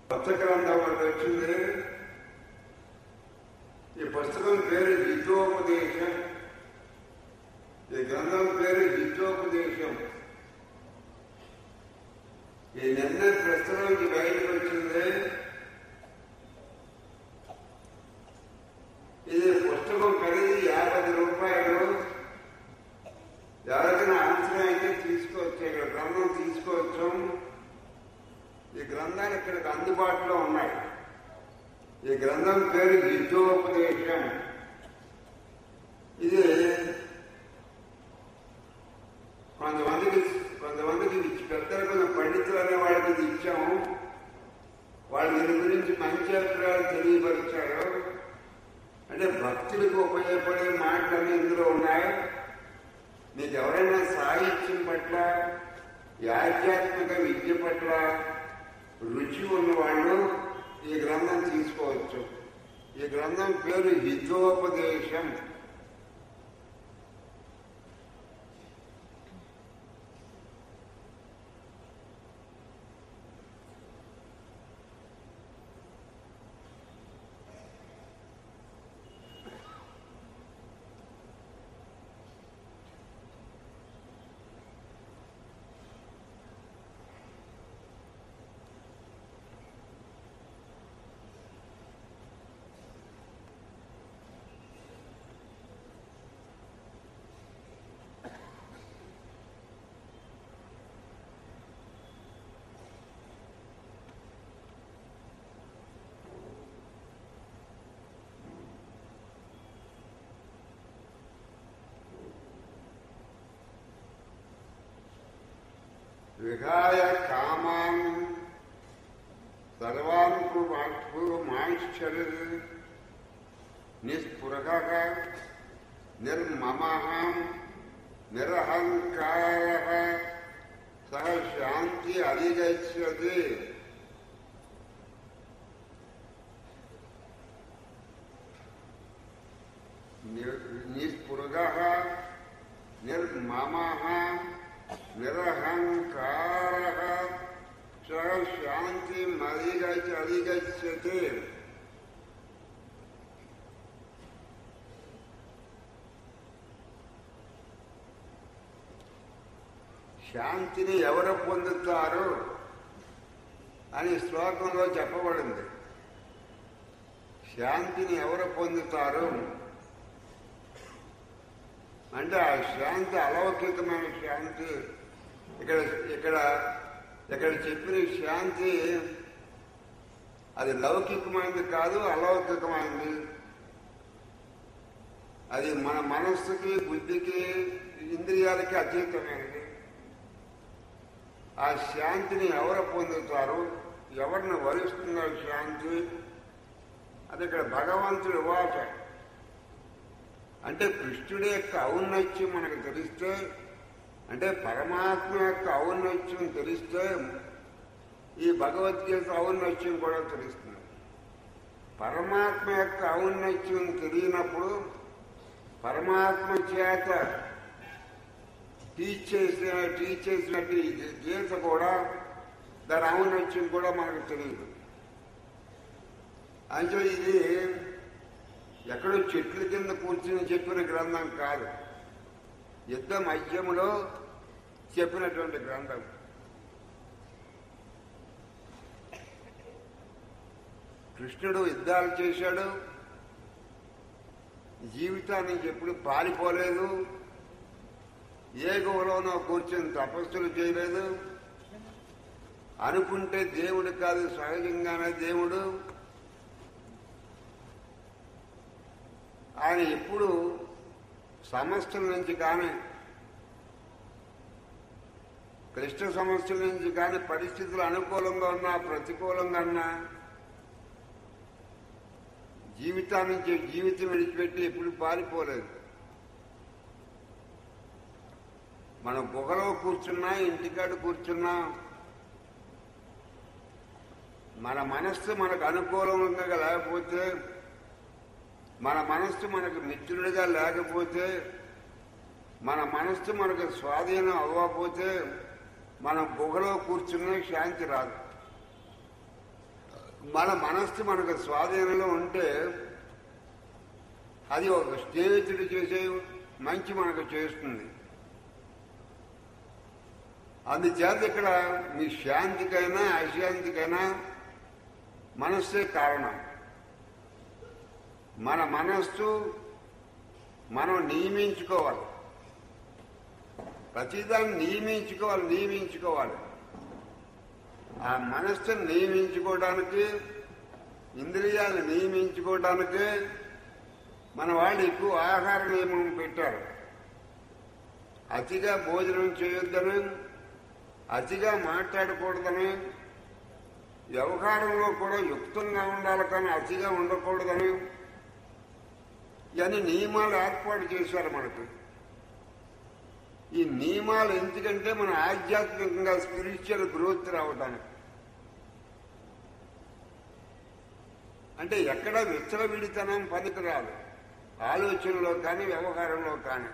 కొత్త గ్రంథం ఒకటి వచ్చింది ఈ పుస్తకం పేరు హితోపదేశం ఈ గ్రంథం పేరు హితోపదేశం ఈ నిన్న ప్రస్తుతానికి బయటకు వచ్చింది ఇది పుస్తకం ఖరీదు యాభై రూపాయలు ఎవరికైనా అవసరం అయితే తీసుకోవచ్చు ఇక్కడ గ్రంథం తీసుకోవచ్చు ఈ గ్రంథాలు ఇక్కడికి అందుబాటులో ఉన్నాయి ఈ గ్రంథం పేరు హితోపదేశం ఇది కొంతమందికి కొంతమందికి ఇచ్చి పెద్దలు కొంత పండితులు అనే వాళ్ళకి ఇది ఇచ్చాము వాళ్ళు దీని గురించి మంచి అభిప్రాయాలు తెలియపరిచారు అంటే భక్తులకు ఉపయోగపడే మాటలన్నీ ఇందులో ఉన్నాయి మీకు ఎవరైనా సాహిత్యం పట్ల ఈ ఆధ్యాత్మిక విద్య పట్ల రుచి ఉన్నవాళ్ళు ఈ గ్రంథం తీసుకోవచ్చు ఈ గ్రంథం పేరు హితోపదేశం విహాయ కామాన్ సర్వాన్ పూర్వమాశ్చర్య నిస్పృహ నిర్మమ నిరహంకార సహ శాంతి అధిగచ్చతి నిస్పృహ నిర్మమ నిరహంకార సహ శాంతి అధిగచ్చ అధిగచ్చతి శాంతిని ఎవరు పొందుతారు అని శ్లోకంలో చెప్పబడింది శాంతిని ఎవరు పొందుతారు అంటే ఆ శాంతి అలౌకికమైన శాంతి ఇక్కడ ఇక్కడ ఇక్కడ చెప్పిన శాంతి అది లౌకికమైనది కాదు అలౌకికమైనది అది మన మనస్సుకి బుద్ధికి ఇంద్రియాలకి అతీతమైనది ఆ శాంతిని ఎవరు పొందుతారు ఎవరిని వరిస్తున్నారు శాంతి అది ఇక్కడ భగవంతుడి వాచ అంటే కృష్ణుడి యొక్క ఔన్నత్యం మనకు తెలిస్తే అంటే పరమాత్మ యొక్క ఔన్నత్యం తెలిస్తే ఈ భగవద్గీత ఔన్నత్యం కూడా తెలుస్తుంది పరమాత్మ యొక్క ఔన్నత్యం తెలియనప్పుడు పరమాత్మ చేత టీచ్ చేసిన టీచ్ చేసినట్టు ఈ గీత కూడా దాని ఔన్నత్యం కూడా మనకు తెలియదు అంటే ఇది ఎక్కడో చెట్ల కింద కూర్చుని చెప్పిన గ్రంథం కాదు యుద్ధ మధ్యములో చెప్పినటువంటి గ్రంథం కృష్ణుడు యుద్ధాలు చేశాడు జీవితానికి ఎప్పుడు పారిపోలేదు ఏ గుహలోనో కూర్చొని తపస్సులు చేయలేదు అనుకుంటే దేవుడు కాదు సహజంగానే దేవుడు ఆయన ఎప్పుడు సమస్యల నుంచి కానీ క్లిష్ట సమస్యల నుంచి కానీ పరిస్థితులు అనుకూలంగా ఉన్నా ప్రతికూలంగా ఉన్నా జీవితానికి జీవితం విడిచిపెట్టి ఎప్పుడు పారిపోలేదు మనం గుహలో కూర్చున్నా ఇంటికాడ కూర్చున్నా మన మనస్సు మనకు అనుకూలంగా లేకపోతే మన మనస్సు మనకు మిత్రుడిగా లేకపోతే మన మనస్సు మనకు స్వాధీనం అవ్వకపోతే మనం గుహలో కూర్చున్న శాంతి రాదు మన మనస్సు మనకు స్వాధీనంలో ఉంటే అది ఒక స్నేహితుడు చేసే మంచి మనకు చేస్తుంది అందుచేత ఇక్కడ మీ శాంతికైనా అశాంతికైనా మనస్సే కారణం మన మనస్సు మనం నియమించుకోవాలి ప్రతిదాన్ని నియమించుకోవాలి నియమించుకోవాలి ఆ మనస్సును నియమించుకోవడానికి ఇంద్రియాలను నియమించుకోవడానికి మన వాళ్ళు ఎక్కువ ఆహార నియమం పెట్టారు అతిగా భోజనం చేయొద్దని అతిగా మాట్లాడకూడదని వ్యవహారంలో కూడా యుక్తంగా ఉండాలి కానీ అతిగా ఉండకూడదని ఇవన్నీ నియమాలు ఏర్పాటు చేశారు మనకు ఈ నియమాలు ఎందుకంటే మన ఆధ్యాత్మికంగా స్పిరిచువల్ గ్రోత్ రావడానికి అంటే ఎక్కడ విచ్చలవిడితనం పనికిరాదు ఆలోచనలో కానీ వ్యవహారంలో కానీ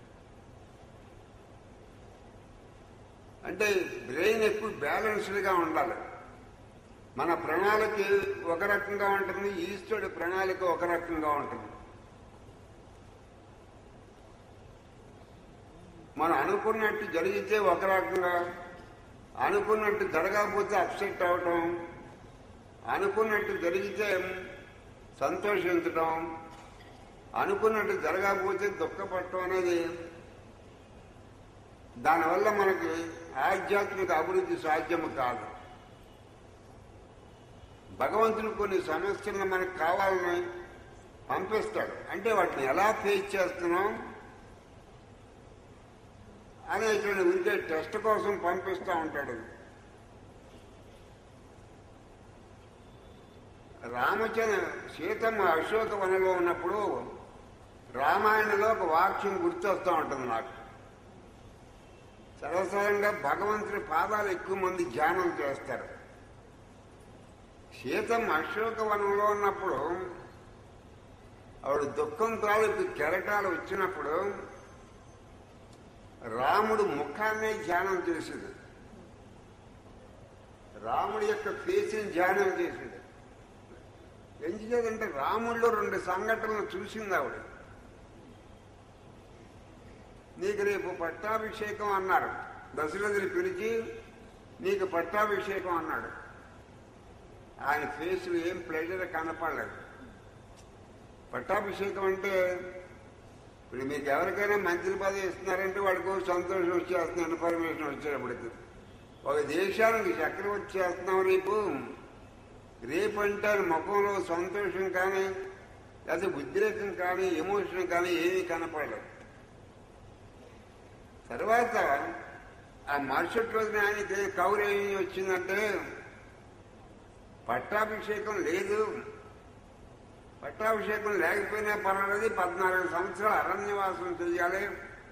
అంటే బ్రెయిన్ ఎప్పుడు బ్యాలెన్స్డ్గా ఉండాలి మన ప్రణాళిక ఒక రకంగా ఉంటుంది ఈశ్వరుడి ప్రణాళిక ఒక రకంగా ఉంటుంది మనం అనుకున్నట్టు జరిగితే ఒక రకంగా అనుకున్నట్టు జరగకపోతే అప్సెట్ అవటం అనుకున్నట్టు జరిగితే సంతోషించటం అనుకున్నట్టు జరగకపోతే దుఃఖపడటం అనేది దానివల్ల మనకి ఆధ్యాత్మిక అభివృద్ధి సాధ్యము కాదు భగవంతుడు కొన్ని సమస్యలను మనకు కావాలని పంపిస్తాడు అంటే వాటిని ఎలా ఫేస్ చేస్తున్నాం అనేటువంటి ఉరికే టెస్ట్ కోసం పంపిస్తూ ఉంటాడు రామచంద్ర సీతమ్మ అశోక వనంలో ఉన్నప్పుడు రామాయణంలో ఒక వాక్యం గుర్తొస్తూ ఉంటుంది నాకు సర్వసాధారణంగా భగవంతుడి పాదాలు ఎక్కువ మంది ధ్యానం చేస్తారు సీతమ్మ అశోక వనంలో ఉన్నప్పుడు ఆవిడ దుఃఖం తాలూకు కెరటాలు వచ్చినప్పుడు రాముడు ముఖాన్నే ధ్యానం చేసింది రాముడి యొక్క ఫేస్ని ధ్యానం చేసింది ఎందుకంటే రాముడిలో రెండు సంఘటనలు చూసింది ఆవిడ నీకు రేపు పట్టాభిషేకం అన్నారు దశరథుని పిలిచి నీకు పట్టాభిషేకం అన్నాడు ఆయన ఫేస్లో ఏం ప్లెజర్ కనపడలేదు పట్టాభిషేకం అంటే ఇప్పుడు మీకు ఎవరికైనా మంత్రి పదవి ఇస్తున్నారంటే వాడికి సంతోషం వచ్చేస్తుంది ఇన్ఫర్మేషన్ వచ్చేటప్పటికి ఒక దేశానికి చక్రవర్తి చేస్తున్నాం రేపు రేపంటే ఆయన ముఖంలో సంతోషం కానీ లేదా ఉద్రేకం కానీ ఎమోషన్ కానీ ఏమీ కనపడలేదు తర్వాత ఆ మరుసటి రోజున ఆయనకి కౌరు ఏమి వచ్చిందంటే పట్టాభిషేకం లేదు పట్టాభిషేకం లేకపోయినా పర్వాలేదు పద్నాలుగు సంవత్సరాలు అరణ్యవాసం చెయ్యాలి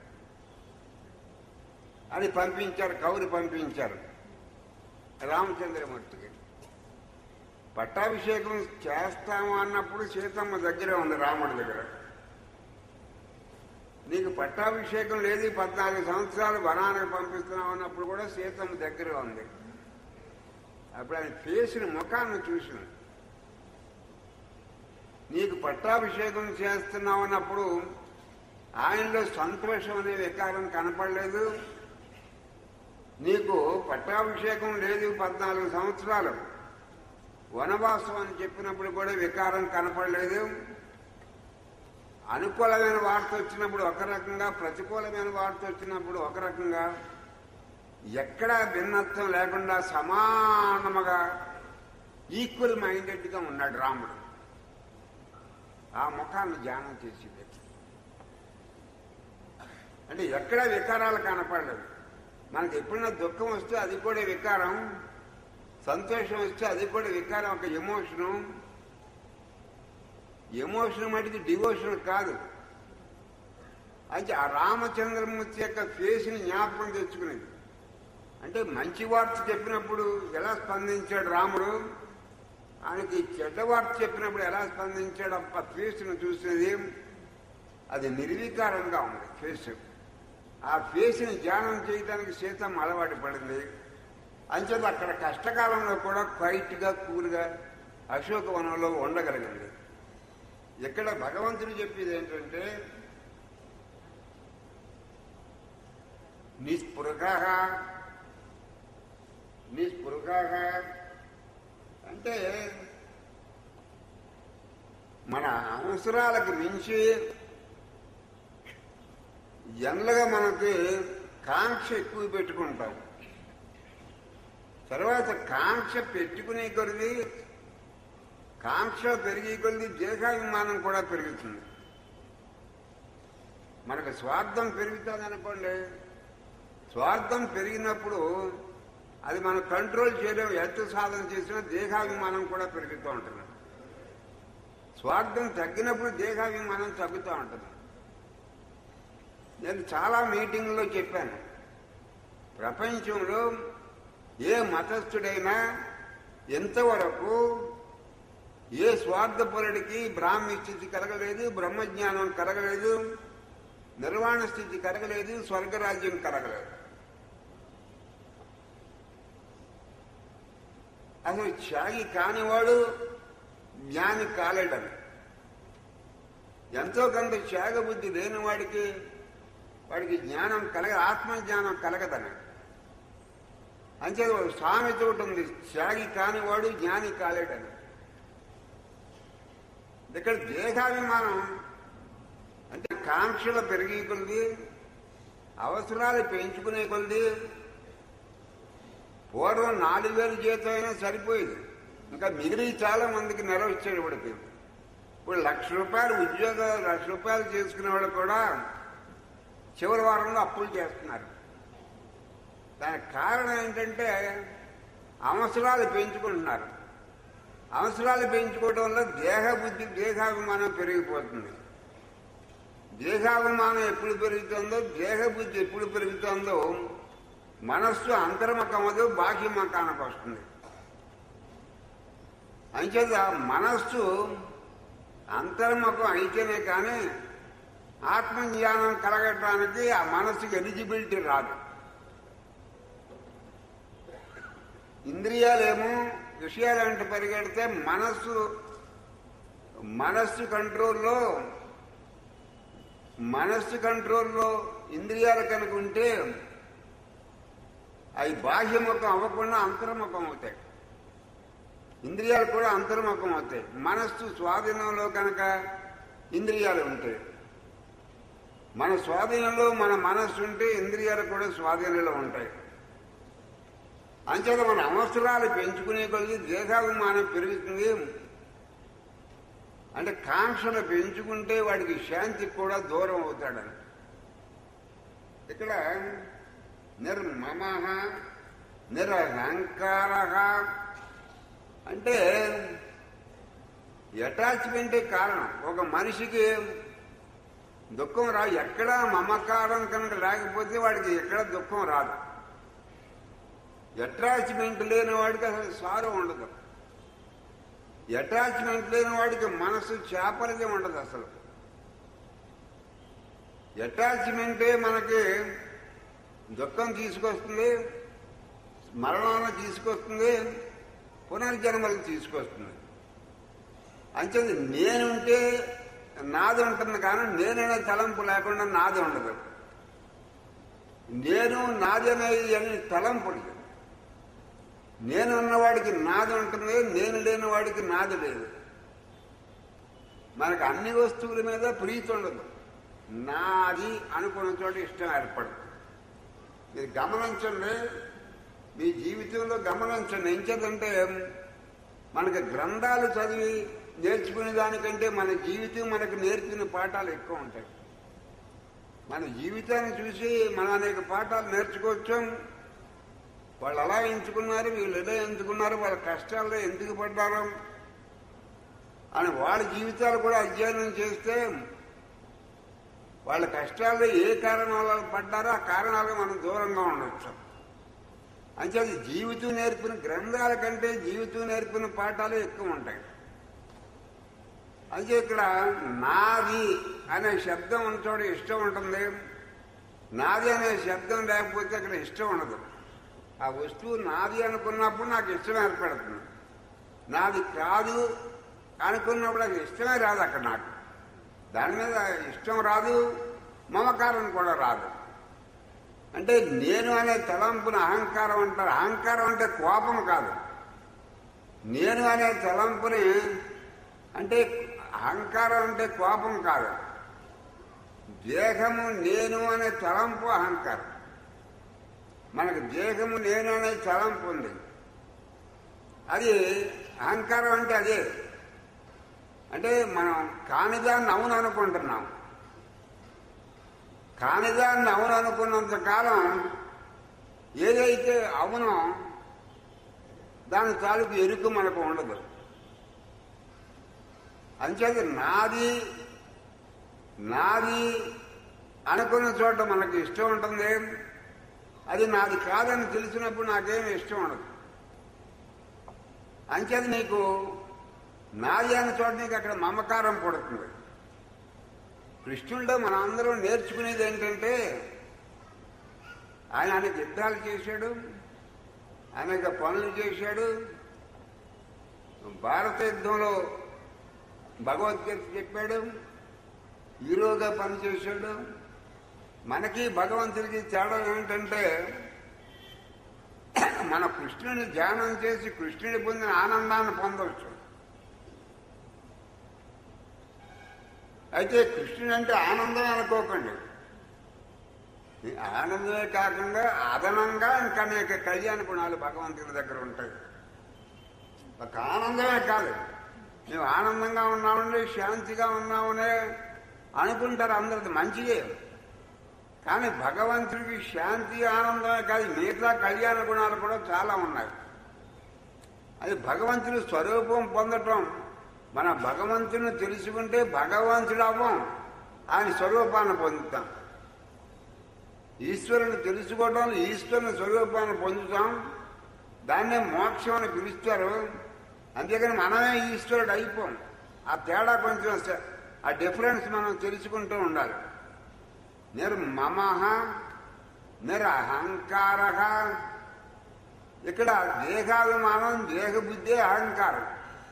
అని పంపించారు కౌరు పంపించారు రామచంద్రమూర్తికి పట్టాభిషేకం చేస్తాము అన్నప్పుడు సీతమ్మ దగ్గర ఉంది రాముడి దగ్గర నీకు పట్టాభిషేకం లేదు ఈ పద్నాలుగు సంవత్సరాలు వనానికి పంపిస్తున్నాం అన్నప్పుడు కూడా సీతమ్మ దగ్గర ఉంది అప్పుడు ఆయన ఫేసిన ముఖాన్ని చూసింది నీకు పట్టాభిషేకం చేస్తున్నావు అన్నప్పుడు ఆయనలో సంతోషం అనే వికారం కనపడలేదు నీకు పట్టాభిషేకం లేదు పద్నాలుగు సంవత్సరాలు వనవాసం అని చెప్పినప్పుడు కూడా వికారం కనపడలేదు అనుకూలమైన వార్త వచ్చినప్పుడు ఒక రకంగా ప్రతికూలమైన వార్త వచ్చినప్పుడు ఒక రకంగా ఎక్కడా భిన్నత్వం లేకుండా సమానముగా ఈక్వల్ మైండెడ్గా ఉన్నాడు రాముడు ఆ ముఖాన్ని ధ్యానం చేసింది అంటే ఎక్కడా వికారాలు కనపడలేదు మనకి ఎప్పుడైనా దుఃఖం వస్తే అది కూడా వికారం సంతోషం వస్తే అది కూడా వికారం ఒక ఎమోషను ఎమోషన్ మటుకు డివోషన్ కాదు అయితే ఆ రామచంద్రమూర్తి యొక్క ఫేస్ని జ్ఞాపకం తెచ్చుకునేది అంటే మంచి వార్త చెప్పినప్పుడు ఎలా స్పందించాడు రాముడు ఆయనకి చెడ్డ వార్త చెప్పినప్పుడు ఎలా స్పందించాడు అప్ప ఫేస్ను చూసినది అది నిర్వికారంగా ఉంది ఫేస్ ఆ ఫేస్ని ధ్యానం చేయడానికి సీతమ్మ అలవాటు పడింది అంచేత అక్కడ కష్టకాలంలో కూడా క్వైట్గా కూల్గా అశోకవనంలో ఉండగలిగింది ఇక్కడ భగవంతుడు చెప్పేది ఏంటంటే నిస్పృహ నిస్పృహ అంటే మన అవసరాలకు మించి జనరల్గా మనకి కాంక్ష ఎక్కువ పెట్టుకుంటాం తర్వాత కాంక్ష పెట్టుకునే కొద్ది కాంక్ష పెరిగే కొద్ది దేహాభిమానం కూడా పెరుగుతుంది మనకు స్వార్థం పెరుగుతుంది అనుకోండి స్వార్థం పెరిగినప్పుడు అది మనం కంట్రోల్ చేయడం ఎంత సాధన చేసినా దేహాభిమానం కూడా పెరుగుతూ ఉంటుంది స్వార్థం తగ్గినప్పుడు దేహాభిమానం తగ్గుతూ ఉంటుంది నేను చాలా మీటింగ్లో చెప్పాను ప్రపంచంలో ఏ మతస్థుడైనా ఎంతవరకు ఏ స్వార్థపరుడికి బ్రాహ్మీ స్థితి కలగలేదు బ్రహ్మజ్ఞానం కలగలేదు నిర్వాణ స్థితి కలగలేదు స్వర్గరాజ్యం కలగలేదు అసలు త్యాగి కానివాడు జ్ఞాని కాలేడని ఎంతో కొంత త్యాగ బుద్ధి లేని వాడికి వాడికి జ్ఞానం కలగ ఆత్మజ్ఞానం కలగదని అంతే సామెత ఒకటి ఉంది త్యాగి కానివాడు జ్ఞాని కాలేడని ఇక్కడ దేహాభిమానం అంటే కాంక్షలు పెరిగే కొద్ది అవసరాలు పెంచుకునే కొద్ది పూర్వం నాలుగు వేలు జీతం అయినా సరిపోయేది ఇంకా మిగిలి చాలా మందికి నెల వచ్చేది వాడికి ఇప్పుడు లక్ష రూపాయలు ఉద్యోగాలు లక్ష రూపాయలు చేసుకునే వాళ్ళు కూడా చివరి వారంలో అప్పులు చేస్తున్నారు దానికి కారణం ఏంటంటే అవసరాలు పెంచుకుంటున్నారు అవసరాలు పెంచుకోవడం వల్ల దేహ బుద్ధి దేహాభిమానం పెరిగిపోతుంది దేహాభిమానం ఎప్పుడు పెరుగుతుందో దేహ బుద్ధి ఎప్పుడు పెరుగుతుందో మనస్సు అంతర్ముఖమదు బాహ్యముఖానికి వస్తుంది అంచేత మనస్సు అంతర్ముఖం అయితేనే కానీ ఆత్మజ్ఞానం కలగటానికి ఆ మనస్సుకి ఎలిజిబిలిటీ రాదు ఇంద్రియాలేమో విషయాలంటే పరిగెడితే మనస్సు మనస్సు కంట్రోల్లో మనస్సు కంట్రోల్లో ఇంద్రియాలు కనుక ఉంటే అవి బాహ్యముఖం అవ్వకుండా అంతర్ముఖం అవుతాయి ఇంద్రియాలు కూడా అంతర్ముఖం అవుతాయి మనస్సు స్వాధీనంలో కనుక ఇంద్రియాలు ఉంటాయి మన స్వాధీనంలో మన మనస్సు ఉంటే ఇంద్రియాలు కూడా స్వాధీనంలో ఉంటాయి అంచేత మన అవసరాలు పెంచుకునే కొద్ది దేహాభిమానం పెరుగుతుంది అంటే కాంక్షలు పెంచుకుంటే వాడికి శాంతికి కూడా దూరం అవుతాడని ఇక్కడ నిర్మమ నిరహంకార అంటే అటాచ్మెంటే కారణం ఒక మనిషికి దుఃఖం రా ఎక్కడ మమకారం కనుక లేకపోతే వాడికి ఎక్కడ దుఃఖం రాదు అటాచ్మెంట్ లేని వాడికి అసలు సారం ఉండదు అటాచ్మెంట్ లేని వాడికి మనసు చేపలది ఉండదు అసలు అటాచ్మెంటే మనకి దుఃఖం తీసుకొస్తుంది మరణాన్ని తీసుకొస్తుంది పునర్జన్మలు తీసుకొస్తుంది అంచేది నేనుంటే నాది ఉంటుంది కానీ నేననే తలంపు లేకుండా నాది ఉండదు నేను నాది అనేది అని తలంపు లేదు నేను ఉన్నవాడికి నాది ఉంటుంది నేను లేని వాడికి నాది లేదు మనకు అన్ని వస్తువుల మీద ప్రీతి ఉండదు నాది అనుకున్న చోట ఇష్టం ఏర్పడదు మీరు గమనించండి మీ జీవితంలో గమనించండి ఏం చేద్దంటే మనకి గ్రంథాలు చదివి నేర్చుకునే దానికంటే మన జీవితం మనకు నేర్పిన పాఠాలు ఎక్కువ ఉంటాయి మన జీవితాన్ని చూసి మనం అనేక పాఠాలు నేర్చుకోవచ్చు వాళ్ళు అలా ఎంచుకున్నారు వీళ్ళు ఎలా ఎంచుకున్నారు వాళ్ళ కష్టాల్లో ఎందుకు పడ్డారు అని వాళ్ళ జీవితాలు కూడా అధ్యయనం చేస్తే వాళ్ళ కష్టాల్లో ఏ కారణాల వల్ల పడ్డారో ఆ కారణాలు మనం దూరంగా ఉండొచ్చు అంచేది జీవితం నేర్పిన గ్రంథాల కంటే జీవితం నేర్పిన పాఠాలు ఎక్కువ ఉంటాయి అయితే ఇక్కడ నాది అనే శబ్దం ఉన్న చోట ఇష్టం ఉంటుంది నాది అనే శబ్దం లేకపోతే అక్కడ ఇష్టం ఉండదు ఆ వస్తువు నాది అనుకున్నప్పుడు నాకు ఇష్టం ఏర్పడుతుంది నాది కాదు అనుకున్నప్పుడు అది ఇష్టమే రాదు అక్కడ నాకు దాని మీద ఇష్టం రాదు మమకారం కూడా రాదు అంటే నేను అనే తలంపున అహంకారం అంటారు అహంకారం అంటే కోపం కాదు నేను అనే తలంపుని అంటే అహంకారం అంటే కోపం కాదు దేహము నేను అనే తలంపు అహంకారం మనకు దేహము నేను అనే తలంపు ఉంది అది అహంకారం అంటే అదే అంటే మనం కానిదాన్ని అవును అనుకుంటున్నాం కానిదాన్ని అవును అనుకున్నంత కాలం ఏదైతే అవునో దాని తాలూకు ఎరుక మనకు ఉండదు అంచేది నాది నాది అనుకున్న చోట మనకి ఇష్టం ఉంటుంది అది నాది కాదని తెలిసినప్పుడు నాకేమి ఇష్టం ఉండదు అంచేది నీకు నాది అన్న చోట నీకు అక్కడ మమకారం పడుతుంది కృష్ణుడిలో మనం అందరం నేర్చుకునేది ఏంటంటే ఆయన అనేక యుద్ధాలు చేశాడు అనేక పనులు చేశాడు భారత యుద్ధంలో భగవద్గీత చెప్పాడు హీరోగా పనిచేశాడు మనకి భగవంతుడికి తేడా ఏమిటంటే మన కృష్ణుని ధ్యానం చేసి కృష్ణుని పొందిన ఆనందాన్ని పొందవచ్చు అయితే కృష్ణుడు అంటే ఆనందం అనుకోకండి ఈ ఆనందమే కాకుండా అదనంగా ఇంకా అనేక కళ్యాణ గుణాలు భగవంతుడి దగ్గర ఉంటాయి ఒక ఆనందమే కాదు మేము ఆనందంగా ఉన్నామని శాంతిగా ఉన్నామనే అనుకుంటారు అందరిది మంచిదే కానీ భగవంతుడికి శాంతి ఆనందమే కాదు మిగతా కళ్యాణ గుణాలు కూడా చాలా ఉన్నాయి అది భగవంతుడి స్వరూపం పొందటం మన భగవంతుని తెలుసుకుంటే భగవంతుడు అవ్వం ఆయన స్వరూపాన్ని పొందుతాం ఈశ్వరుని తెలుసుకోవడం ఈశ్వరుని స్వరూపాన్ని పొందుతాం దాన్నే మోక్షం అని పిలుస్తారు అంతేకాని మనమే ఈశ్వరుడు అయిపోం ఆ తేడా కొంచెం స- ఆ డిఫరెన్స్ మనం తెలుసుకుంటూ ఉండాలి నిర్మమ నిరహంకార ఇక్కడ దేహాభిమానం దేహబుద్ధి అహంకారం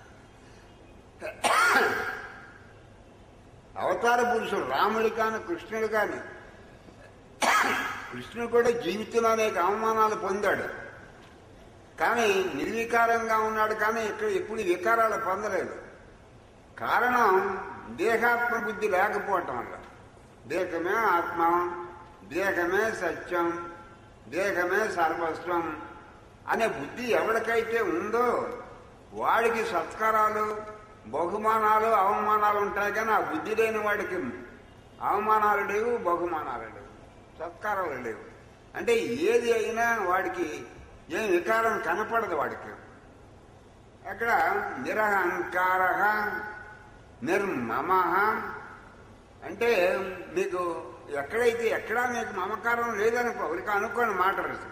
అవతార పురుషుడు రాముడు కాని కృష్ణుడు కాని కృష్ణుడు కూడా జీవితంలో అనేక అవమానాలు పొందాడు కానీ నిర్వికారంగా ఉన్నాడు కానీ ఇక్కడ ఎప్పుడు వికారాలు పొందలేదు కారణం దేహాత్మ బుద్ధి లేకపోవటం వల్ల దేహమే ఆత్మ దేహమే సత్యం దేహమే సర్వస్వం అనే బుద్ధి ఎవరికైతే ఉందో వాడికి సత్కారాలు బహుమానాలు అవమానాలు ఉంటాయి కానీ ఆ బుద్ధి లేని వాడికి అవమానాలు లేవు బహుమానాలు లేవు సత్కారాలు లేవు అంటే ఏది అయినా వాడికి ఏం వికారం కనపడదు వాడికి అక్కడ నిరహంకార నిర్మమ అంటే మీకు ఎక్కడైతే ఎక్కడా మీకు మమకారం లేదనుకో ఇక అనుకోని మాట రసికం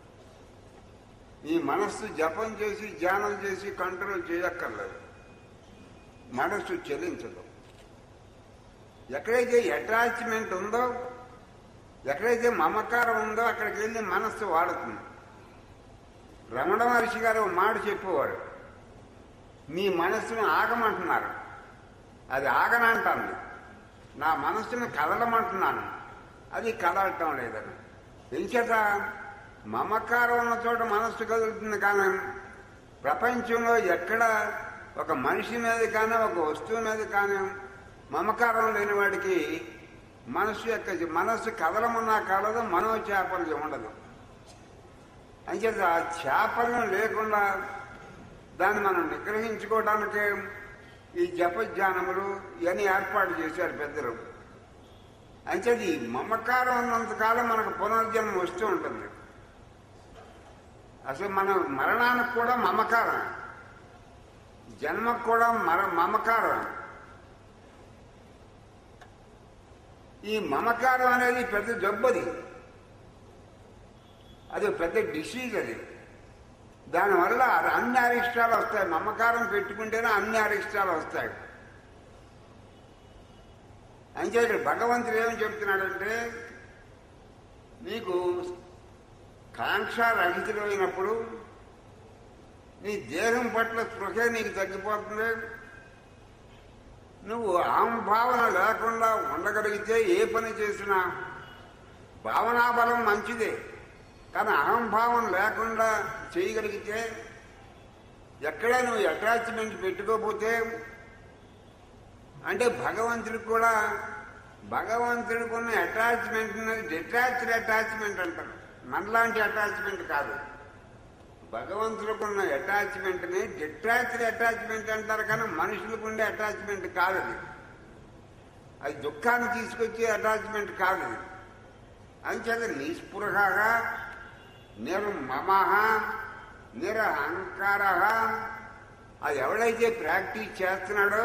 ఈ మనస్సు జపం చేసి ధ్యానం చేసి కంట్రోల్ చేయక్కర్లేదు మనస్సు చెల్లించదు ఎక్కడైతే అటాచ్మెంట్ ఉందో ఎక్కడైతే మమకారం ఉందో అక్కడికి వెళ్ళి మనస్సు వాడుతుంది రమణ మహర్షి గారు ఒక మాట చెప్పేవాడు మీ మనస్సును ఆగమంటున్నారు అది ఆగనంటాను నా మనస్సును కదలమంటున్నాను అది కదలటం లేదని ఎంచేత మమకారం ఉన్న చోట మనస్సు కదులుతుంది కానీ ప్రపంచంలో ఎక్కడ ఒక మనిషి మీద కానీ ఒక వస్తువు మీద కానీ మమకారం లేని వాడికి మనస్సు యొక్క మనస్సు కదలమన్నా కలదు మనోచాపల్యం ఉండదు అంచేత ఆ చాపల్యం లేకుండా దాన్ని మనం నిగ్రహించుకోవడానికి ఈ జపధ్యానములు ఇవన్నీ ఏర్పాటు చేశారు పెద్దలు అంచేది ఈ మమకారం ఉన్నంతకాలం మనకు పునర్జన్మ వస్తూ ఉంటుంది అసలు మన మరణానికి కూడా మమకారం జన్మకు కూడా మర మమకారం ఈ మమకారం అనేది పెద్ద జబ్బది అది పెద్ద డిసీజ్ అది దానివల్ల అది అన్ని అరిష్టాలు వస్తాయి మమకారం పెట్టుకుంటేనే అన్ని అరిష్టాలు వస్తాయి అంతే ఇక్కడ భగవంతుడు ఏమని చెప్తున్నాడంటే నీకు కాంక్ష రహితులైనప్పుడు నీ దేహం పట్ల స్పృహ నీకు తగ్గిపోతుంది నువ్వు అహంభావన లేకుండా ఉండగలిగితే ఏ పని చేసినా భావనా బలం మంచిదే కానీ అహంభావం లేకుండా చేయగలిగితే ఎక్కడ నువ్వు అటాచ్మెంట్ పెట్టుకోకపోతే అంటే భగవంతుడికి కూడా భగవంతుడికి ఉన్న అటాచ్మెంట్ డిటాచ్డ్ అటాచ్మెంట్ అంటారు మనలాంటి అటాచ్మెంట్ కాదు భగవంతుడికి ఉన్న అటాచ్మెంట్ని డిటాచ్డ్ అటాచ్మెంట్ అంటారు కానీ మనుషులకు ఉండే అటాచ్మెంట్ కాదు అది అది దుఃఖాన్ని తీసుకొచ్చే అటాచ్మెంట్ కాదు అది అంచేత నిస్పృహగా నిర్మమహ నిరహంకార అది ఎవడైతే ప్రాక్టీస్ చేస్తున్నాడో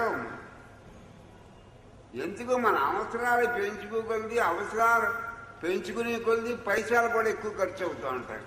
ఎందుకు మన అవసరాలు పెంచుకోగలిగి అవసరాలు పెంచుకునే కొద్ది పైసలు కూడా ఎక్కువ ఖర్చు అవుతూ ఉంటాయి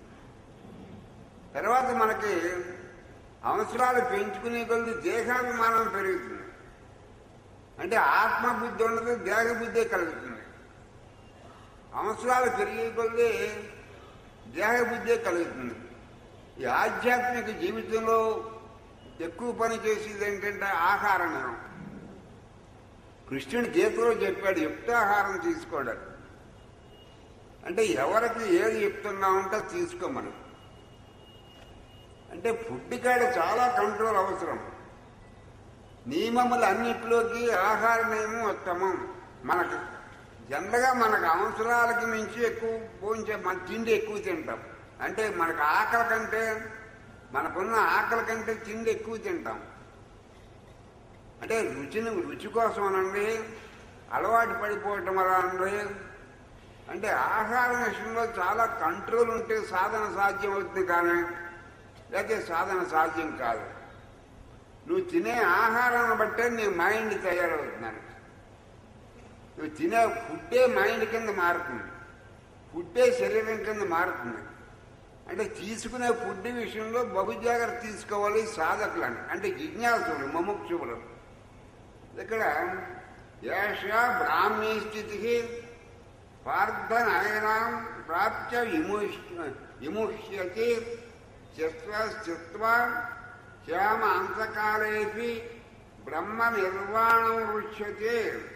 తర్వాత మనకి అవసరాలు పెంచుకునే కొద్ది దేహాభిమానం పెరుగుతుంది అంటే ఆత్మబుద్ధి ఉండదు దేహబుద్ధి కలుగుతుంది అవసరాలు పెరిగే కొద్దీ దేహబుద్ధి కలుగుతుంది ఈ ఆధ్యాత్మిక జీవితంలో ఎక్కువ పని చేసేది ఏంటంటే ఆహారం కృష్ణుడు గీతలో చెప్పాడు యుక్తాహారం తీసుకోవడం అంటే ఎవరికి ఏది చెప్తున్నా ఉంటే తీసుకోమని అంటే ఫుడ్ కాడ చాలా కంట్రోల్ అవసరం నియమములు అన్నిటిలోకి ఆహార నియమం ఉత్తమం మనకు జనరల్గా మనకు అవసరాలకి మించి ఎక్కువ భోంచే మన తిండి ఎక్కువ తింటాం అంటే మనకు ఆకలి కంటే మనకున్న ఆకలి కంటే తిండి ఎక్కువ తింటాం అంటే రుచిని రుచి కోసం అనండి అలవాటు పడిపోవటం వల్ల అనండి అంటే ఆహార విషయంలో చాలా కంట్రోల్ ఉంటే సాధన సాధ్యం అవుతుంది కానీ లేకపోతే సాధన సాధ్యం కాదు నువ్వు తినే ఆహారాన్ని బట్టే నీ మైండ్ తయారవుతున్నాను నువ్వు తినే ఫుడ్డే మైండ్ కింద మారుతుంది ఫుడ్డే శరీరం కింద మారుతుంది అంటే తీసుకునే ఫుడ్ విషయంలో బహు జాగ్రత్త తీసుకోవాలి సాధకులని అంటే జిజ్ఞాసులు ముముక్షువులు ఇక్కడ ఏష బ్రాహ్మీ స్థితి పార్థనయనాం ప్రాప్య విముష్యతి చిత్వా శ్యామ అంతకాలేపి బ్రహ్మ నిర్వాణం రుచ్యతే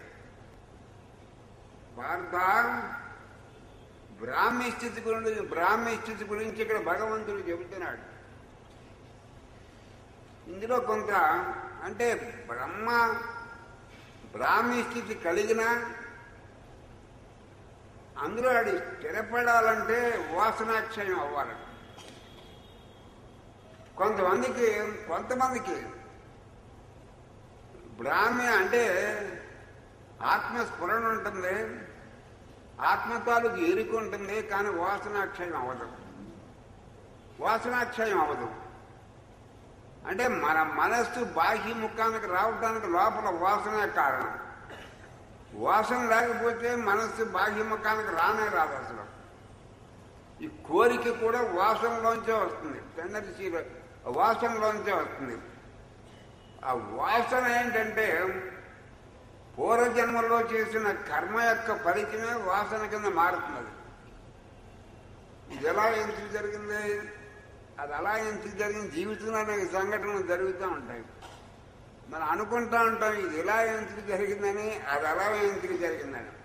పార్థ బ్రాహ్మీ స్థితి గురించి బ్రాహ్మీ స్థితి గురించి ఇక్కడ భగవంతుడు చెబుతున్నాడు ఇందులో కొంత అంటే బ్రహ్మ బ్రాహ్మీ స్థితి కలిగిన అందులో అది స్థిరపడాలంటే వాసనాక్షయం అవ్వాలి కొంతమందికి కొంతమందికి బ్రాహ్మి అంటే ఆత్మస్ఫురణ ఉంటుంది ఆత్మతాలకు ఎరుక ఉంటుంది కానీ వాసనాక్షయం అవ్వదు వాసనాక్షయం అవ్వదు అంటే మన మనస్సు బాహ్య ముఖానికి రావడానికి లోపల వాసనే కారణం వాసన లేకపోతే మనస్సు బాహ్య ముఖానికి రానే రాదు అసలు ఈ కోరిక కూడా వాసనలోంచే వస్తుంది టెండర్సీ వాసనలోంచే వస్తుంది ఆ వాసన ఏంటంటే పూర్వజన్మలో చేసిన కర్మ యొక్క ఫలితమే వాసన కింద మారుతున్నది ఇది ఎలా ఎందుకు జరిగింది అది అలా ఎందుకు జరిగింది జీవితంలో అనేక సంఘటనలు జరుగుతూ ఉంటాయి మనం అనుకుంటా ఉంటాం ఇది ఎలా ఎందుకు జరిగిందని అది అలా ఎందుకు జరిగిందని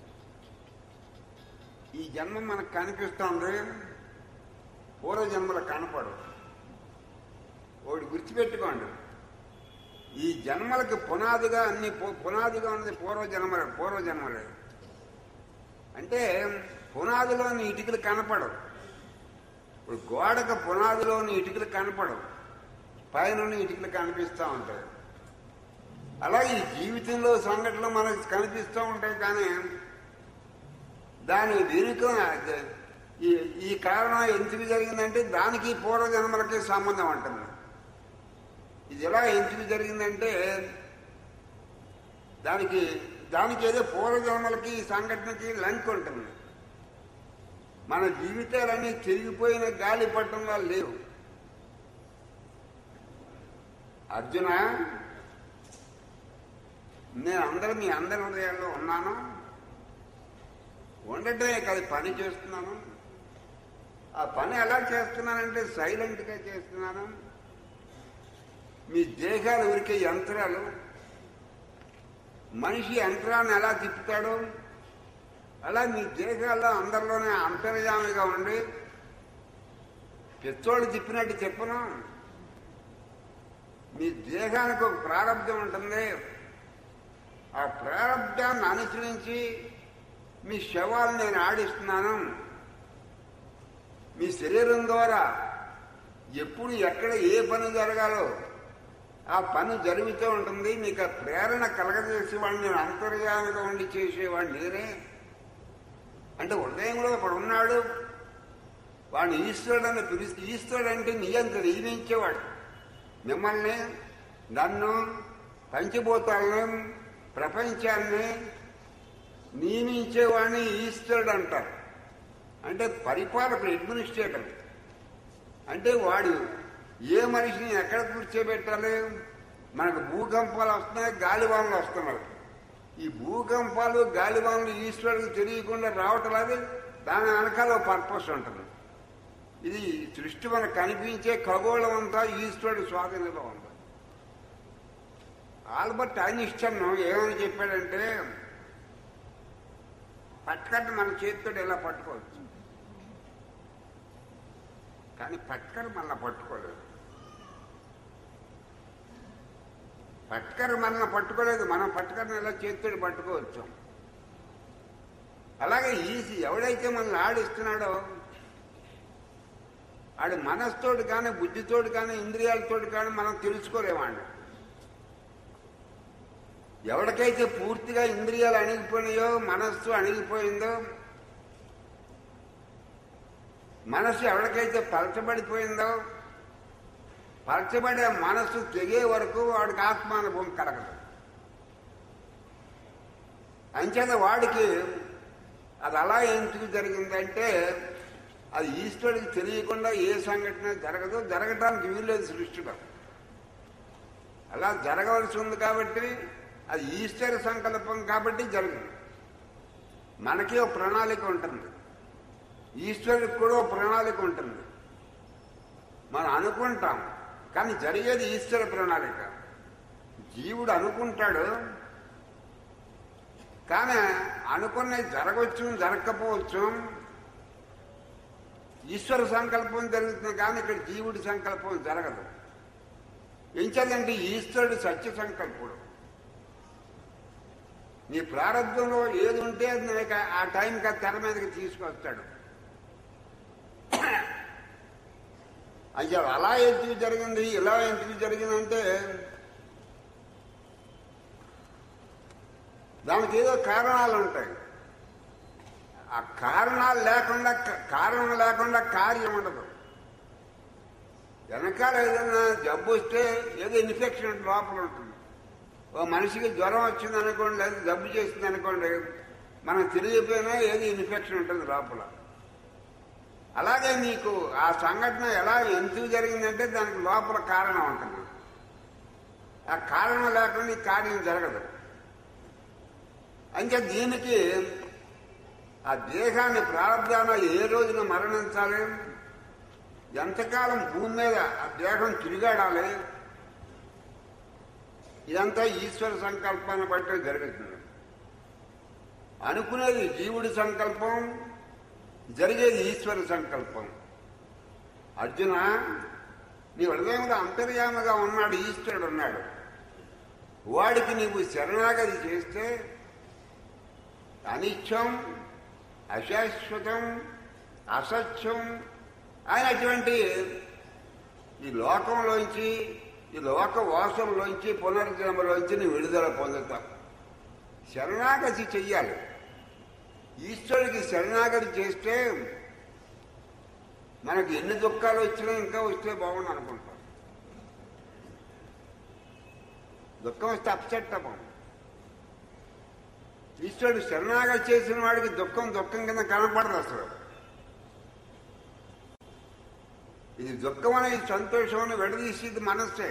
ఈ జన్మ మనకు కనిపిస్తుంది పూర్వజన్మలు కనపడవు ఒకటి గుర్తుపెట్టుకోండి ఈ జన్మలకు పునాదిగా అన్ని పు- పునాదిగా ఉన్నది పూర్వజన్మలే పూర్వజన్మలే అంటే పునాదిలోని ఇటుకలు కనపడవు ఇప్పుడు గోడకు పునాదిలోని ఇటుకలు కనపడవు పైన ఇటుకలు కనిపిస్తూ ఉంటాయి అలాగే ఈ జీవితంలో సంఘటనలు మనకు కనిపిస్తూ ఉంటాయి కానీ దాని వెనుక ఈ ఈ కారణం ఎందుకు జరిగిందంటే దానికి పూర్వజన్మలకి సంబంధం ఉంటుంది ఇది ఎలా ఎందుకు జరిగిందంటే దానికి దానికి ఏదో పూర్వజన్మలకి ఈ సంఘటనకి లంక్ ఉంటుంది మన జీవితాలన్నీ తిరిగిపోయిన గాలి పట్టంలో లేవు అర్జున నేను అందరూ మీ అందరి హృదయాల్లో ఉన్నాను ఉండటమే కాదు పని చేస్తున్నాను ఆ పని ఎలా చేస్తున్నానంటే సైలెంట్గా చేస్తున్నాను మీ దేహాలు ఉరికే యంత్రాలు మనిషి యంత్రాన్ని ఎలా తిప్పుతాడో అలా మీ దేహాల్లో అందరిలోనే అంతర్యామిగా ఉండి పెత్తోళ్ళు తిప్పినట్టు చెప్పను మీ దేహానికి ఒక ప్రారంభం ఉంటుంది ఆ ప్రారంభాన్ని అనుసరించి మీ శవాలు నేను ఆడిస్తున్నాను మీ శరీరం ద్వారా ఎప్పుడు ఎక్కడ ఏ పని జరగాలో ఆ పని జరుగుతూ ఉంటుంది మీకు ఆ ప్రేరణ కలగజేసేవాడిని నేను అంతర్యామిగా ఉండి చేసేవాడిని నేనే అంటే హృదయంలో ఒకడు ఉన్నాడు వాడిని ఈశ్వరుడు అని పిలిస్తే ఈశ్వరుడు అంటే నియంత్రణ నియమించేవాడు మిమ్మల్ని నన్ను పంచిభూతాలను ప్రపంచాన్ని నియమించేవాడిని ఈశ్వరుడు అంటారు అంటే పరిపాలకుడు అడ్మినిస్ట్రేటర్ అంటే వాడు ఏ మనిషిని ఎక్కడ కూర్చోబెట్టాలి మనకు భూకంపాలు వస్తున్నాయి గాలివానలు వస్తున్నాయి ఈ భూకంపాలు గాలివానలు ఈశ్వరుడికి తెలియకుండా రావటం అది దాని వెనకాల పర్పస్ ఉంటుంది ఇది సృష్టి మనకు కనిపించే ఖగోళం అంతా ఈశ్వరుడు స్వాధీనంలో ఉంది ఆల్బర్ట్ ఐనిస్టన్ ఏమని చెప్పాడంటే పట్టుకట్టు మన చేతితో ఎలా పట్టుకోవచ్చు కానీ పట్టుకరు మళ్ళా పట్టుకోలేదు పట్టుకరు మనల్ని పట్టుకోలేదు మనం పట్టుకరిని ఎలా చేతితో పట్టుకోవచ్చు అలాగే ఈజీ ఎవడైతే మనల్ని ఆడిస్తున్నాడో ఆడు మనస్తోటి కానీ బుద్ధితోటి కానీ ఇంద్రియాలతోటి కానీ మనం తెలుసుకోలేమండి ఎవరికైతే పూర్తిగా ఇంద్రియాలు అణిగిపోయినాయో మనస్సు అణిగిపోయిందో మనస్సు ఎవరికైతే పలచబడిపోయిందో పలచబడే మనస్సు తెగే వరకు వాడికి ఆత్మానుభవం కలగదు అంచేత వాడికి అది అలా ఎందుకు జరిగిందంటే అది ఈశ్వరుడికి తెలియకుండా ఏ సంఘటన జరగదు జరగటానికి వీల్లేదు సృష్టిలో అలా జరగవలసి ఉంది కాబట్టి అది ఈశ్వర సంకల్పం కాబట్టి జరిగింది మనకి ఒక ప్రణాళిక ఉంటుంది ఈశ్వరుడికి కూడా ఒక ప్రణాళిక ఉంటుంది మనం అనుకుంటాం కానీ జరిగేది ఈశ్వర ప్రణాళిక జీవుడు అనుకుంటాడు కానీ అనుకున్నది జరగవచ్చు జరగకపోవచ్చు ఈశ్వర సంకల్పం జరుగుతుంది కానీ ఇక్కడ జీవుడి సంకల్పం జరగదు ఎంచేదంటే ఈశ్వరుడు సత్య సంకల్పుడు నీ ప్రారంభంలో ఏది ఉంటే అది నీకు ఆ టైంకి ఆ తెర మీదకి తీసుకొస్తాడు అయ్యా అలా ఎందుకు జరిగింది ఇలా ఎందుకు జరిగిందంటే దానికి ఏదో కారణాలు ఉంటాయి ఆ కారణాలు లేకుండా కారణం లేకుండా కార్యం ఉండదు వెనకాల ఏదైనా జబ్బు వస్తే ఏదో ఇన్ఫెక్షన్ లోపల ఉంటుంది ఓ మనిషికి జ్వరం వచ్చింది అనుకోండి లేదా జబ్బు చేసింది అనుకోండి మనం తెలియపోయినా ఏది ఇన్ఫెక్షన్ ఉంటుంది లోపల అలాగే మీకు ఆ సంఘటన ఎలా ఎందుకు జరిగిందంటే దానికి లోపల కారణం ఉంటుంది ఆ కారణం లేకుండా ఈ కార్యం జరగదు అంటే దీనికి ఆ దేహాన్ని ప్రారంభాన ఏ రోజున మరణించాలి ఎంతకాలం భూమి మీద ఆ దేహం తిరిగాడాలి ఇదంతా ఈశ్వర సంకల్పాన్ని బట్టే జరుగుతుంది అనుకునేది జీవుడి సంకల్పం జరిగేది ఈశ్వర సంకల్పం అర్జున నీ హృదయంలో అంతర్యామగా ఉన్నాడు ఈశ్వరుడు ఉన్నాడు వాడికి నీవు శరణాగతి చేస్తే అనిత్యం అశాశ్వతం అసత్యం అయినటువంటి ఈ లోకంలోంచి ఈ లోక వాసంలోంచి పునర్జన్మలోంచి నీ విడుదల పొందుతావు శరణాగతి చెయ్యాలి ఈశ్వరుడికి శరణాగతి చేస్తే మనకి ఎన్ని దుఃఖాలు వచ్చినా ఇంకా వస్తే బాగుండు అనుకుంటాం దుఃఖం వస్తే అప్సెట్ అవ్వం ఈశ్వరుడు శరణాగతి చేసిన వాడికి దుఃఖం దుఃఖం కింద కనపడదు అసలు ఇది దుఃఖం అనేది సంతోషం అని విడదీసేది మనస్సే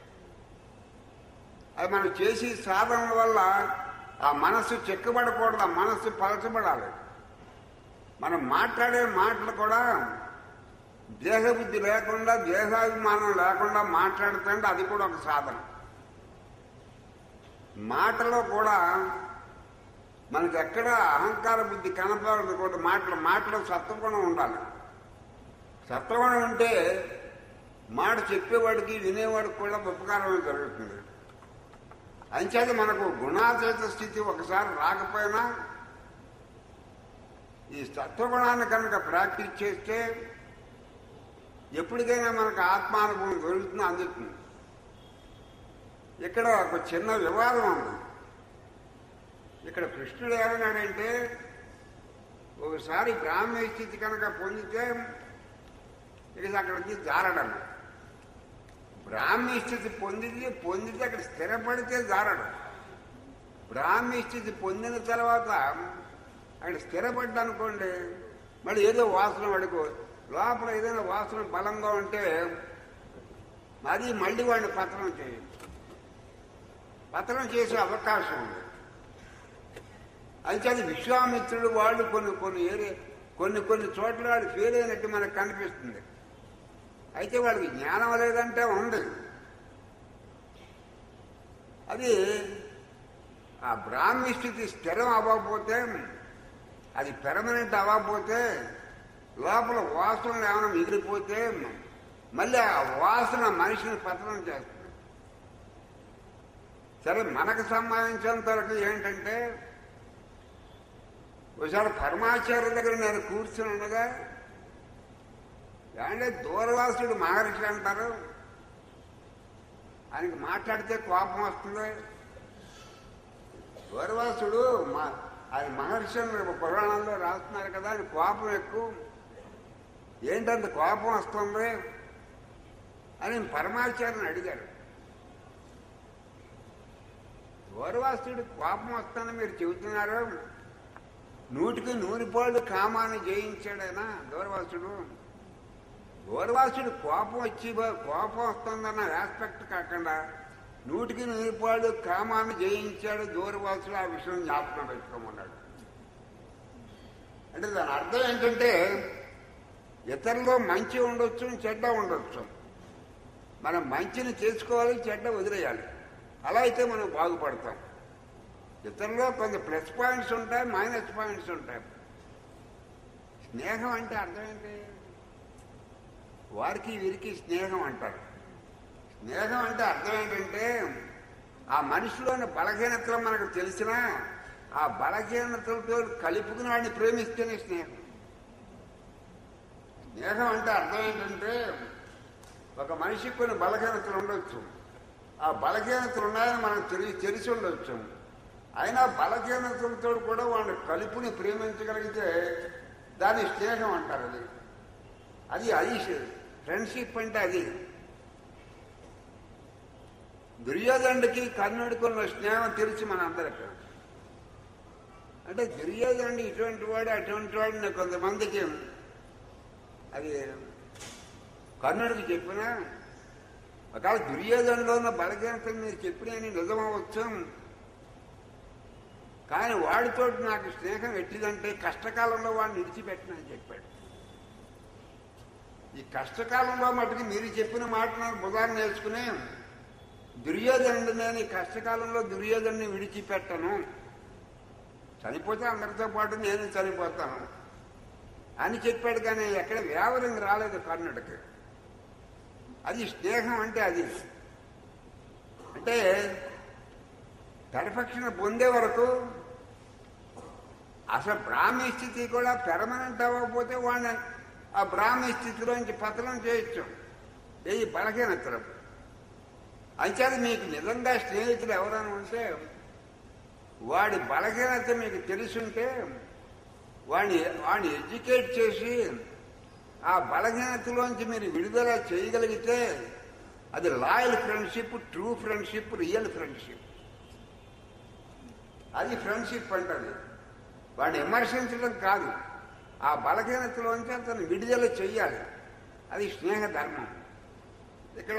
అది మనం చేసే సాధనల వల్ల ఆ మనస్సు చెక్కబడకూడదు ఆ మనస్సు పలచబడాలి మనం మాట్లాడే మాటలు కూడా దేహబుద్ధి లేకుండా దేహాభిమానం లేకుండా మాట్లాడుతుంటే అది కూడా ఒక సాధన మాటలో కూడా మనకి ఎక్కడ అహంకార బుద్ధి కనపడదు కూడా మాటలు మాటలో సత్వగుణం ఉండాలి సత్వగుణం ఉంటే మాట చెప్పేవాడికి వినేవాడికి కూడా ఉపకారమే జరుగుతుంది అంచేత మనకు గుణాతీత స్థితి ఒకసారి రాకపోయినా ఈ సత్వగుణాన్ని కనుక ప్రాక్టీస్ చేస్తే ఎప్పటికైనా మనకు ఆత్మానుభవం దొరుకుతుంది అందుతుంది ఇక్కడ ఒక చిన్న వివాదం ఉంది ఇక్కడ కృష్ణుడు ఏమన్నాడంటే ఒకసారి బ్రాహ్మణ స్థితి కనుక పొందితే ఇక అక్కడికి జారడం బ్రాహ్మీ స్థితి పొందితే పొందితే అక్కడ స్థిరపడితే జారడం బ్రాహ్మీ స్థితి పొందిన తర్వాత అక్కడ స్థిరపడ్డనుకోండి మళ్ళీ ఏదో వాసన పడుకో లోపల ఏదైనా వాసన బలంగా ఉంటే అది మళ్ళీ వాడిని పతనం చేయొచ్చు పతనం చేసే అవకాశం ఉంది అయితే అది విశ్వామిత్రుడు వాళ్ళు కొన్ని కొన్ని ఏరియా కొన్ని కొన్ని చోట్ల వాళ్ళు ఫెయిల్ అయినట్టు మనకు కనిపిస్తుంది అయితే వాళ్ళకి జ్ఞానం లేదంటే ఉంది అది ఆ బ్రాహ్మీ స్థితి స్థిరం అవ్వకపోతే అది పెర్మనెంట్ అవ్వకపోతే లోపల వాసనలు ఏమైనా మిగిలిపోతే మళ్ళీ ఆ వాసన మనిషిని పతనం చేస్తుంది సరే మనకు సంబంధించినంత వరకు ఏంటంటే ఒకసారి పరమాచార్య దగ్గర నేను కూర్చుని ఉండగా అంటే దూరవాసుడు మహర్షి అంటారు ఆయనకి మాట్లాడితే కోపం వస్తుంది దూరవాసుడు మా ఆయన మహర్షి అని పురాణంలో రాస్తున్నారు కదా ఆయన కోపం ఎక్కువ ఏంటంత కోపం వస్తుంది అని పరమాచార్యని అడిగారు దూరవాసుడు కోపం వస్తుందని మీరు చెబుతున్నారు నూటికి నూరు పాళ్ళు కామాన్ని జయించాడైనా దూరవాసుడు దూరవాసుడు కోపం వచ్చి కోపం వస్తుందన్న ఆస్పెక్ట్ కాకుండా నూటికి నూరు పాళ్ళు కామాన్ని జయించాడు దూరవాసుడు ఆ విషయం జ్ఞాపకం పెట్టుకోమన్నాడు అంటే దాని అర్థం ఏంటంటే ఇతరులో మంచి ఉండొచ్చు చెడ్డ ఉండొచ్చు మనం మంచిని చేసుకోవాలి చెడ్డ వదిలేయాలి అలా అయితే మనం బాగుపడతాం ఇతరులో కొంత ప్లస్ పాయింట్స్ ఉంటాయి మైనస్ పాయింట్స్ ఉంటాయి స్నేహం అంటే అర్థం ఏంటి వారికి వీరికి స్నేహం అంటారు స్నేహం అంటే అర్థం ఏంటంటే ఆ మనిషిలోని బలహీనతలు మనకు తెలిసినా ఆ బలహీనతలతో కలుపుకుని వాడిని ప్రేమిస్తేనే స్నేహం స్నేహం అంటే అర్థం ఏంటంటే ఒక మనిషికి కొన్ని బలహీనతలు ఉండొచ్చు ఆ బలహీనతలు ఉన్నాయని మనకు తెలిసి తెలిసి ఉండొచ్చు అయినా బలహీనతలతో కూడా వాడిని కలుపుని ప్రేమించగలిగితే దాన్ని స్నేహం అంటారు అది అది అది ఫ్రెండ్షిప్ అంటే అది దుర్యోధనుడికి కర్ణుడికి ఉన్న స్నేహం తెలిసి మన అందరికి అంటే దుర్యోధనుడు ఇటువంటి వాడు అటువంటి వాడు నాకు కొంతమందికి అది కర్ణుడికి చెప్పినా ఒకవేళ దుర్యోధనలో ఉన్న బలహీనతలు మీరు చెప్పినా నిజమవచ్చు కానీ వాడితో నాకు స్నేహం ఎట్టిదంటే కష్టకాలంలో వాడిని విడిచిపెట్టినని చెప్పాడు ఈ కష్టకాలంలో మటుకు మీరు చెప్పిన మాట నాకు బుధాన్ని నేర్చుకుని దుర్యోధనుడు నేను ఈ కష్టకాలంలో దుర్యోధన్ని విడిచిపెట్టను చనిపోతే అందరితో పాటు నేను చనిపోతాను అని చెప్పాడు కానీ ఎక్కడ వ్యావరం రాలేదు కర్ణుడికి అది స్నేహం అంటే అది అంటే పెర్ఫెక్షన్ పొందే వరకు అసలు బ్రాహ్మీ స్థితి కూడా పెర్మనెంట్ అవ్వకపోతే వాడిని ఆ బ్రాహ్మీ స్థితిలోంచి పతనం చేయొచ్చు ఏ బలహీనతలు అంచేది మీకు నిజంగా స్నేహితులు ఎవరైనా ఉంటే వాడి బలహీనత మీకు తెలుసుంటే వాడిని వాడిని ఎడ్యుకేట్ చేసి ఆ బలహీనతలోంచి మీరు విడుదల చేయగలిగితే అది loyal friendship true friendship real friendship అది ఫ్రెండ్షిప్ అంటది వాడిని విమర్శించడం కాదు ఆ బలహీనతలోంచి అతను విడుదల చెయ్యాలి అది స్నేహ ధర్మం ఇక్కడ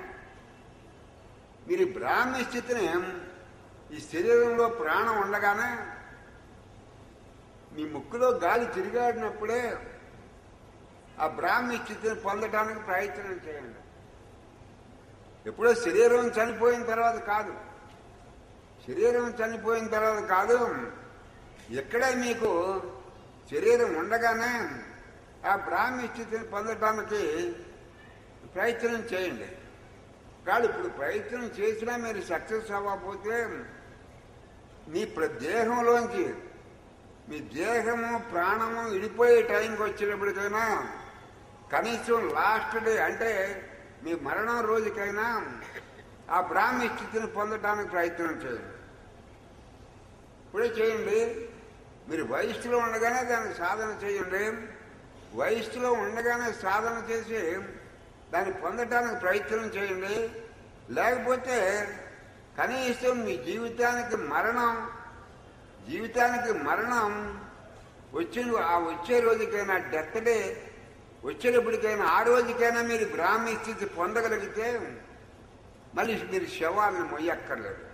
మీరు బ్రాహ్మీ స్థితిని ఈ శరీరంలో ప్రాణం ఉండగానే మీ ముక్కులో గాలి తిరిగాడినప్పుడే ఆ బ్రాహ్మీ స్థితిని పొందడానికి ప్రయత్నం చేయండి ఎప్పుడో శరీరం చనిపోయిన తర్వాత కాదు శరీరం చనిపోయిన తర్వాత కాదు ఇక్కడే మీకు శరీరం ఉండగానే ఆ బ్రాహ్మీ స్థితిని పొందటానికి ప్రయత్నం చేయండి కాదు ఇప్పుడు ప్రయత్నం చేసినా మీరు సక్సెస్ అవ్వకపోతే మీ ప్ర- దేహంలోంచి మీ దేహము ప్రాణము ఇడిపోయే టైంకి వచ్చినప్పటికైనా కనీసం లాస్ట్ డే అంటే మీ మరణం రోజుకైనా ఆ బ్రాహ్మీ స్థితిని పొందడానికి ప్రయత్నం చేయండి ఇప్పుడే చేయండి మీరు వయస్సులో ఉండగానే దానికి సాధన చేయండి వయస్సులో ఉండగానే సాధన చేసి దాన్ని పొందటానికి ప్రయత్నం చేయండి లేకపోతే కనీసం మీ జీవితానికి మరణం జీవితానికి మరణం వచ్చిన ఆ వచ్చే రోజుకైనా డెత్ డే వచ్చేటప్పటికైనా ఆ రోజుకైనా మీరు బ్రాహ్మీ స్థితి పొందగలిగితే మళ్ళీ మీరు శవాలను మొయ్యక్కర్లేదు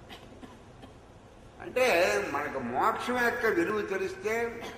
అంటే మనకు మోక్షం యొక్క విలువ తెలిస్తే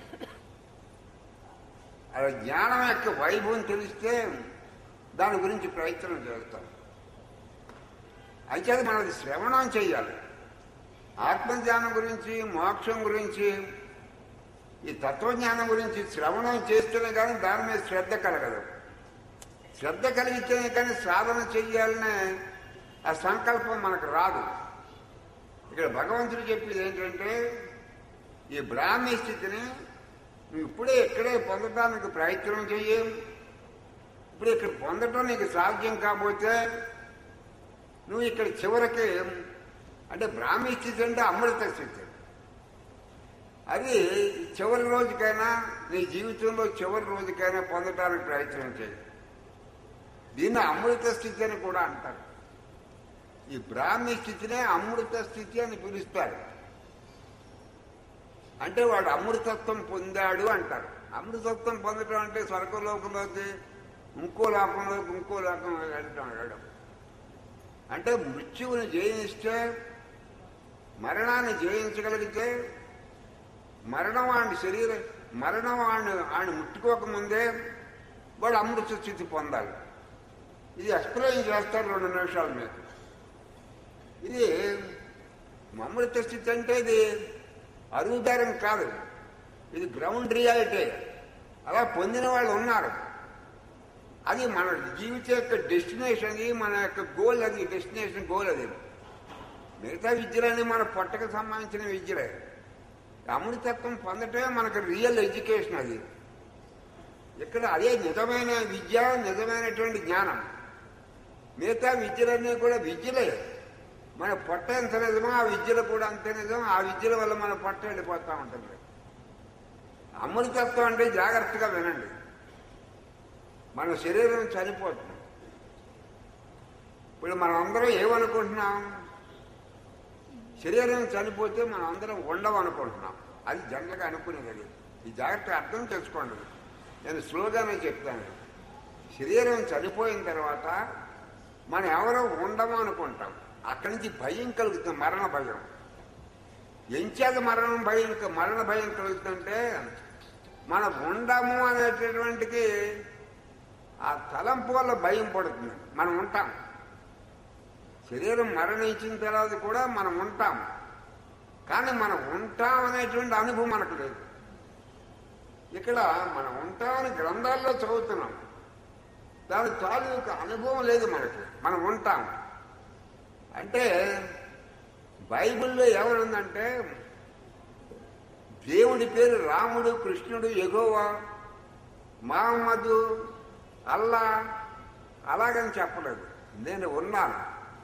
ఆ జ్ఞానం యొక్క వైభవం తెలిస్తే దాని గురించి ప్రయత్నం చేస్తాం అయితే మనది శ్రవణం చేయాలి ఆత్మజ్ఞానం గురించి మోక్షం గురించి ఈ తత్వజ్ఞానం గురించి శ్రవణం చేస్తేనే కానీ దాని మీద శ్రద్ధ కలగదు శ్రద్ధ కలిగితేనే కానీ సాధన చెయ్యాలనే ఆ సంకల్పం మనకు రాదు ఇక్కడ భగవంతుడు చెప్పేది ఏంటంటే ఈ బ్రాహ్మీ స్థితిని నువ్వు ఇప్పుడే ఇక్కడే పొందడానికి ప్రయత్నం చెయ్యి ఇప్పుడు ఇక్కడ పొందటం నీకు సాధ్యం కాకపోతే నువ్వు ఇక్కడ చివరికి అంటే బ్రాహ్మీ స్థితి అంటే అమృత స్థితి అది చివరి రోజుకైనా నీ జీవితంలో చివరి రోజుకైనా పొందడానికి ప్రయత్నం చేయి దీన్ని అమృత స్థితి అని కూడా అంటారు ఈ బ్రాహ్మీ స్థితినే అమృత స్థితి అని పిలుస్తారు అంటే వాడు అమృతత్వం పొందాడు అంటారు అమృతత్వం పొందటం అంటే స్వర్గలోకంలోకి ఇంకో లోకంలోకి ఇంకో లోకం వెళ్ళటం వెళ్ళడం అంటే మృత్యువుని జయిస్తే మరణాన్ని జయించగలిగితే మరణం వాడి శరీరం మరణం వాడిని ఆయన ముట్టుకోకముందే వాడు అమృత స్థితి పొందాలి ఇది ఎక్స్ప్లెయిన్ చేస్తారు రెండు నిమిషాల మీద ఇది అమృత స్థితి అంటే ఇది అరువుదారం కాదు ఇది గ్రౌండ్ రియాలిటీ అలా పొందిన వాళ్ళు ఉన్నారు అది మన జీవిత యొక్క డెస్టినేషన్ అది మన యొక్క గోల్ అది డెస్టినేషన్ గోల్ అది మిగతా విద్యలన్నీ మన పొట్టకు సంబంధించిన విద్యలే అమృతత్వం పొందటమే మనకు రియల్ ఎడ్యుకేషన్ అది ఇక్కడ అదే నిజమైన విద్య నిజమైనటువంటి జ్ఞానం మిగతా విద్యలన్నీ కూడా విద్యలే మన పొట్ట ఎంత నిజమో ఆ విద్యలు కూడా అంతే నిజం ఆ విద్యల వల్ల మన పొట్ట వెళ్ళిపోతూ ఉంటుంది అమృతత్వం అంటే జాగ్రత్తగా వినండి మన శరీరం చనిపోతుంది ఇప్పుడు మనం అందరం ఏమనుకుంటున్నాం శరీరం చనిపోతే మనం అందరం ఉండవు అనుకుంటున్నాం అది జనరల్గా అనుకునేది అది ఈ జాగ్రత్త అర్థం చేసుకోండి నేను స్లోగానే చెప్తాను శరీరం చనిపోయిన తర్వాత మనం ఎవరో ఉండము అనుకుంటాం అక్కడి నుంచి భయం కలుగుతుంది మరణ భయం ఎంచేత మరణం భయం మరణ భయం కలుగుతుందంటే మనం ఉండము అనేటటువంటికి ఆ తలంపు వల్ల భయం పడుతుంది మనం ఉంటాం శరీరం మరణించిన తర్వాత కూడా మనం ఉంటాం కానీ మనం ఉంటాం అనేటువంటి అనుభవం మనకు లేదు ఇక్కడ మనం ఉంటామని గ్రంథాల్లో చదువుతున్నాం దాని తాలూకు అనుభవం లేదు మనకి మనం ఉంటాం అంటే బైబిల్లో ఎవరుందంటే దేవుడి పేరు రాముడు కృష్ణుడు ఎగోవా మహమ్మదు అల్లా అలాగని చెప్పలేదు నేను ఉన్నాను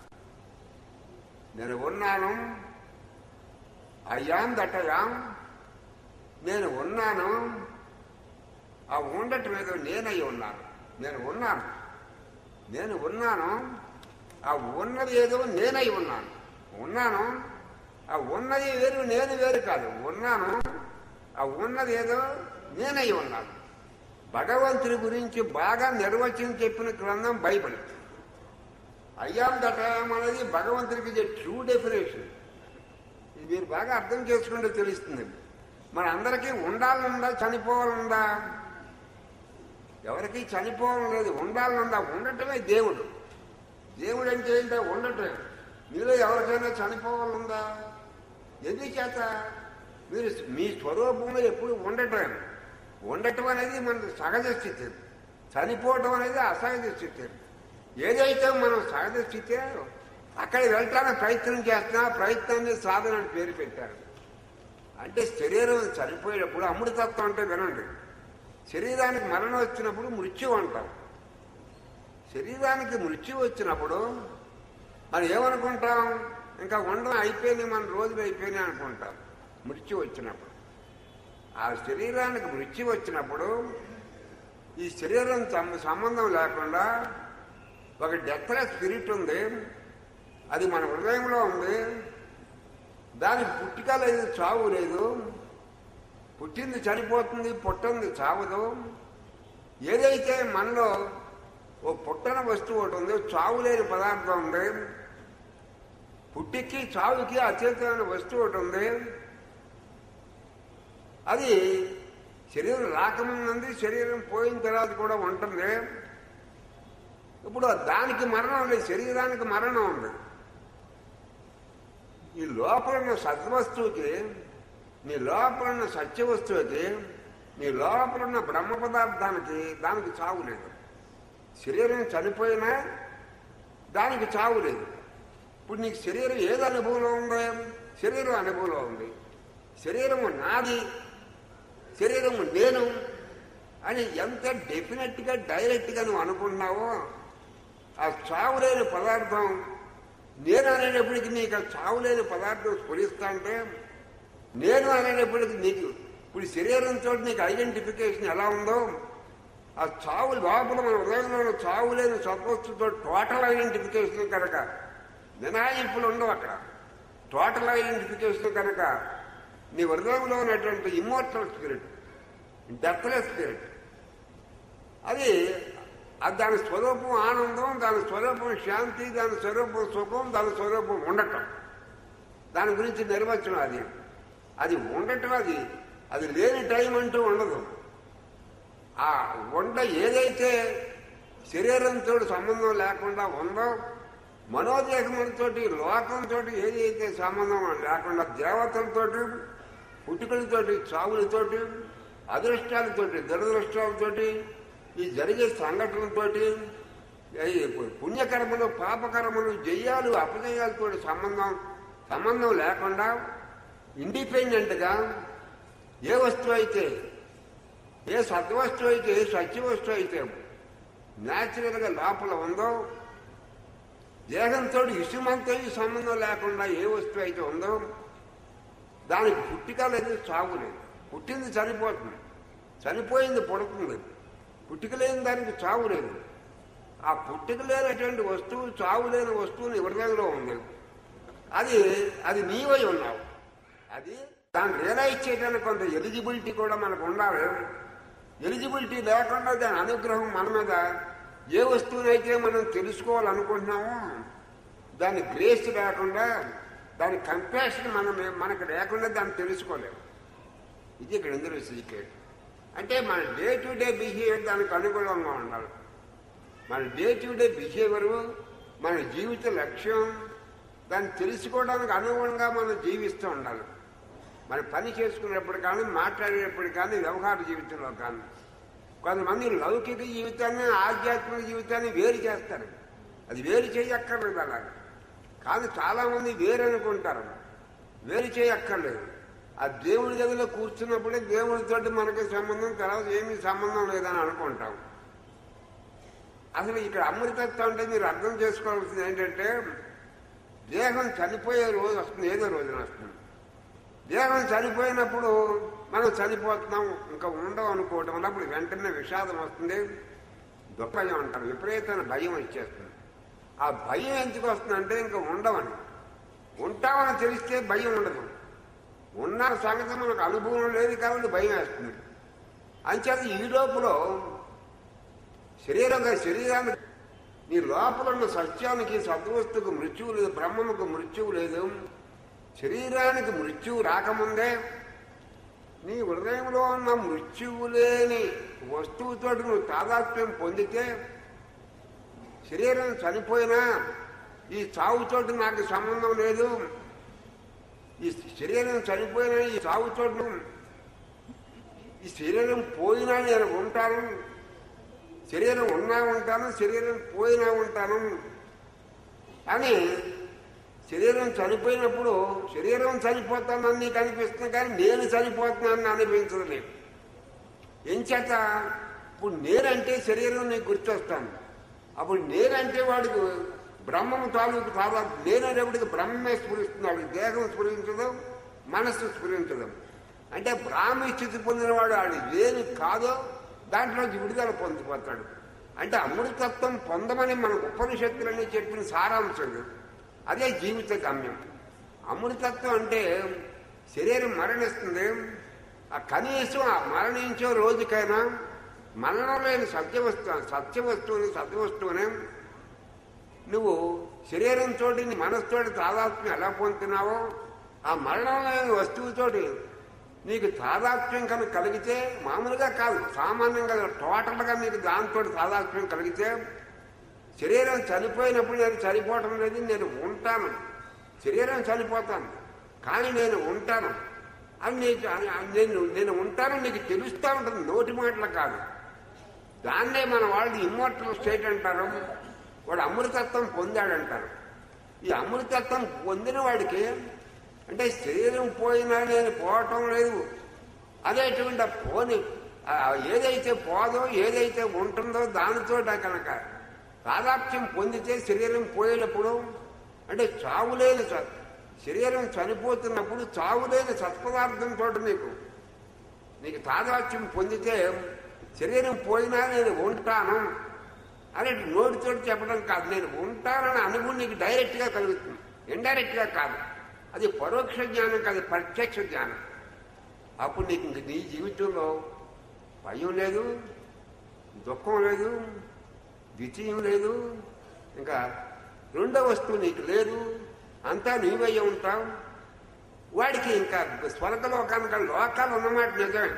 నేను ఉన్నాను అయ్యాం దట్టయాం నేను ఉన్నాను ఆ ఉండటం ఏదో నేనై ఉన్నాను నేను ఉన్నాను నేను ఉన్నాను ఆ ఉన్నది ఏదో నేనై ఉన్నాను ఉన్నాను ఆ ఉన్నది వేరు నేను వేరు కాదు ఉన్నాను ఆ ఉన్నది ఏదో నేనై ఉన్నాను భగవంతుడి గురించి బాగా నిర్వచనం చెప్పిన గ్రంథం బైబిల్ అయ్యాం దటయం అనేది భగవంతుడికి ట్రూ డెఫినేషన్ ఇది మీరు బాగా అర్థం చేసుకుంటే తెలుస్తుంది మన అందరికీ ఉండాలనుందా చనిపోవాలనుందా ఎవరికి చనిపోవడం లేదు ఉండాలనుందా ఉండటమే దేవుడు దేవుడు అంటే ఏంటో ఉండటం మీలో ఎవరికైనా చనిపోవాలనుందా ఎందుచేత మీరు మీ స్వరూపంలో ఎప్పుడు ఉండటం ఉండటం అనేది మన సహజ స్థితి చనిపోవటం అనేది అసహజ స్థితి ఏదైతే మనం సహజ స్థితి అక్కడ వెళ్ళటానికి ప్రయత్నం చేస్తున్నా ఆ ప్రయత్నాన్ని సాధన అని పేరు పెట్టారు అంటే శరీరం చనిపోయేటప్పుడు అమృతత్వం అంటే వినండి శరీరానికి మరణం వచ్చినప్పుడు మృత్యు అంటాం శరీరానికి మృత్యు వచ్చినప్పుడు మనం ఏమనుకుంటాం ఇంకా ఉండడం అయిపోయింది మన రోజులు అయిపోయినాయి అనుకుంటాం మృత్యు వచ్చినప్పుడు ఆ శరీరానికి మృత్యు వచ్చినప్పుడు ఈ శరీరం సం- సంబంధం లేకుండా ఒక డెత్లెస్ స్పిరిట్ ఉంది అది మన హృదయంలో ఉంది దానికి పుట్టిక లేదు చావు లేదు పుట్టింది చనిపోతుంది పుట్టింది చావదు ఏదైతే మనలో ఓ పుట్టన వస్తువు ఒకటి ఉంది చావు లేని పదార్థం ఉంది పుట్టికి చావుకి అత్యధికమైన వస్తువు ఒకటి ఉంది అది శరీరం రాకముందు శరీరం పోయిన తర్వాత కూడా ఉంటుంది ఇప్పుడు దానికి మరణం లేదు శరీరానికి మరణం ఉంది ఈ లోపల ఉన్న సద్వస్తువుకి నీ లోపల ఉన్న సత్య వస్తువుకి నీ లోపల ఉన్న బ్రహ్మ పదార్థానికి దానికి చావు లేదు శరీరం చనిపోయినా దానికి చావు లేదు ఇప్పుడు నీకు శరీరం ఏది అనుభవంలో ఉందో శరీరం అనుభవంలో ఉంది శరీరము నాది శరీరము నేను అని ఎంత డెఫినెట్గా డైరెక్ట్గా నువ్వు అనుకుంటున్నావో ఆ చావు లేని పదార్థం నేను అనేటప్పటికి నీకు ఆ చావు లేని పదార్థం స్ఫురిస్తా అంటే నేను అనేటప్పటికి నీకు ఇప్పుడు శరీరంతో నీకు ఐడెంటిఫికేషన్ ఎలా ఉందో ఆ చావు లోపల మన హృదయంలో ఉన్న చావు లేని సత్వస్తుతో టోటల్ ఐడెంటిఫికేషన్ కనుక మినాయింపులు ఉండవు అక్కడ టోటల్ ఐడెంటిఫికేషన్ కనుక నీ హృదయంలో ఉన్నటువంటి ఇమ్మోర్టల్ స్పిరిట్ డెత్లెస్ స్పిరిట్ అది అది దాని స్వరూపం ఆనందం దాని స్వరూపం శాంతి దాని స్వరూపం సుఖం దాని స్వరూపం ఉండటం దాని గురించి నిర్వచనం అది అది ఉండటం అది అది లేని టైం అంటూ ఉండదు ఆ ఉండ ఏదైతే శరీరంతో సంబంధం లేకుండా ఉందో మనోదేహములతో లోకంతో ఏదైతే సంబంధం లేకుండా దేవతలతోటి పుట్టుకలతోటి చావులతోటి అదృష్టాలతోటి దురదృష్టాలతోటి ఈ జరిగే సంఘటనలతోటి ఈ పుణ్యకర్మలు పాపకర్మలు జయాలు అపజయాలతో సంబంధం సంబంధం లేకుండా ఇండిపెండెంట్గా ఏ వస్తువు అయితే ఏ సద్వస్తువు అయితే ఏ సత్యవస్తువు అయితే న్యాచురల్గా లోపల ఉందో దేహంతో ఇసుమంతో ఈ సంబంధం లేకుండా ఏ వస్తువు అయితే ఉందో దానికి పుట్టిక లేదు చావు లేదు పుట్టింది చనిపోతుంది చనిపోయింది పుడుతుంది పుట్టిక లేని దానికి చావు లేదు ఆ పుట్టిక లేనటువంటి వస్తువు చావు లేని వస్తువు నీ హృదయంలో ఉంది అది అది నీవై ఉన్నావు అది దాన్ని రియలైజ్ చేయడానికి కొంత ఎలిజిబిలిటీ కూడా మనకు ఉండాలి ఎలిజిబిలిటీ లేకుండా దాని అనుగ్రహం మన మీద ఏ వస్తువునైతే మనం తెలుసుకోవాలనుకుంటున్నామో దాని గ్రేస్ లేకుండా దాని కంపాషన్ మనం మనకు లేకుండా దాన్ని తెలుసుకోలేము ఇది ఇక్కడ ఇందులో సీక్రెట్ అంటే మన డే టు డే బిహేవియర్ దానికి అనుగుణంగా ఉండాలి మన డే టు డే బిహేవియర్ మన జీవిత లక్ష్యం దాన్ని తెలుసుకోవడానికి అనుగుణంగా మనం జీవిస్తూ ఉండాలి మన పని చేసుకునేప్పుడు కానీ మాట్లాడేటప్పుడు కానీ వ్యవహార జీవితంలో కానీ కొంతమంది లౌకిక జీవితాన్ని ఆధ్యాత్మిక జీవితాన్ని వేరు చేస్తారు అది వేరు చేయక్కర్లేదు అలా కానీ చాలామంది వేరు అనుకుంటారు వేరు చేయక్కర్లేదు ఆ దేవుడి గదిలో కూర్చున్నప్పుడే దేవుడితోటి మనకి సంబంధం తర్వాత ఏమీ సంబంధం లేదని అనుకుంటాం అసలు ఇక్కడ అమృతత్వం అంటే మీరు అర్థం చేసుకోవాల్సింది ఏంటంటే దేహం చనిపోయే రోజు వస్తుంది ఏదో రోజున వస్తుంది దేహం చనిపోయినప్పుడు మనం చనిపోతున్నాం ఇంకా ఉండవు అనుకోవటం వల్ల అప్పుడు వెంటనే విషాదం వస్తుంది దుఃఖం అంటారు విపరీతమైన భయం వచ్చేస్తుంది ఆ భయం ఎందుకు వస్తుందంటే ఇంకా ఉండవని ఉంటామని తెలిస్తే భయం ఉండదు ఉన్న సంగతి మనకు అనుభవం లేదు కాబట్టి భయం వేస్తుంది అంచేత ఈ లోపల శరీరంగా శరీరానికి నీ లోపల ఉన్న సత్యానికి సద్వస్తుకు మృత్యువు లేదు బ్రహ్మముకు మృత్యువు లేదు శరీరానికి మృత్యువు రాకముందే నీ హృదయంలో ఉన్న మృత్యువు లేని వస్తువుతో నువ్వు తాదాత్మ్యం పొందితే శరీరం చనిపోయినా ఈ చావుతోటి నాకు సంబంధం లేదు ఈ శరీరం చనిపోయినా ఈ చావుతోటి ఈ శరీరం పోయినా నేను ఉంటాను శరీరం ఉన్నా ఉంటాను శరీరం పోయినా ఉంటాను అని శరీరం చనిపోయినప్పుడు శరీరం చనిపోతానని నీకు అనిపిస్తుంది కానీ నేను చనిపోతున్నానని అనిపించదు నీకు ఎంచేత ఇప్పుడు నేనంటే శరీరం నీకు గుర్తొస్తాను అప్పుడు నేనంటే వాడికి బ్రహ్మం తాలూకు తాదా నేననేప్పటికి బ్రహ్మే స్ఫురిస్తున్నాడు దేహం స్ఫురించదు మనస్సు స్ఫురించదు అంటే బ్రాహ్మీ స్థితి పొందినవాడు వాడు ఏమి కాదో దాంట్లోంచి విడుదల పొందిపోతాడు అంటే అమృతత్వం పొందమని మన ఉపనిషత్తులన్నీ చెప్పిన సారాంశం ఇది. అదే జీవిత గమ్యం అమృతత్వం అంటే శరీరం మరణిస్తుంది ఆ కనీసం ఆ మరణించే రోజుకైనా మరణం లేని సత్యవస్తు సత్యవస్తువుని సత్యవస్తువుని నువ్వు శరీరంతో నీ మనసుతోటి తాదాత్మ్యం ఎలా పొందుతున్నావో ఆ మరణం లేని వస్తువుతోటి నీకు తాదాత్మ్యం కనుక కలిగితే మామూలుగా కాదు సామాన్యంగా టోటల్గా నీకు దాంతో తాదాత్మ్యం కలిగితే శరీరం చనిపోయినప్పుడు నేను చనిపోవటం లేదు నేను ఉంటాను శరీరం చనిపోతాను కానీ నేను ఉంటాను అని నీకు అని- అని నేను నేను ఉంటాను నీకు తెలుస్తూ ఉంటుంది నోటి మాటలు కాదు దాన్నే మన వాళ్ళు ఇమ్మోర్టల్ స్టేట్ అంటారు వాడు అమృతత్వం పొందాడంటారు ఈ అమృతత్వం పొందిన వాడికి అంటే శరీరం పోయినా నేను పోవటం లేదు అనేటువంటి ఆ పోని ఆ ఏదైతే పోదో ఏదైతే ఉంటుందో దానితో కనుక తాదాప్యం పొందితే శరీరం పోయేటప్పుడు అంటే చావులేని స- శరీరం చనిపోతున్నప్పుడు చావులేని సత్పదార్థంతో నీకు నీకు తాదాత్యం పొందితే శరీరం పోయినా నేను ఉంటాను అని నోటితో చెప్పడం కాదు నేను ఉంటానని అనుభవం నీకు డైరెక్ట్గా కలుగుతుంది ఇండైరెక్ట్గా కాదు అది పరోక్ష జ్ఞానం కాదు ప్రత్యక్ష జ్ఞానం అప్పుడు నీకు ఇంక నీ జీవితంలో భయం లేదు దుఃఖం లేదు ద్వితీయం లేదు ఇంకా రెండో వస్తువు నీకు లేదు అంతా నీవయ్య ఉంటావు వాడికి ఇంకా స్వర్గలోకానికి లోకాలు ఉన్నమాట నిజమే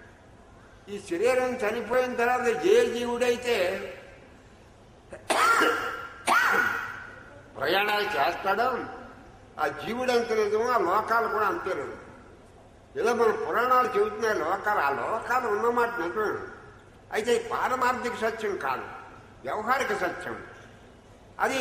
ఈ శరీరం చనిపోయిన తర్వాత ఏ జీవుడైతే ప్రయాణాలు చేస్తాడో ఆ జీవుడు ఎంత నిజమో ఆ లోకాలు కూడా అంతే లేదు ఏదో మన పురాణాలు చెబుతున్నాయి లోకాలు ఆ లోకాలు ఉన్నమాట నిజమే అయితే ఈ పారమార్థిక సత్యం కాదు వ్యవహారిక సత్యం అది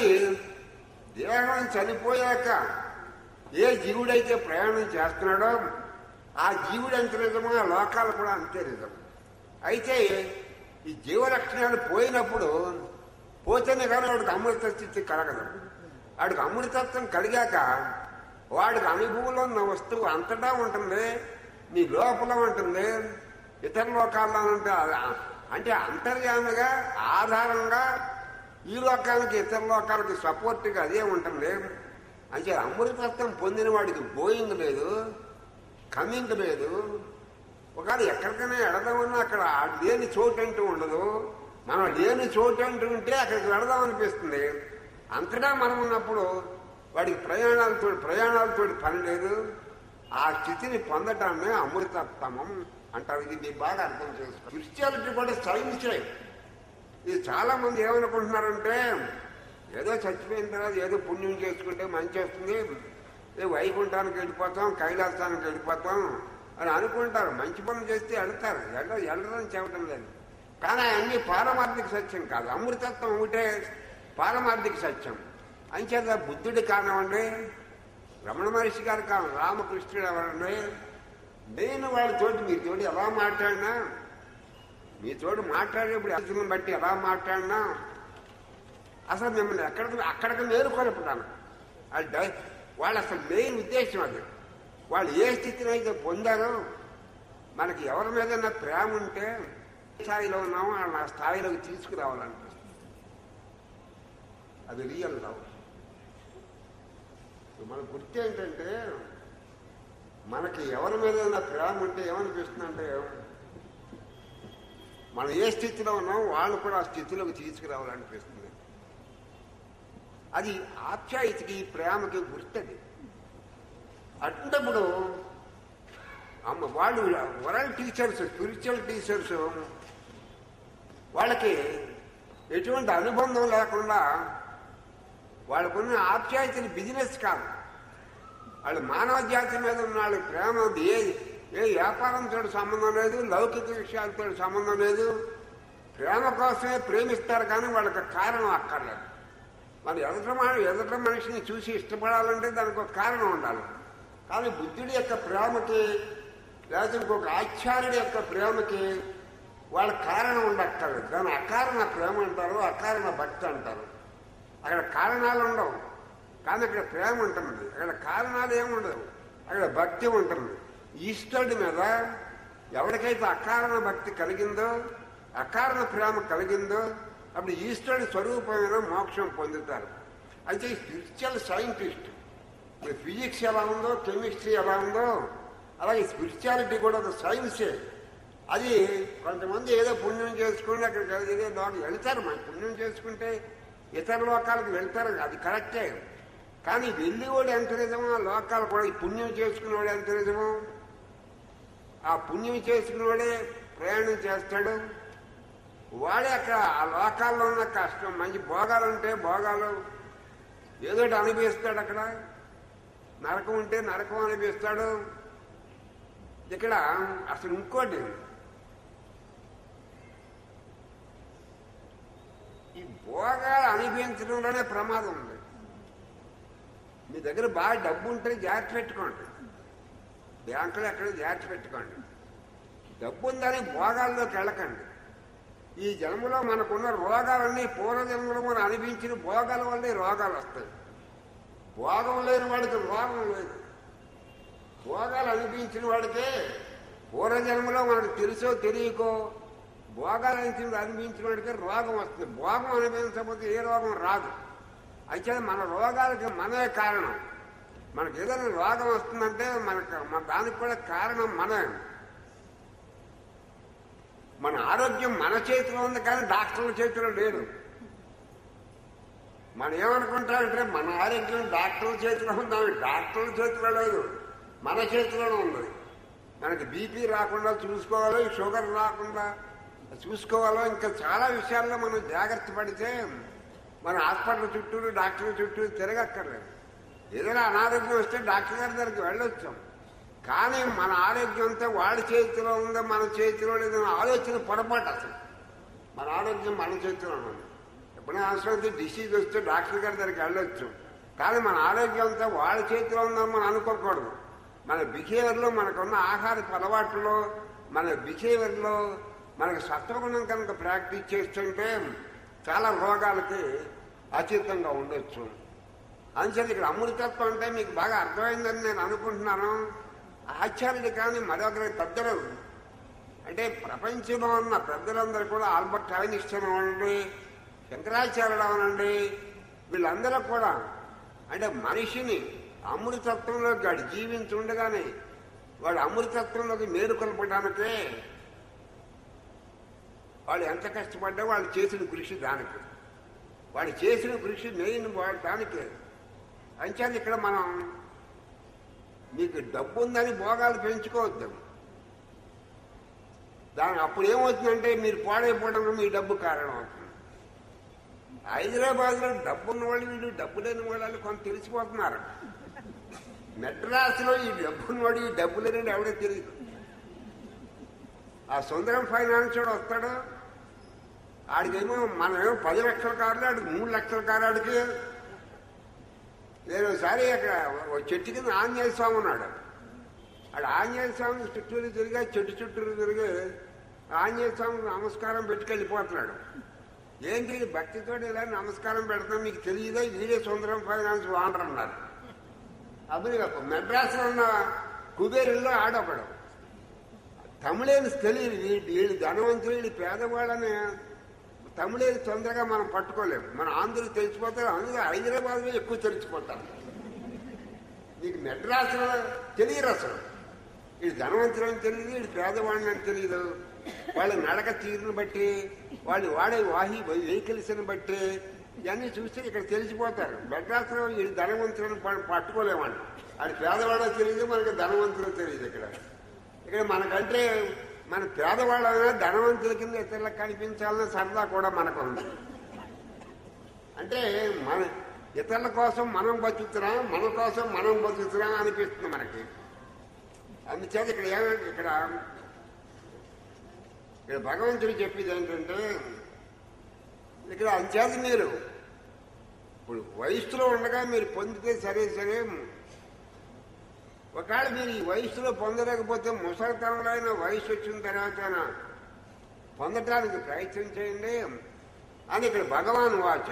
దేహం చనిపోయాక ఏ జీవుడైతే ప్రయాణం చేస్తున్నాడో ఆ జీవుడు ఎంత నిజమో ఆ లోకాలు కూడా అంతే నిజం అయితే ఈ జీవలక్షణాలు పోయినప్పుడు పోతేనే కానీ వాడికి అమృత స్థితి కలగదు వాడికి అమృతత్వం కలిగాక వాడికి అనుభవంలో ఉన్న వస్తువు అంతటా ఉంటుంది నీ లోపల ఉంటుంది ఇతర లోకాల్లో ఉంటే అది- అంటే అంతర్యామిగా ఆధారంగా ఈ లోకానికి ఇతర లోకాలకి సపోర్ట్గా అదే ఉంటుంది అంటే అమృతత్వం పొందిన వాడికి గోయింగ్ లేదు కమింగ్ లేదు ఒకవేళ ఎక్కడికైనా ఎడదామన్నా అక్కడ లేని చోటు అంటూ ఉండదు మనం లేని చోటు అంటూ ఉంటే అక్కడికి వెళదాం అనిపిస్తుంది అంతటా మనం ఉన్నప్పుడు వాడికి ప్రయాణాలతో ప్రయాణాలతో పని లేదు ఆ స్థితిని పొందటాన్ని అమృతత్వమం అంటారు ఇది మీరు బాగా అర్థం చేసుకో స్పిరిచువాలిటీ కూడా సైన్సే ఇది చాలా మంది ఏమనుకుంటున్నారంటే ఏదో చచ్చిపోయిన తర్వాత ఏదో పుణ్యం చేసుకుంటే మంచి వస్తుంది ఏ వైకుంఠానికి వెళ్ళిపోతాం కైలాసానికి వెళ్ళిపోతాం అని అనుకుంటారు మంచి పనులు చేస్తే వెళ్తారు ఎల్ల వెళ్ళదని చెప్పడం లేదు కానీ అన్ని పారమార్థిక సత్యం కాదు అమృతత్వం ఒకటే పారమార్థిక సత్యం అంచేత బుద్ధుడు కానివ్వండి రమణ మహర్షి గారు కాదు రామకృష్ణుడు ఎవరండి నేను వాళ్ళతోటి మీతోటి ఎలా మాట్లాడినా మీతోటి మాట్లాడేప్పుడు అర్థం బట్టి ఎలా మాట్లాడినా అసలు మిమ్మల్ని ఎక్కడ అక్కడికి మేలుకొలుపుతాను అది డై- వాళ్ళ అసలు మెయిన్ ఉద్దేశం అది వాళ్ళు ఏ స్థితిని అయితే పొందారో మనకి ఎవరి మీద ప్రేమ ఉంటే ఏ స్థాయిలో ఉన్నామో వాళ్ళని ఆ స్థాయిలోకి తీసుకురావాలనిపిస్తుంది అది రియల్ లవ్ మన గుర్తు ఏంటంటే మనకి ఎవరి మీద ప్రేమ ఉంటే ఏమనిపిస్తుందంటే మనం ఏ స్థితిలో ఉన్నాం వాళ్ళు కూడా ఆ స్థితిలోకి తీసుకురావాలనిపిస్తుంది అది ఆప్యాయతకి ప్రేమకి గుర్తది అటువంటిప్పుడు అమ్మ వాళ్ళు వరల్డ్ టీచర్స్ స్పిరిచువల్ టీచర్స్ వాళ్ళకి ఎటువంటి అనుబంధం లేకుండా వాళ్ళకున్న ఆప్యాయతని బిజినెస్ కాదు వాళ్ళు మానవ జాతి మీద ఉన్న వాళ్ళ ప్రేమ ఏ ఏ వ్యాపారంతో సంబంధం లేదు లౌకిక విషయాలతో సంబంధం లేదు ప్రేమ కోసమే ప్రేమిస్తారు కానీ వాళ్ళకి కారణం అక్కర్లేదు మరి ఎదట మన ఎదట మనిషిని చూసి ఇష్టపడాలంటే దానికి ఒక కారణం ఉండాలి కానీ బుద్ధుడి యొక్క ప్రేమకి లేకపోతే ఇంకొక ఆచార్యుడి యొక్క ప్రేమకి వాళ్ళ కారణం ఉండక్కర్లేదు దాని అకారణ ప్రేమ అంటారు అకారణ భక్తి అంటారు అక్కడ కారణాలు ఉండవు కానీ అక్కడ ప్రేమ ఉంటుంది అక్కడ కారణాలు ఏముండవు అక్కడ భక్తి ఉంటుంది ఈశ్వరుడి మీద ఎవరికైతే అకారణ భక్తి కలిగిందో అకారణ ప్రేమ కలిగిందో అప్పుడు ఈశ్వరుడి స్వరూపమైన మోక్షం పొందుతారు అయితే స్పిరిచువల్ సైంటిస్ట్ ఇప్పుడు ఫిజిక్స్ ఎలా ఉందో కెమిస్ట్రీ ఎలా ఉందో అలాగే స్పిరిచువాలిటీ కూడా ఒక సైన్సే అది కొంతమంది ఏదో పుణ్యం చేసుకుని అక్కడికి ఏదో లోకం వెళ్తారు మన పుణ్యం చేసుకుంటే ఇతర లోకాలకు వెళ్తారు అది కరెక్టే కానీ వెళ్ళివాడు ఎంత నిజమో ఆ లోకాలు కూడా ఈ పుణ్యం చేసుకునేవాడు ఎంత నిజమో ఆ పుణ్యం చేసుకునేవాడే ప్రయాణం చేస్తాడు వాడే అక్కడ ఆ లోకాల్లో ఉన్న కష్టం మంచి భోగాలు ఉంటే భోగాలు ఏదో అనిపిస్తాడు అక్కడ నరకం ఉంటే నరకం అనిపిస్తాడు ఇక్కడ అసలు ఇంకోటి ఈ భోగాలు అనిపించడంలోనే ప్రమాదం ఉంది మీ దగ్గర బాగా డబ్బు ఉంటే జాగ్రత్త పెట్టుకోండి బ్యాంకులో ఎక్కడ జాగ్రత్త పెట్టుకోండి డబ్బు ఉందని భోగాల్లోకి వెళ్ళకండి ఈ జన్మలో మనకున్న రోగాలన్నీ పూర్వజన్మలో మనం అనిపించిన భోగాల వల్లే రోగాలు వస్తాయి భోగం లేని వాడికి రోగం లేదు భోగాలు అనిపించిన వాడికే పూర్వజన్మలో మనకు తెలుసో తెలియకో భోగాలు అనిపించింది అనిపించిన వాడికే రోగం వస్తుంది భోగం అనిపించకపోతే ఏ రోగం రాదు అయితే మన రోగాలకి మనమే కారణం మనకి ఏదైనా రోగం వస్తుందంటే మనకు మన దానికి కూడా కారణం మనమే మన ఆరోగ్యం మన చేతిలో ఉంది కానీ డాక్టర్ల చేతిలో లేదు మనం ఏమనుకుంటామంటే మన ఆరోగ్యం డాక్టర్ల చేతిలో ఉంది డాక్టర్ల చేతిలో లేదు మన చేతిలోనే ఉంది మనకి బీపీ రాకుండా చూసుకోవాలో షుగర్ రాకుండా చూసుకోవాలో ఇంకా చాలా విషయాల్లో మనం జాగ్రత్త పడితే మన హాస్పిటల్ చుట్టూరు డాక్టర్ చుట్టూ తిరగక్కర్లేదు ఏదైనా అనారోగ్యం వస్తే డాక్టర్ గారి దగ్గరికి వెళ్ళొచ్చాం కానీ మన ఆరోగ్యం అంతా వాడి చేతిలో ఉందో మన చేతిలో లేదని ఆలోచన పొరపాటు అసలు మన ఆరోగ్యం మన చేతిలో ఉంది ఎప్పుడైనా అవసరం అయితే డిసీజ్ వస్తే డాక్టర్ గారి దగ్గరికి వెళ్ళొచ్చు కానీ మన ఆరోగ్యం అంతా వాడి చేతిలో ఉందని మనం అనుకోకూడదు మన బిహేవియర్లో మనకున్న ఆహారపు అలవాట్లలో మన బిహేవియర్లో మనకు సత్వగుణం కనుక ప్రాక్టీస్ చేస్తుంటే చాలా రోగాలకి అతీతంగా ఉండొచ్చు అంచేది ఇక్కడ అమృతత్వం అంటే మీకు బాగా అర్థమైందని నేను అనుకుంటున్నాను ఆచార్యుడు కానీ మరొకరి పెద్దలు అంటే ప్రపంచంలో ఉన్న పెద్దలందరూ కూడా ఆల్బర్ట్ ఐనిస్టన్ అనండి శంకరాచార్యుడు అవనండి వీళ్ళందరూ కూడా అంటే మనిషిని అమృతత్వంలోకి వాడు జీవించి ఉండగానే వాడు అమృతత్వంలోకి మేలుకొల్పడానికే వాళ్ళు ఎంత కష్టపడ్డా వాళ్ళు చేసిన కృషి దానికి వాడు చేసిన కృషి మెయిన్ వాడు దానికే అంచేది ఇక్కడ మనం మీకు డబ్బు ఉందని భోగాలు పెంచుకోవద్దు దాని అప్పుడు ఏమవుతుందంటే మీరు పాడైపోవడం మీ డబ్బు కారణం అవుతుంది హైదరాబాద్లో డబ్బు ఉన్న వాళ్ళు వీళ్ళు డబ్బు లేని వాళ్ళు కొంత తెలిసిపోతున్నారు మెడ్రాస్లో ఈ డబ్బు ఉన్నవాడు ఈ డబ్బు లేని ఎవడో తెలియదు ఆ సుందరం ఫైనాన్స్ వాడు వస్తాడు ఆడికేమో మనమేమో పది లక్షల కార్లు ఆడికి మూడు లక్షల కారు ఆడికి నేను ఒకసారి అక్కడ ఓ చెట్టు కింద ఆంజనేయ స్వామి ఉన్నాడు ఆడు ఆంజనేయ స్వామి చుట్టూరు తిరిగి చెట్టు చుట్టూరు తిరిగి ఆంజనేయ స్వామి నమస్కారం పెట్టుకెళ్ళిపోతున్నాడు ఏంటి ఇది భక్తితో ఇలా నమస్కారం పెడతాం మీకు తెలియదా వీడే సుందరం ఫైనాన్స్ ఓనర్ అన్నారు అప్పుడు మెడ్రాస్లో ఉన్న కుబేరుల్లో ఆడొకడు తమిళేని తెలియదు వీళ్ళు వీళ్ళు ధనవంతులు వీళ్ళు పేదవాళ్ళని తమిళేని తొందరగా మనం పట్టుకోలేము మన ఆంధ్రులు తెలిసిపోతారు అందుకే హైదరాబాద్లో ఎక్కువ తెలిసిపోతారు నీకు మెడ్రాస్లో తెలియరు అసలు వీడు ధనవంతులు అని తెలియదు వీడు పేదవాడిని అని తెలియదు వాళ్ళ నడక తీరుని బట్టి వాళ్ళు వాడే వాహి వెహికల్స్ని బట్టి ఇవన్నీ చూస్తే ఇక్కడ తెలిసిపోతారు మెడ్రాస్లో వీడు ధనవంతులను పట్టుకోలేమండి అది పేదవాడో తెలియదు మనకి ధనవంతులో తెలియదు ఇక్కడ ఇక్కడ మనకంటే మన పేదవాళ్ళైనా ధనవంతుల కింద ఇతరులకు కనిపించాలన్న సరదా కూడా మనకు ఉంది అంటే మన ఇతరుల కోసం మనం బతుకుతున్నాం మన కోసం మనం బతుకుతున్నాం అనిపిస్తుంది మనకి అందుచేత ఇక్కడ ఏమ ఇక్కడ ఇక్కడ భగవంతుడు చెప్పేది ఏంటంటే ఇక్కడ అంచేత మీరు ఇప్పుడు వయసులో ఉండగా మీరు పొందితే సరే సరే ఒకవేళ మీరు ఈ వయసులో పొందలేకపోతే ముసలితనంలో అయినా వయసు వచ్చిన తర్వాత పొందటానికి ప్రయత్నం చేయండి అని ఇక్కడ భగవాన్ వాచ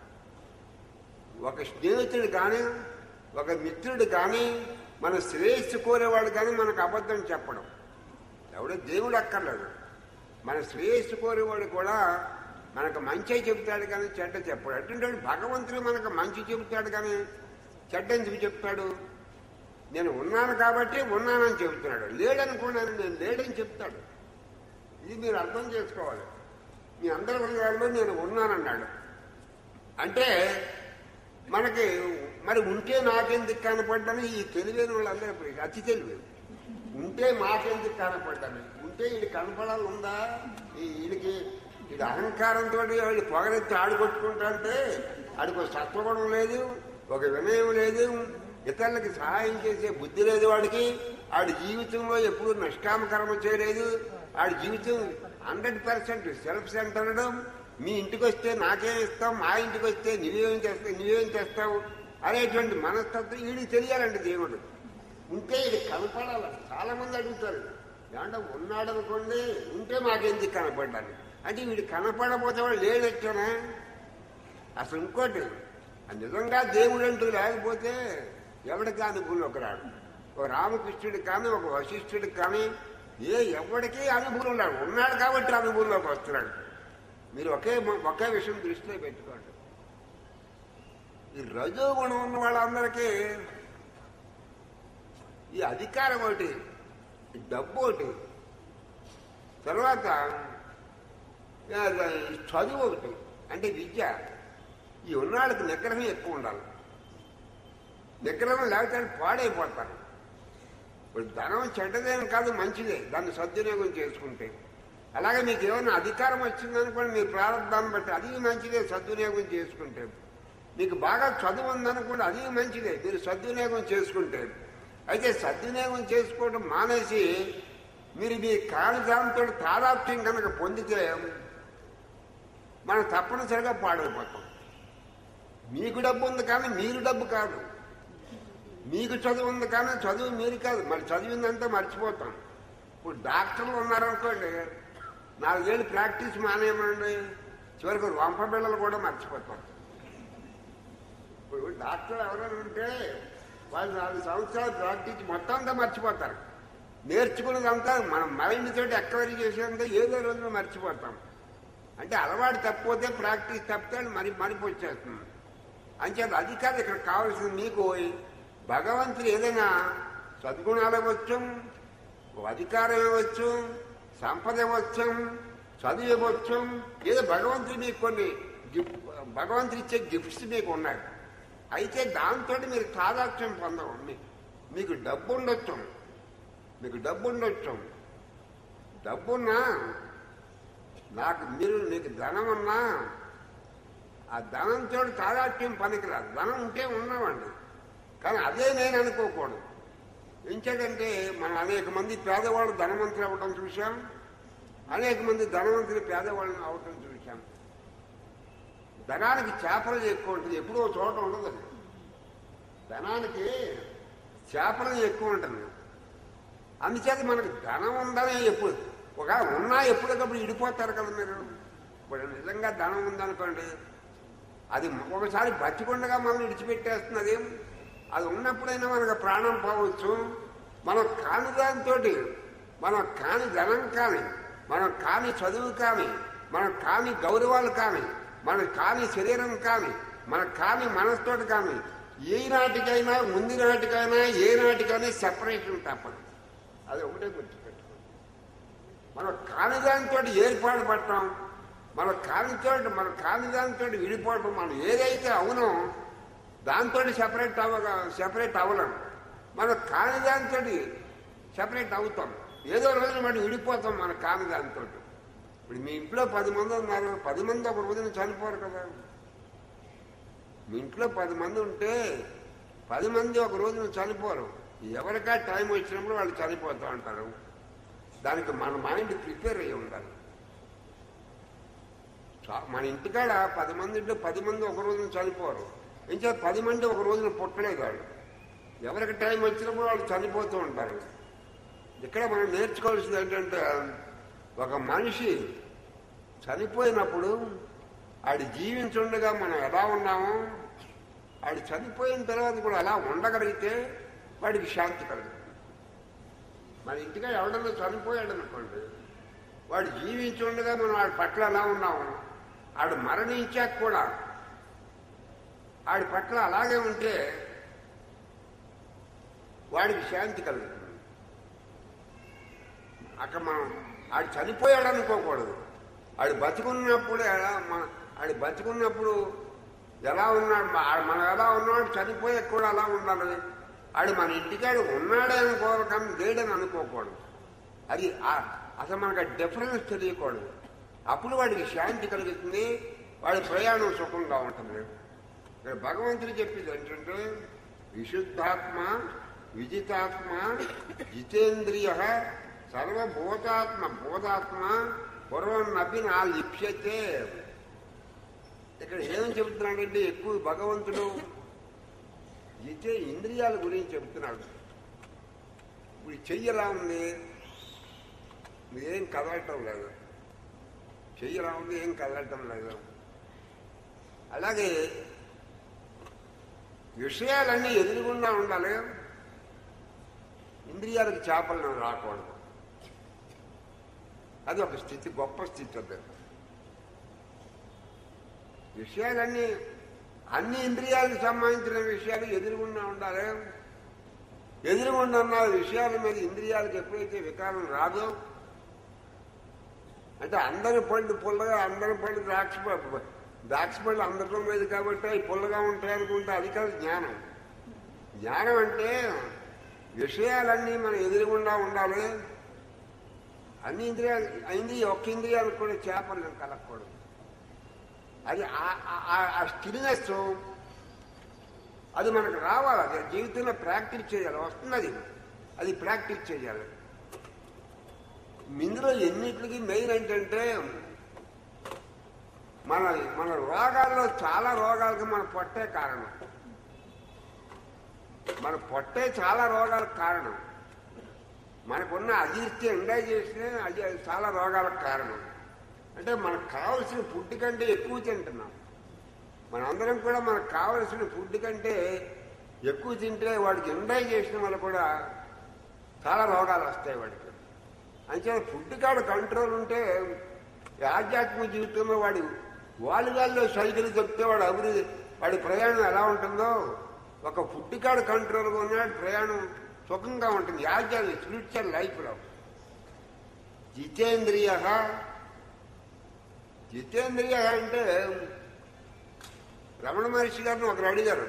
ఒక స్నేహితుడు కానీ ఒక మిత్రుడు కానీ మన శ్రేయస్సు కోరేవాడు కానీ మనకు అబద్ధం చెప్పడం ఎవడో దేవుడు అక్కర్లేదు మన శ్రేయస్సు కోరేవాడు కూడా మనకు మంచి చెబుతాడు కానీ చెడ్డ చెప్పాడు అటువంటి వాడు భగవంతుడు మనకు మంచి చెబుతాడు కానీ చెడ్డ ఎందుకు చెప్తాడు నేను ఉన్నాను కాబట్టి ఉన్నానని చెబుతున్నాడు లేడనుకున్నాను నేను లేడని చెప్తాడు ఇది మీరు అర్థం చేసుకోవాలి మీ అందరి హృదయాల్లో నేను ఉన్నానన్నాడు అంటే మనకి మరి ఉంటే నాకెందుకు కనపడ్డాను ఈ తెలివైన వాళ్ళందరూ అతి తెలివి ఉంటే మాకెందుకు కనపడ్డాను ఉంటే ఇది కనపడాలి ఉందా ఈ- వీడికి ఇది అహంకారంతో వాళ్ళు పొగరెత్తి ఆడుకొట్టుకుంటారంటే ఆడికి ఒక సత్వగుణం లేదు ఒక వినయం లేదు ఇతరులకి సహాయం చేసే బుద్ధి లేదు వాడికి ఆడి జీవితంలో ఎప్పుడు నిష్కామ కర్మ చేయలేదు ఆడి జీవితం హండ్రెడ్ పర్సెంట్ సెల్ఫ్ సెంటర్డ్ మీ ఇంటికి వస్తే నాకేం ఇస్తావు మా ఇంటికి వస్తే నువ్వేం చేస్తావు నువ్వేం చేస్తావు అనేటువంటి మనస్తత్వం వీడికి తెలియాలండి దేవుడు ఉంటే ఇది కనపడాలి చాలా మంది అడుగుతారు ఏమంటే ఉన్నాడు అనుకోండి ఉంటే మాకెందుకు కనపడ్డాను అంటే వీడు కనపడపోతే వాడు లేనట్టేనా అసలు ఇంకోటి ఆ నిజంగా దేవుడు అంటూ లేకపోతే ఎవడికి అనుభూతిలోకి రాడు ఒక రామకృష్ణుడికి కానీ ఒక వశిష్ఠుడికి కానీ ఏ ఎవడికి అనుభవం రాడు ఉన్నాడు కాబట్టి అనుభవంలోకి వస్తున్నాడు మీరు ఒకే ఒకే విషయం దృష్టిలో పెట్టుకోండి ఈ రజోగుణం ఉన్న వాళ్ళందరికీ ఈ అధికారం ఒకటి ఈ డబ్బు ఒకటి తర్వాత ఆ, ఈ చదువు ఒకటి అంటే విద్య ఈ ఉన్నాళ్ళకి నిగ్రహం ఎక్కువ ఉండాలి నిగ్రహం లేకపోతే వాళ్ళు పాడైపోతారు ఇప్పుడు ధనం చెడ్డదేం కాదు మంచిదే దాన్ని సద్వినియోగం చేసుకుంటే అలాగే మీకు ఏమైనా అధికారం వచ్చిందనుకోండి మీ ప్రారంభాన్ని బట్టి అది మంచిదే సద్వినియోగం చేసుకుంటే మీకు బాగా చదువు ఉందనుకోండి అది మంచిదే మీరు సద్వినియోగం చేసుకుంటే అయితే సద్వినియోగం చేసుకోవడం మానేసి మీరు మీ కాలదాంతో తాదాప్యం కనుక పొందితే మనం తప్పనిసరిగా పాడైపోతాం మీకు డబ్బు ఉంది కానీ మీరు డబ్బు కాదు మీకు చదువు ఉంది కానీ చదువు మీరు కాదు మరి చదివిందంతా మర్చిపోతాం ఇప్పుడు డాక్టర్లు ఉన్నారనుకోండి నాలుగేళ్ళు ప్రాక్టీస్ మానేయమండి చివరికి వంప బిళ్ళలు కూడా మర్చిపోతాం ఇప్పుడు డాక్టర్లు ఎవరైనా ఉంటే వాళ్ళు నాలుగు సంవత్సరాలు ప్రాక్టీస్ మొత్తం అంతా మర్చిపోతారు నేర్చుకున్నదంతా మనం మైండ్ తోటి ఎక్వైరీ చేసేదంతా ఏదో రోజున మర్చిపోతాం అంటే అలవాటు తప్పిపోతే ప్రాక్టీస్ తప్పితే మరి మరిపి వచ్చేస్తుంది అంచేత అది కాదు ఇక్కడ కావాల్సింది మీకు భగవంతుడు ఏదైనా సద్గుణాలు ఇవ్వచ్చు ఓ అధికారం ఇవ్వచ్చు సంపద ఇవ్వచ్చు చదువు ఇవ్వచ్చు ఏదో భగవంతుడు మీకు కొన్ని గిఫ్ట్ భగవంతుడు ఇచ్చే గిఫ్ట్స్ మీకు ఉన్నాయి అయితే దాంతో మీరు తాదాత్మ్యం పొందవు మీ- మీకు డబ్బు ఉండొచ్చు మీకు డబ్బు ఉండొచ్చు డబ్బున్నా నాకు మీరు నీకు ధనం ఉన్నా ఆ ధనంతో తాదాత్మ్యం పనికిరాదు ధనం ఉంటే ఉన్నామండి కానీ అదే నేను అనుకోకూడదు ఎంచేదంటే మనం అనేక మంది పేదవాళ్ళు ధనవంతులు అవ్వడం చూశాం అనేక మంది ధనవంతులు పేదవాళ్ళని అవటం చూశాం ధనానికి చేపలు ఎక్కువ ఉంటుంది ఎప్పుడో చోట ఉండదు అది. ధనానికి చేపలు ఎక్కువ ఉంటుంది అందుచేత మనకు ధనం ఉందని ఎప్పుడు ఒక ఉన్నా ఎప్పటికప్పుడు ఇడిపోతారు కదా మీరు ఇప్పుడు నిజంగా ధనం ఉందనుకోండి అది ఒకసారి బతికుండగా మనం విడిచిపెట్టేస్తున్నది అది ఉన్నప్పుడైనా మనకు ప్రాణం పోవచ్చు మనం కాని దాంతో మనం కాని ధనం కానీ మనం కాని చదువు కానీ మనం కాని గౌరవాలు కానీ మన కాని శరీరం కానీ మన కాని మనస్తోటి కానీ ఏ నాటికైనా ముందు నాటికైనా ఏ నాటికైనా సెపరేషన్ తప్పదు అది ఒకటే గుర్తుపెట్టుకో మనం కాని దానితో ఏర్పాటు పడటం మన కానితో మన కాని దానితో విడిపోవటం మనం ఏదైతే అవునో దాంతో సెపరేట్ అవ్వగా సెపరేట్ అవ్వలేం మనం కాని దానితో సెపరేట్ అవుతాం ఏదో రోజున మనం విడిపోతాం మన కాని దాంతో ఇప్పుడు మీ ఇంట్లో పది మంది ఉన్నారు పది మంది ఒక రోజున చనిపోరు కదా మీ ఇంట్లో పది మంది ఉంటే పది మంది ఒక రోజున చనిపోరు ఎవరికా టైం వచ్చినప్పుడు వాళ్ళు చనిపోతూ ఉంటారు దానికి మన మైండ్ ప్రిపేర్ అయ్యి ఉండాలి చా- మన ఇంటికాడ పది మంది ఉంటే పది మంది ఒక రోజున చనిపోరు ఇంకా పది మంది ఒక రోజున పుట్టలేదు వాళ్ళు ఎవరికి టైం వచ్చినప్పుడు వాళ్ళు చనిపోతూ ఉంటారు ఇక్కడ మనం నేర్చుకోవాల్సింది ఏంటంటే ఒక మనిషి చనిపోయినప్పుడు ఆడి జీవించుండగా మనం ఎలా ఉన్నామో ఆడు చనిపోయిన తర్వాత కూడా అలా ఉండగలిగితే వాడికి శాంతి కలుగుతుంది మన ఇంటిగా ఎవడన్నా చనిపోయాడు అనుకోండి వాడు జీవించుండగా మనం వాడి పట్ల ఎలా ఉన్నాము ఆడు మరణించాక కూడా ఆడి పట్ల అలాగే ఉంటే వాడికి శాంతి కలుగుతుంది అక్కడ మనం ఆడు చనిపోయాడు అనుకోకూడదు ఆడు బతుకున్నప్పుడు ఎలా మన ఆడు బతుకున్నప్పుడు ఎలా ఉన్నాడు మ- ఆడు మనం ఎలా ఉన్నాడు చనిపోయే కూడా అలా ఉండాలి ఆడు మన ఇంటికాడు ఉన్నాడే అనుకోవాలి కానీ లేడని అనుకోకూడదు అది ఆ- అసలు మనకు ఆ డిఫరెన్స్ తెలియకూడదు అప్పుడు వాడికి శాంతి కలుగుతుంది వాడి ప్రయాణం సుఖంగా ఉంటుంది ఇక్కడ భగవంతుడు చెప్పేది ఏంటంటే విశుద్ధాత్మ విజితాత్మ జితేంద్రియ సర్వభూతాత్మ బోధాత్మ పూర్వన్నపి నా లిప్యతే ఇక్కడ ఏం చెబుతున్నాడంటే ఎక్కువ భగవంతుడు జితే ఇంద్రియాల గురించి చెబుతున్నాడు ఇప్పుడు చెయ్యి ఎలా ఉంది ఏం కదలటం లేదు చెయ్యి ఎలా ఉంది ఏం కదలటం లేదు అలాగే విషయాలన్నీ ఎదురుగుండా ఉండాలి ఇంద్రియాలకు చేపలను రాకూడదు అది ఒక స్థితి గొప్ప స్థితి అది విషయాలన్నీ అన్ని ఇంద్రియాలకు సంబంధించిన విషయాలు ఎదురుగుండా ఉండాలి ఎదురుగుండా ఉన్న విషయాల మీద ఇంద్రియాలకు ఎప్పుడైతే వికారం రాదో అంటే అందరి పళ్ళు పుల్లగా అందరి పళ్ళు ద్రాక్ష ప- ద్రాక్ష పళ్ళు అందరిలో లేదు కాబట్టి అవి పుల్లగా ఉంటాయి అనుకుంటే అది కాదు జ్ఞానం జ్ఞానం అంటే విషయాలన్నీ మన ఎదురుగుండా ఉండాలి అన్ని ఇంద్రియాలు అయింది ఒక్క ఇంద్రియాలకు కూడా చేపలు కలగకూడదు అది ఆ- ఆ- ఆ- ఆ స్టిల్నెస్ అది మనకు రావాలి అది జీవితంలో ప్రాక్టీస్ చేయాలి వస్తుంది అది అది ప్రాక్టీస్ చేయాలి ఇందులో ఎన్నిటికి మెయిన్ ఏంటంటే మన మన రోగాల్లో చాలా రోగాలకి మన పొట్టే కారణం మన పొట్టే చాలా రోగాలకు కారణం మనకున్న అజీర్తి ఇండైజేషన్ అది చాలా రోగాలకు కారణం అంటే మనకు కావలసిన ఫుడ్ కంటే ఎక్కువ తింటున్నాం మనందరం కూడా మనకు కావలసిన ఫుడ్ కంటే ఎక్కువ తింటే వాడికి ఇండైజేషన్ వల్ల కూడా చాలా రోగాలు వస్తాయి వాడికి అంతే ఫుడ్ కాడ కంట్రోల్ ఉంటే ఈ ఆధ్యాత్మిక జీవితంలో వాడు వాలిగాల్లో సైకిల్ తప్పితే వాడు అభివృద్ధి వాడి ప్రయాణం ఎలా ఉంటుందో ఒక ఫుడ్ కాడ కంట్రోల్గా ఉన్నాడు ప్రయాణం సుఖంగా ఉంటుంది ఆధ్యాత్మిక స్పిరిచువల్ లైఫ్లో జితేంద్రియ జితేంద్రియ అంటే రమణ మహర్షి గారిని ఒకరు అడిగారు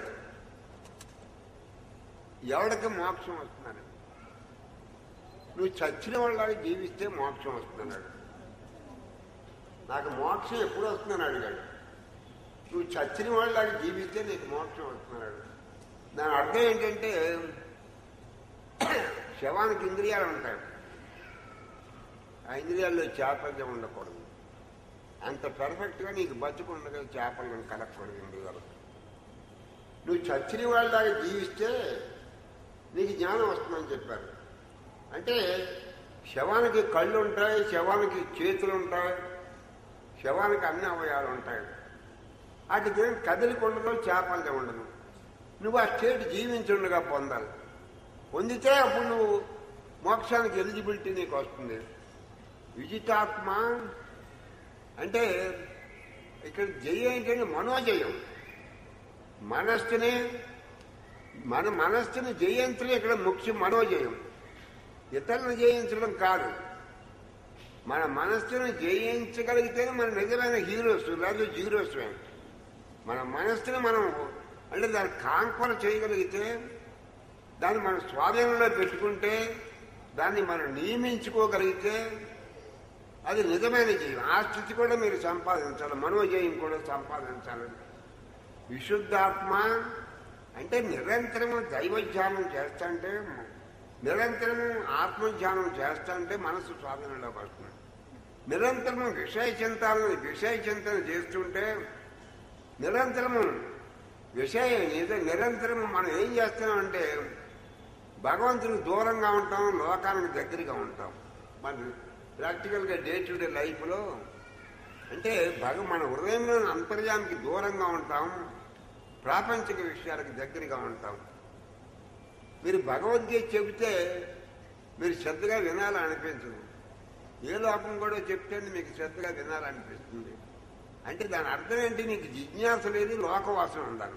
ఎవడికి మోక్షం వస్తుందని నువ్వు చచ్చిన వాళ్ళకి జీవిస్తే మోక్షం వస్తున్నాడు నాకు మోక్షం ఎప్పుడు వస్తుందని అడిగాడు నువ్వు చచ్చిన వాళ్ళకి జీవిస్తే నీకు మోక్షం వస్తున్నాడు దాని అర్థం ఏంటంటే శవానికి ఇంద్రియాలు ఉంటాయి ఆ ఇంద్రియాల్లో చేపల్యం ఉండకూడదు అంత పర్ఫెక్ట్గా నీకు బతుకుండగా చేపలను కలగకూడదు ఇంద్రియాలు నువ్వు చచ్చిన వాళ్ళలాగా జీవిస్తే నీకు జ్ఞానం వస్తుందని చెప్పారు అంటే శవానికి కళ్ళు ఉంటాయి శవానికి చేతులు ఉంటాయి శవానికి అన్ని అవయాలు ఉంటాయి వాటికి ఏం కదిలికొండలో చేపలే ఉండదు నువ్వు ఆ స్టేట్ జీవించుండగా పొందాలి పొందితే అప్పుడు నువ్వు మోక్షానికి ఎలిజిబిలిటీ నీకు వస్తుంది విజితాత్మ అంటే ఇక్కడ జయం ఏంటంటే మనోజయం మనస్సుని మన మనస్సుని జయించడం ఇక్కడ ముఖ్యం మనోజయం ఇతరులను జయించడం కాదు మన మనస్సును జయించగలిగితేనే మన నిజమైన హీరోస్ లేదా జీరోస్ మన మనస్సుని మనం అంటే దాన్ని కాంపన చేయగలిగితే దాన్ని మన స్వాధీనంలో పెట్టుకుంటే దాన్ని మనం నియమించుకోగలిగితే అది నిజమైన జీవం ఆ స్థితి కూడా మీరు సంపాదించాలి మనోజయం కూడా సంపాదించాలి విశుద్ధాత్మ అంటే నిరంతరము దైవధ్యానం చేస్తుంటే నిరంతరము ఆత్మధ్యానం చేస్తుంటే మనసు స్వాధీనంలోకి వస్తుంది నిరంతరము విషయ చింతన విషయ చింతన చేస్తుంటే నిరంతరము విషయ ఏదో నిరంతరము మనం ఏం చేస్తున్నామంటే భగవంతునికి దూరంగా ఉంటాం లోకానికి దగ్గరగా ఉంటాం మన ప్రాక్టికల్గా డే టు డే లైఫ్లో అంటే భగ మన హృదయంలో అంతర్యానికి దూరంగా ఉంటాం ప్రాపంచిక విషయాలకు దగ్గరగా ఉంటాం మీరు భగవద్గీత చెబితే మీరు శ్రద్ధగా వినాలనిపించదు ఏ లోకం కూడా చెప్తే మీకు శ్రద్ధగా వినాలనిపిస్తుంది అంటే దాని అర్థం ఏంటి నీకు జిజ్ఞాస లేదు లోకవాసన ఉండాలి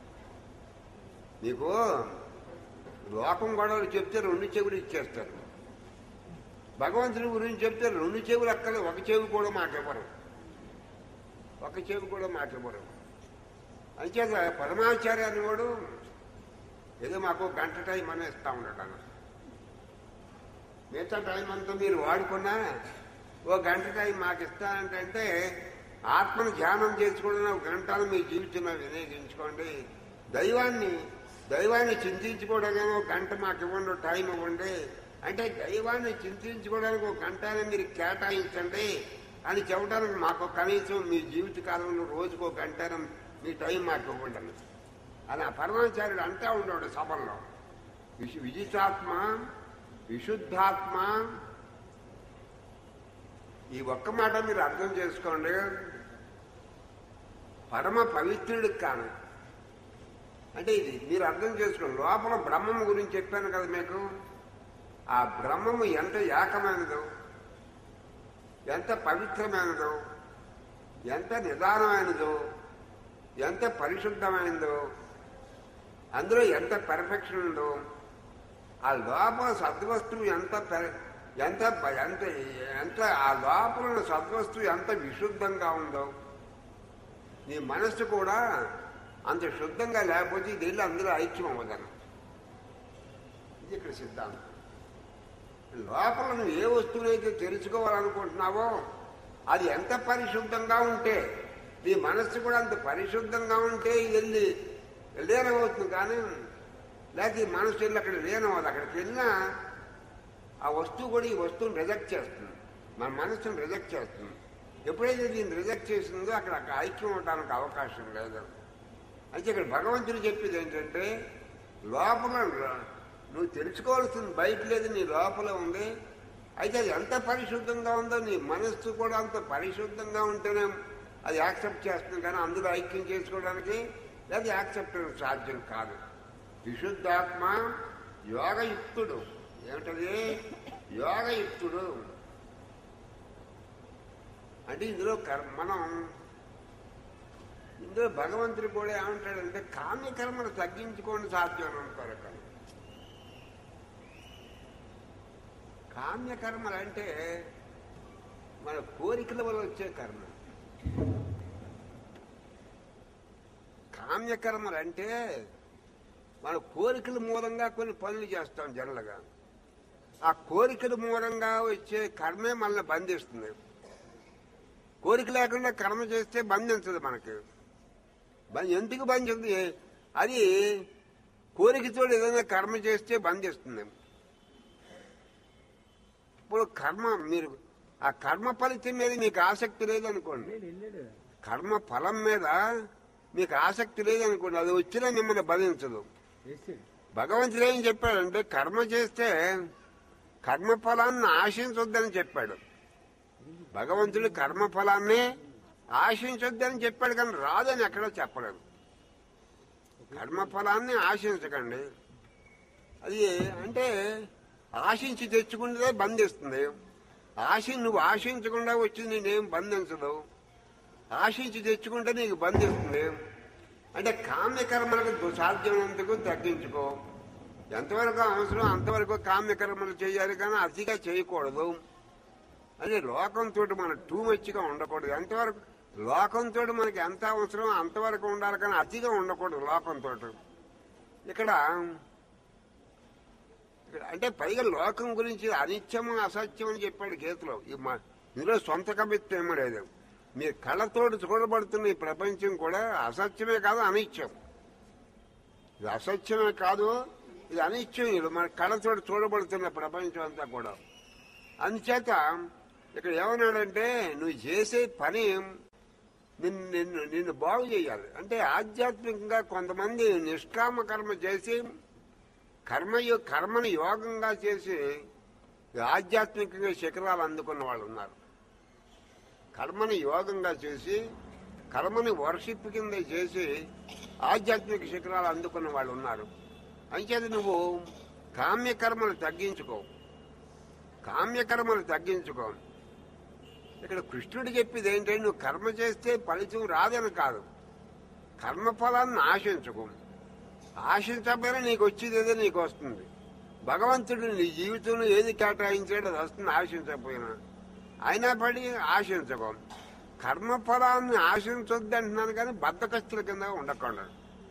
నీకు లోకం గొడవలు చెప్తే రెండు చెవులు ఇచ్చేస్తారు భగవంతుని గురించి చెప్తే రెండు చెవులు అక్కలే ఒక చెవి కూడా మాకివ్వరు ఒక చెవి కూడా మాకివ్వరు అంచేత పరమాచార్య అనేవాడు ఏదో మాకు గంట టైం అని ఇస్తా ఉండటాను మిగతా టైం అంతా మీరు వాడుకున్నా ఓ గంట టైం మాకు ఇస్తానంటే ఆత్మను ధ్యానం చేసుకోవడం ఒక గంటను మీ జీవితంలో వినియోగించుకోండి దైవాన్ని దైవాన్ని చింతించుకోవడానికి ఒక గంట మాకు ఇవ్వండి టైం ఇవ్వండి అంటే దైవాన్ని చింతించుకోవడానికి ఒక గంటనే మీరు కేటాయించండి అని చెప్పడానికి మాకు కనీసం మీ జీవిత కాలంలో రోజుకు ఒక గంట మీ టైం మాకు ఇవ్వండి అని అని ఆ పరమాచార్యుడు అంటా ఉండేవాడు సభల్లో విశు విజితాత్మ విశుద్ధాత్మ ఈ ఒక్క మాట మీరు అర్థం చేసుకోండి పరమ పవిత్రుడికి కాను అంటే ఇది మీరు అర్థం చేసుకోండి లోపల బ్రహ్మము గురించి చెప్పాను కదా మీకు ఆ బ్రహ్మము ఎంత ఏకమైనదో ఎంత పవిత్రమైనదో ఎంత నిదానమైనదో ఎంత పరిశుద్ధమైనదో అందులో ఎంత పెర్ఫెక్షన్ ఉందో ఆ లోపల సద్వస్తువు ఎంత పె- ఎంత ప- ఎంత ఎంత ఆ లోపల ఉన్న సద్వస్తువు ఎంత విశుద్ధంగా ఉందో నీ మనస్సు కూడా అంత శుద్ధంగా లేకపోతే దీనిలో అందులో ఐక్యం అవ్వదను ఇది ఇక్కడ సిద్ధాంతం లోపల నువ్వు ఏ వస్తువునైతే తెలుసుకోవాలనుకుంటున్నావో అది ఎంత పరిశుద్ధంగా ఉంటే నీ మనస్సు కూడా అంత పరిశుద్ధంగా ఉంటే ఇది వెళ్ళి లీనమవుతుంది కానీ లేకపోతే ఈ మనస్సు వెళ్ళి అక్కడ లీనమవుతుంది అక్కడికి వెళ్ళినా ఆ వస్తువు కూడా ఈ వస్తువుని రిజెక్ట్ చేస్తుంది మన మనస్సును రిజెక్ట్ చేస్తుంది ఎప్పుడైతే దీన్ని రిజెక్ట్ చేసిందో అక్కడ అక్కడ ఐక్యం అవడానికి అవకాశం లేదు అయితే ఇక్కడ భగవంతుడు చెప్పేది ఏంటంటే లోపల నువ్వు తెలుసుకోవాల్సింది బయట లేదు నీ లోపల ఉంది అయితే అది ఎంత పరిశుద్ధంగా ఉందో నీ మనస్సు కూడా అంత పరిశుద్ధంగా ఉంటేనే అది యాక్సెప్ట్ చేస్తుంది కానీ అందులో ఐక్యం చేసుకోవడానికి అది యాక్సెప్ట్ సాధ్యం కాదు విశుద్ధాత్మ యోగయుక్తుడు ఏమిటది యోగయుక్తుడు అంటే ఇందులో కర్ మనం ఇందులో భగవంతుడు కూడా ఏమంటాడంటే కామ్యకర్మను తగ్గించుకోండి సాధ్యం అంటారు అక్కడ కామ్యకర్మలు అంటే మన కోరికల వల్ల వచ్చే కర్మ కామ్యకర్మలు అంటే మన కోరికల మూలంగా కొన్ని పనులు చేస్తాం జనరల్గా ఆ కోరికల మూలంగా వచ్చే కర్మే మనల్ని బంధిస్తుంది కోరిక లేకుండా కర్మ చేస్తే బంధించదు మనకి బం- ఎందుకు బంధించదు అది కోరికతో ఏదైనా కర్మ చేస్తే బంధిస్తుంది ఇప్పుడు కర్మ మీరు ఆ కర్మ ఫలితం మీద మీకు ఆసక్తి లేదనుకోండి కర్మ ఫలం మీద మీకు ఆసక్తి లేదనుకోండి అది వచ్చినా మిమ్మల్ని బంధించదు భగవంతుడు ఏం చెప్పాడంటే కర్మ చేస్తే కర్మ ఫలాన్ని ఆశించొద్దని చెప్పాడు భగవంతుడు కర్మ ఫలాన్ని ఆశించొద్దని చెప్పాడు కానీ రాదని ఎక్కడో చెప్పలేదు కర్మ ఫలాన్ని ఆశించకండి అది అంటే ఆశించి తెచ్చుకుంటే బంధిస్తుంది ఆశ నువ్వు ఆశించకుండా వచ్చి నేనేం బంధించదు ఆశించి తెచ్చుకుంటే నీకు బంధిస్తుంది అంటే కామ్యకర్మలకు సాధ్యమైనందుకు తగ్గించుకో ఎంతవరకు అవసరం అంతవరకు కామ్యకర్మలు చేయాలి కానీ అతిగా చేయకూడదు అదే లోకంతో మనం టూ మచ్గా ఉండకూడదు ఎంతవరకు లోకంతో మనకి ఎంత అవసరం అంతవరకు ఉండాలి కానీ అతిగా ఉండకూడదు లోకంతో ఇక్కడ అంటే పైగా లోకం గురించి అనిత్యం అసత్యం అని చెప్పాడు గీతలో ఈ మా ఇందులో సొంత కవిత్వం ఏమీ లేదు మీ కళ్ళతోటి చూడబడుతున్న ఈ ప్రపంచం కూడా అసత్యమే కాదు అనిత్యం ఇది అసత్యమే కాదు ఇది అనిత్యం ఇది మన కళ్ళతోటి చూడబడుతున్న ప్రపంచం అంతా కూడా అందుచేత ఇక్కడ ఏమన్నాడంటే నువ్వు చేసే పని నిన్ను నిన్ను నిన్ను బాగు చేయాలి అంటే ఆధ్యాత్మికంగా కొంతమంది నిష్కామ కర్మ చేసి కర్మ యో- కర్మని యోగంగా చేసి ఆధ్యాత్మికంగా శిఖరాలు అందుకున్న వాళ్ళు ఉన్నారు కర్మని యోగంగా చేసి కర్మని వర్షిప్ కింద చేసి ఆధ్యాత్మిక శిఖరాలు అందుకున్న వాళ్ళు ఉన్నారు అంచేది నువ్వు కామ్యకర్మలు తగ్గించుకో కామ్యకర్మలు తగ్గించుకో ఇక్కడ కృష్ణుడు చెప్పేది ఏంటంటే నువ్వు కర్మ చేస్తే ఫలితం రాదని కాదు కర్మఫలాన్ని ఆశించుకో ఆశించకపోయినా నీకు వచ్చేది ఏదో నీకు వస్తుంది భగవంతుడు నీ జీవితంలో ఏది కేటాయించాడో అది వస్తుంది ఆశించకపోయినా అయినా పడి ఆశించకో కర్మఫలాన్ని ఆశించొద్దు అంటున్నాను కానీ బద్దకస్తుల కింద ఉండకుండా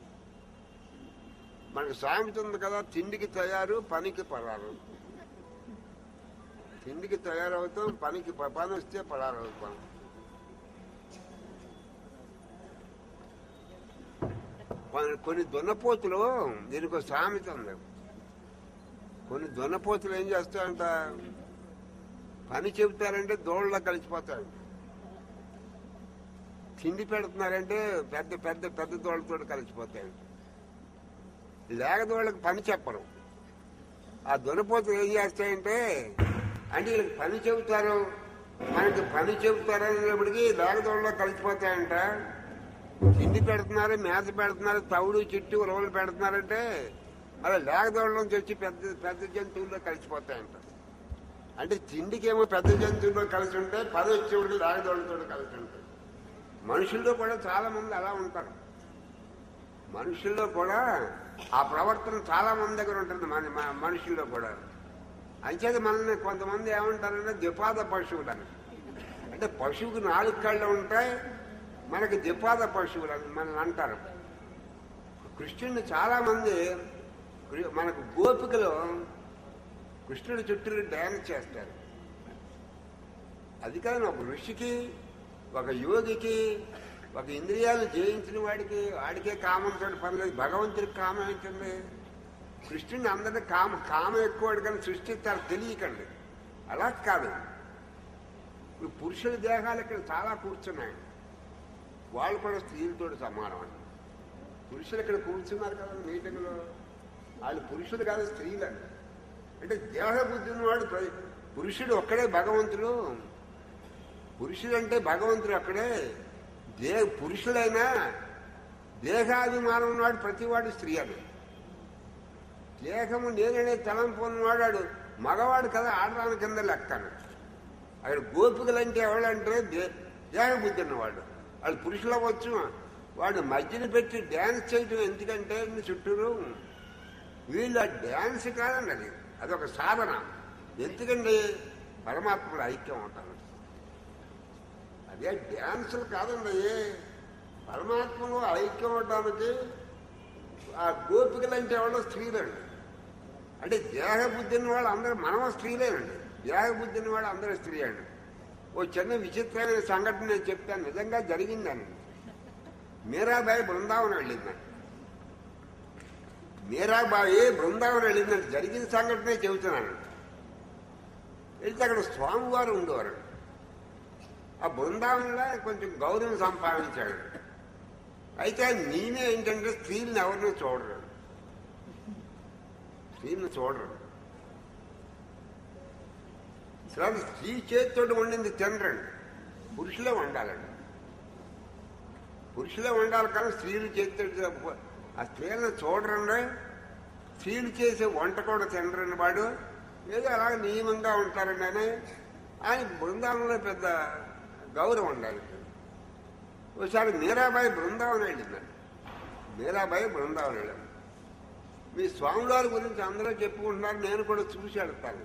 మనకు సామెత ఉంది కదా తిండికి తయారు పనికి పరారు తిండికి తయారవుతాం పనికి ప- పని వస్తే పరారవుతాం కొన్ని- కొన్ని దున్నపోతులు దీనికి ఒక సామెత ఉంది కొన్ని దున్నపోతులు ఏం చేస్తాయంట పని చెబుతారంటే దోళ్ళలో కలిసిపోతారు తిండి పెడుతున్నారంటే పెద్ద పెద్ద పెద్ద దోళ్ళతో కలిసిపోతాయి లేకదోళ్ళకి పని చెప్పరు ఆ దున్నపోతులు ఏం చేస్తాయంటే అంటే వీళ్ళకి పని చెబుతారు మనకి పని చెబుతారు అనేప్పటికీ లేకదోళ్ళలో కలిసిపోతాయంట తిండి పెడుతున్నారు మేత పెడుతున్నారు తవుడు చిట్టు ఉలవలు పెడుతున్నారంటే అలా లేకదోళ్ళ నుంచి వచ్చి పెద్ద పెద్ద జంతువుల్లో కలిసిపోతాయంట అంటే తిండికేమో పెద్ద జంతువుల్లో కలిసి ఉంటే పని వచ్చేవాడు లేకదోళ్ళతో కలిసి ఉంటాయి మనుషుల్లో కూడా చాలా మంది అలా ఉంటారు మనుషుల్లో కూడా ఆ ప్రవర్తన చాలా మంది దగ్గర ఉంటుంది మన మన మనుషుల్లో కూడా అంచేది మనల్ని కొంతమంది ఏమంటారంటే ద్విపాద పశువులు అని అంటే పశువుకి నాలుగు కళ్ళు ఉంటాయి మనకి ద్విపాద పశువులు అని మనల్ని అంటారు కృష్ణుడిని చాలా మంది కృ- మనకు గోపికలు కృష్ణుడి చుట్టూ డ్యాన్స్ చేస్తారు అది కానీ ఒక ఋషికి ఒక యోగికి ఒక ఇంద్రియాలను జయించిన వాడికి వాడికే కామంతో పని లేదు భగవంతుడికి కామం ఏంటండి కృష్ణుని అందరినీ కామ కామం ఎక్కువ కానీ సృష్టిస్తారు తెలియకండి అలా కాదు ఇప్పుడు పురుషుల దేహాలు ఇక్కడ చాలా కూర్చున్నాయి వాళ్ళు కూడా స్త్రీలతో సమానం అండి పురుషులు ఇక్కడ కూర్చున్నారు కదా మీటింగ్లో వాళ్ళు పురుషులు కాదు స్త్రీలు అండి అంటే దేహ బుద్ధి ఉన్నవాడు ప్ర- పురుషుడు ఒక్కడే భగవంతుడు పురుషుడు అంటే భగవంతుడు అక్కడే దే పురుషుడైనా దేహాభిమానం ఉన్నవాడు ప్రతివాడు స్త్రీ అని దేహము నేననే తలంపు ఉన్నవాడు వాడు మగవాడు కదా ఆడదాని కింద లెక్కను అక్కడ గోపికలు అంటే ఎవడంటే దే- దేహబుద్ధి ఉన్నవాడు వాళ్ళు పురుషులు అవ్వచ్చు వాడు మధ్యన పెట్టి డ్యాన్స్ చేయటం ఎందుకంటే ఇన్ని చుట్టూరు వీళ్ళు ఆ డ్యాన్స్ కాదండి అది అదొక సాధన ఎందుకండి పరమాత్మలో ఐక్యం ఉంటారు అదే డ్యాన్సులు కాదండి పరమాత్మలో ఐక్యం అవడానికి ఆ గోపికలు అంటే ఎవరో స్త్రీలండి అంటే దేహబుద్ధి ఉన్న వాళ్ళు అందరూ మనమ స్త్రీలేనండి దేహబుద్ధి ఉన్న వాళ్ళు అందరూ స్త్రీ అండి ఓ చిన్న విచిత్రమైన సంఘటన నేను చెప్తాను నిజంగా జరిగిందని మీరాబాయి బృందావనం వెళ్ళిందండి మీరాబాయి బృందావనం వెళ్ళిందండి జరిగిన సంఘటనే చెబుతున్నాను వెళ్తే అక్కడ స్వామివారు ఉండేవారు ఆ బృందావనంలో కొంచెం గౌరవం సంపాదించాడు అయితే నేనే ఏంటంటే స్త్రీలను ఎవరిని చూడరు స్త్రీలను చూడరు అసలు స్త్రీ చేతితోటి వండింది తినరండి పురుషులే వండాలండి పురుషులే వండాలి కానీ స్త్రీలు చేతితో ఆ స్త్రీలను చూడరండి స్త్రీలు చేసే వంట కూడా తినరండి వాడు ఏదో అలాగ నియమంగా ఉంటారండి అని ఆయన బృందావనంలో పెద్ద గౌరవం ఉండాలి ఒకసారి మీరాబాయి బృందావనం వెళ్ళిందండి మీరాబాయి బృందావనం వెళ్ళాను మీ స్వామివారి గురించి అందరూ చెప్పుకుంటున్నారు నేను కూడా చూసి వెళ్తాను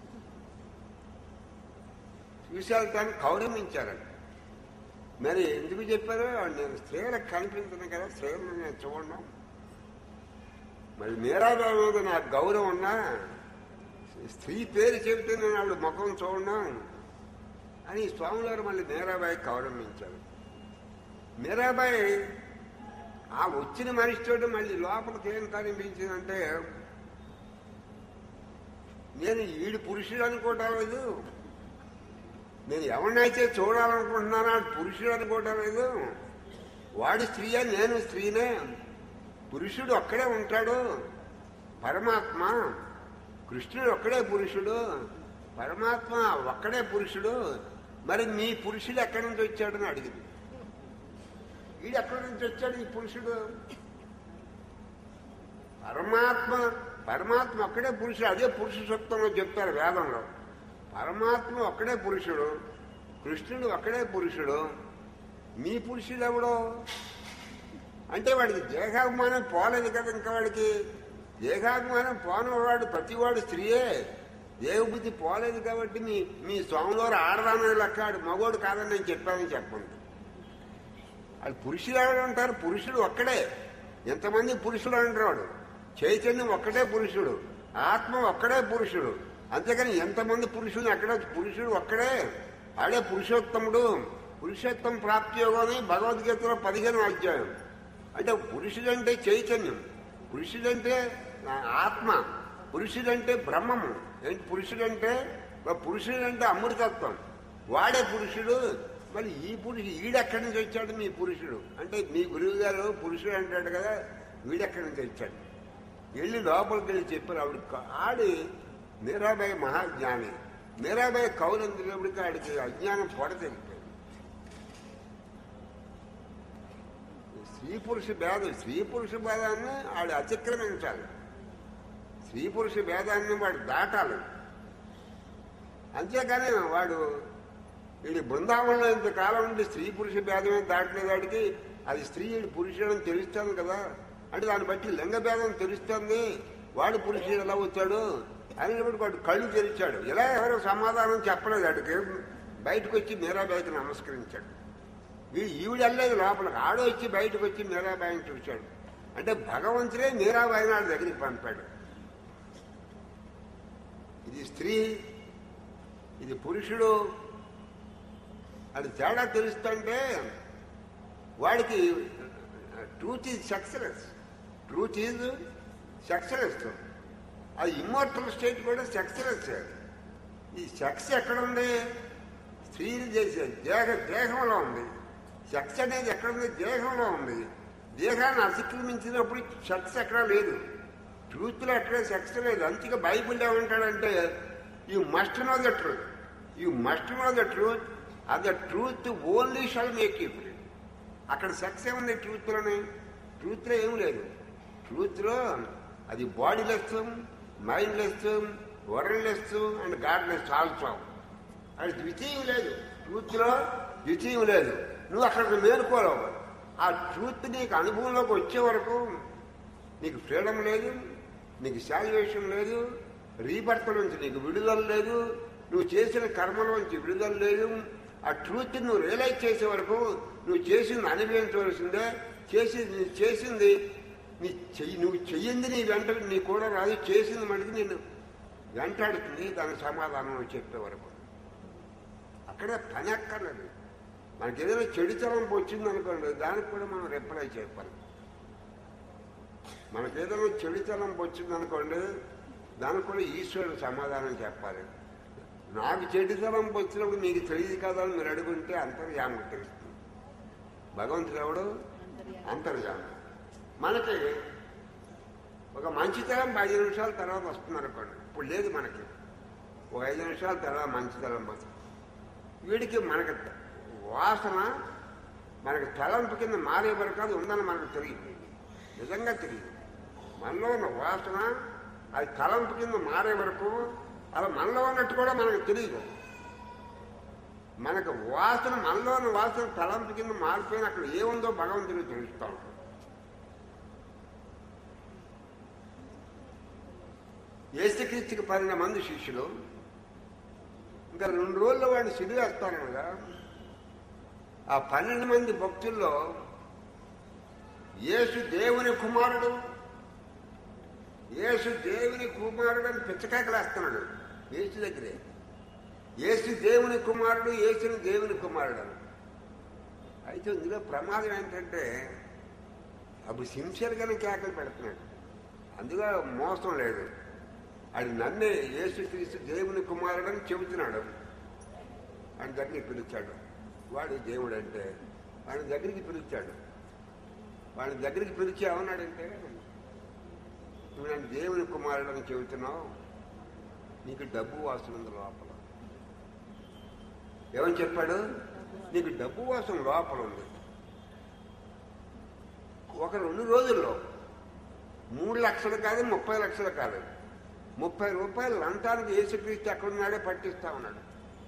చూసి వెళ్తాను కౌరమించారండి మరి ఎందుకు చెప్పారు నేను స్త్రీలకు కనిపించను కదా స్త్రీలను నేను చూడను మరి మీరాబాయి మీద నాకు గౌరవం ఉన్నా స్త్రీ పేరు చెబితే నేను ఆవిడ ముఖం చూడను అని స్వాములారు మళ్ళీ మీరాబాయి కౌరమించారు మీరాబాయి ఆ వచ్చిన మనిషితోటి మళ్ళీ లోపలికి ఏం కనిపించిందంటే నేను ఈడు పురుషుడు అనుకోవటం లేదు నేను ఎవరినైతే చూడాలనుకుంటున్నానో ఆడు పురుషుడు అనుకోవటం లేదు వాడు స్త్రీయే నేను స్త్రీనే పురుషుడు ఒక్కడే ఉంటాడు పరమాత్మ కృష్ణుడు ఒక్కడే పురుషుడు పరమాత్మ ఒక్కడే పురుషుడు మరి మీ పురుషుడు ఎక్కడి నుంచి వచ్చాడని అడిగింది వీడు ఎక్కడి నుంచి వచ్చాడు ఈ పురుషుడు పరమాత్మ పరమాత్మ ఒక్కడే పురుషుడు అదే పురుష సూక్తంలో చెప్తారు వేదంలో పరమాత్మ ఒక్కడే పురుషుడు కృష్ణుడు ఒక్కడే పురుషుడు మీ పురుషుడు ఎవడో అంటే వాడికి దేహాభిమానం పోలేదు కదా ఇంకా వాడికి దేహాభిమానం పోనవాడు ప్రతివాడు స్త్రీయే దేవబుద్ధి పోలేదు కాబట్టి మీ మీ స్వామివారు ఆడదానని లెక్కాడు మగోడు కాదని నేను చెప్పానని చెప్పండి అది పురుషుడు ఎవరు అంటారు పురుషుడు ఒక్కడే ఎంతమంది పురుషుడు అంటాడు చైతన్యం ఒక్కడే పురుషుడు ఆత్మ ఒక్కడే పురుషుడు అంతేకాని ఎంతమంది పురుషులు అక్కడ పురుషుడు ఒక్కడే ఆడే పురుషోత్తముడు పురుషోత్తం ప్రాప్తి యోగం భగవద్గీతలో పదిహేను అధ్యాయం అంటే పురుషుడంటే చైతన్యం పురుషుడంటే ఆ, ఆత్మ పురుషుడంటే బ్రహ్మము ఏంటి పురుషుడంటే పురుషుడంటే అమృతత్వం వాడే పురుషుడు మరి ఈ పురుషుడు ఈడెక్కడి నుంచి వచ్చాడు మీ పురుషుడు అంటే మీ గురువు గారు పురుషుడు అంటాడు కదా వీడెక్కడి నుంచి వచ్చాడు వెళ్ళి లోపలికి వెళ్ళి చెప్పారు ఆవిడ క- ఆడి మీరాబాయి మహాజ్ఞాని మీరాబాయి కౌలందులకి ఆడికి అజ్ఞానం పొడ తెలిపాడు స్త్రీ పురుష భేదం స్త్రీ పురుష భేదాన్ని ఆడు అతిక్రమించాలి స్త్రీ పురుష భేదాన్ని వాడు దాటాలి అంతేకాని వాడు వీడి బృందావనంలో ఇంతకాలం ఉండి స్త్రీ పురుష భేదమే దాటలేదు వాడికి అది స్త్రీ వీడి పురుషుడు అని తెలుస్తుంది కదా అంటే దాన్ని బట్టి లింగ భేదం తెలుస్తుంది వాడు పురుషుడు ఎలా వచ్చాడు అనేటప్పుడు వాడు కళ్ళు తెరిచాడు ఇలా ఎవరో సమాధానం చెప్పలేదు వాడికి బయటకు వచ్చి మీరాబాయికి నమస్కరించాడు వీడు ఈవిడ వెళ్ళలేదు లోపలికి ఆడో వచ్చి బయటకు వచ్చి మీరాబాయిని చూశాడు అంటే భగవంతుడే మీరాబాయిని ఆడి దగ్గరికి పంపాడు ఇది స్త్రీ ఇది పురుషుడు అది తేడా తెలుస్తుంటే వాడికి truth is success truth is success అది ఇమ్మోర్టల్ స్టేట్ కూడా సక్సెస్ ఈ సెక్స్ ఎక్కడ ఉంది స్త్రీని చేసే దేహ దేహంలో ఉంది సెక్స్ అనేది ఎక్కడ ఉంది దేహంలో ఉంది దేహాన్ని అతిక్రమించినప్పుడు సెక్స్ ఎక్కడా లేదు ట్రూత్లో ఎక్కడ సెక్స్ లేదు అందుకే బైబిల్ ఏమంటాడంటే you must know the truth you must know the truth అది the truth only shall make you free అక్కడ సెక్స్ ఏముంది ట్రూత్లోనే ట్రూత్లో ఏం లేదు ట్రూత్లో అది bodiless mindless worldless and godless also అది ద్వితీయం లేదు ట్రూత్లో ద్వితీయం లేదు నువ్వు అక్కడికి మేలుకోలేవు ఆ ట్రూత్ నీకు అనుభవంలోకి వచ్చే వరకు నీకు ఫ్రీడమ్ లేదు నీకు శాల్వేషన్ లేదు రీబర్త్ నుంచి నీకు విడుదల లేదు నువ్వు చేసిన కర్మలోంచి విడుదల లేదు ఆ ట్రూత్ నువ్వు రియలైజ్ చేసే వరకు నువ్వు చేసింది అనుభవించవలసిందే చేసి నీ చేసింది నీ చెయ్యి నువ్వు చెయ్యింది నీ వెంట నీ కూడా రాదు చేసింది మటుకు నేను వెంటాడుతుంది దాని సమాధానం నువ్వు చెప్పే వరకు అక్కడే పని అక్కర్లేదు మనకి ఏదైనా చెడుతనం వచ్చింది అనుకోండి దానికి కూడా మనం రిప్లై చెప్పాలి మనకి ఏదైనా చెడుతనం వచ్చింది అనుకోండి దానికి కూడా ఈశ్వరుడు సమాధానం చెప్పాలి నాకు చెడుతనం వచ్చినప్పుడు మీకు తెలియదు కదా అని మీరు అడుగుంటే అంతర్యామం తెలుస్తుంది భగవంతుడు ఎవడు అంతర్యామం మనకి ఒక మంచితనం ఐదు నిమిషాల తర్వాత వస్తుంది అనుకోండి ఇప్పుడు లేదు మనకి ఒక ఐదు నిమిషాల తర్వాత మంచితనం వస్తుంది వీడికి మనకి వాసన మనకి తలంపు కింద మారే వరకు అది ఉందని మనకు తెలియదు నిజంగా తెలియదు మనలో ఉన్న వాసన అది తలంపు కింద మారే వరకు అలా మనలో ఉన్నట్టు కూడా మనకు తెలియదు మనకు వాసన మనలో ఉన్న వాసన తలంపు కింద మారిపోయిన అక్కడ ఏముందో భగవంతుడికి తెలుస్తూ ఉంటాడు ఏసుక్రీస్తుకి పన్నెండు మంది శిష్యులు ఇంకా రెండు రోజుల్లో వాడిని సిడివేస్తానగా ఆ పన్నెండు మంది భక్తుల్లో యేసు దేవుని కుమారుడు యేసు దేవుని కుమారుడు అని పిచ్చకాకలేస్తున్నాడు యేసు దగ్గరే యేసు దేవుని కుమారుడు యేసుని దేవుని కుమారుడు అని అయితే ఇందులో ప్రమాదం ఏంటంటే అప్పుడు సిన్సియర్గానే కేకలు పెడుతున్నాడు అందులో మోసం లేదు అది నన్నే యేసు క్రీస్తు దేవుని కుమారుడు అని చెబుతున్నాడు ఆయన దగ్గరికి పిలిచాడు వాడు దేవుడు అంటే వాడి దగ్గరికి పిలిచాడు వాడి దగ్గరికి పిలిచి ఏమన్నాడంటే నువ్వు నన్ను దేవుని కుమారుడు అని చెబుతున్నావు నీకు డబ్బు వాసన ఉంది లోపల ఏమని చెప్పాడు నీకు డబ్బు వాసన లోపల ఉంది ఒక రెండు రోజుల్లో మూడు లక్షలు కాదు ముప్పై లక్షలు కాదు ముప్పై రూపాయలు లంటానికి యేసుక్రీస్తు ఎక్కడున్నాడో పట్టిస్తా ఉన్నాడు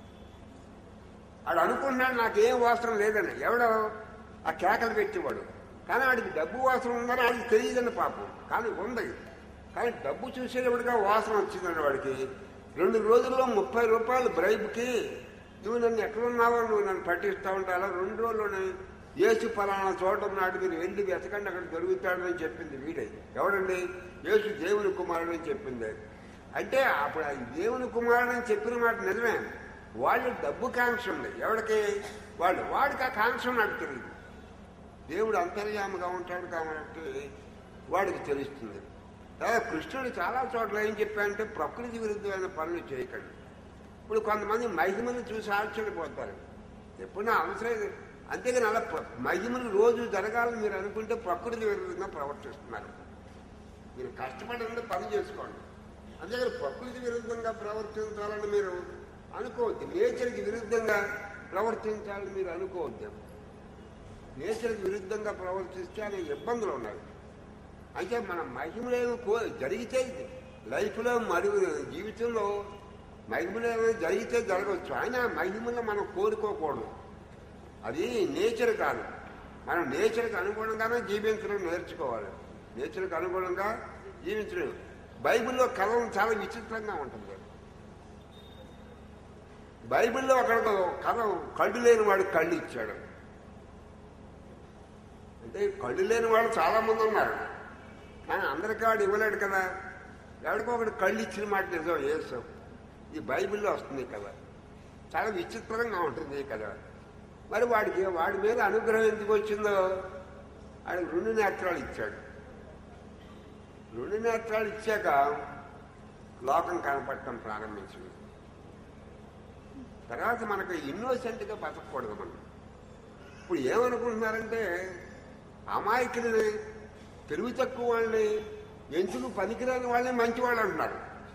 వాడు అనుకుంటున్నాడు నాకేం వాసన లేదని ఎవడో ఆ కేకలు పెట్టేవాడు కానీ వాడికి డబ్బు వాసన ఉందని వాడికి తెలియదని పాపం కానీ ఉంది కానీ డబ్బు చూసేటప్పటిగా వాసన వచ్చిందండి వాడికి రెండు రోజుల్లో ముప్పై రూపాయలు బ్రైబ్కి నువ్వు నన్ను ఎక్కడున్నావో నువ్వు నన్ను పట్టిస్తా ఉంటా అలా రెండు రోజుల్లోనే యేసు పలానా చోట ఉన్నాడు మీరు వెళ్ళి వెతకండి అక్కడ దొరుకుతాడని చెప్పింది వీడే ఎవడండి యేసు దేవుని కుమారుడు అని చెప్పింది అంటే అప్పుడు ఆ దేవుని కుమారుడు అని చెప్పిన మాట నిజమే వాళ్ళు డబ్బు కాంక్ష ఉంది ఎవరికి వాళ్ళు వాడికి ఆ కాంక్ష నాకు తెలియదు దేవుడు అంతర్యామగా ఉంటాడు కాబట్టి వాడికి తెలుస్తుంది లేదా కృష్ణుడు చాలా చోట్ల ఏం చెప్పాడంటే ప్రకృతి విరుద్ధమైన పనులు చేయకండి ఇప్పుడు కొంతమంది మహిమను చూసి ఆశ్చర్యపోతారు ఎప్పుడైనా అవసరం లేదు. అంతేగాని అలా ప్ర- మహిమలు రోజు జరగాలని మీరు అనుకుంటే ప్రకృతి విరుద్ధంగా ప్రవర్తిస్తున్నారు మీరు కష్టపడి పని చేసుకోండి అంతేగాని ప్రకృతి విరుద్ధంగా ప్రవర్తించాలని మీరు అనుకోవద్దు నేచర్కి విరుద్ధంగా ప్రవర్తించాలని మీరు అనుకోవద్దు నేచర్కి విరుద్ధంగా ప్రవర్తిస్తే అనేక ఇబ్బందులు ఉన్నాయి అయితే మన మహిమలేమి కో జరిగితే లైఫ్లో మరియు జీవితంలో మహిమలేమి జరిగితే జరగవచ్చు అయినా మహిమలో మనం కోరుకోకూడదు అది నేచర్ కాదు మనం నేచర్కి అనుగుణంగానే జీవించడం నేర్చుకోవాలి నేచర్కి అనుగుణంగా జీవించడం బైబిల్లో కథం చాలా విచిత్రంగా ఉంటుంది బైబిల్లో అక్కడ కథ కళ్ళు లేని వాడికి కళ్ళు ఇచ్చాడు అంటే కళ్ళు లేని వాళ్ళు చాలా మంది ఉన్నారు కానీ అందరికీ వాడు ఇవ్వలేడు కదా ఎవరికో ఒకటి కళ్ళు ఇచ్చిన మాట నిజం యేసు ఈ బైబిల్లో వస్తుంది కదా చాలా విచిత్రంగా ఉంటుంది ఈ కథ మరి వాడికి వాడి మీద అనుగ్రహం ఎందుకు వచ్చిందో వాడికి రెండు నేత్రాలు ఇచ్చాడు రెండు నేత్రాలు ఇచ్చాక లోకం కనపడటం ప్రారంభించింది తర్వాత మనకు ఇన్నోసెంట్గా బతకూడదు మనం ఇప్పుడు ఏమనుకుంటున్నారంటే అమాయకులని తెలివి తక్కువ వాళ్ళని ఎందుకు పనికిరాని వాళ్ళని మంచివాళ్ళు అంటున్నారు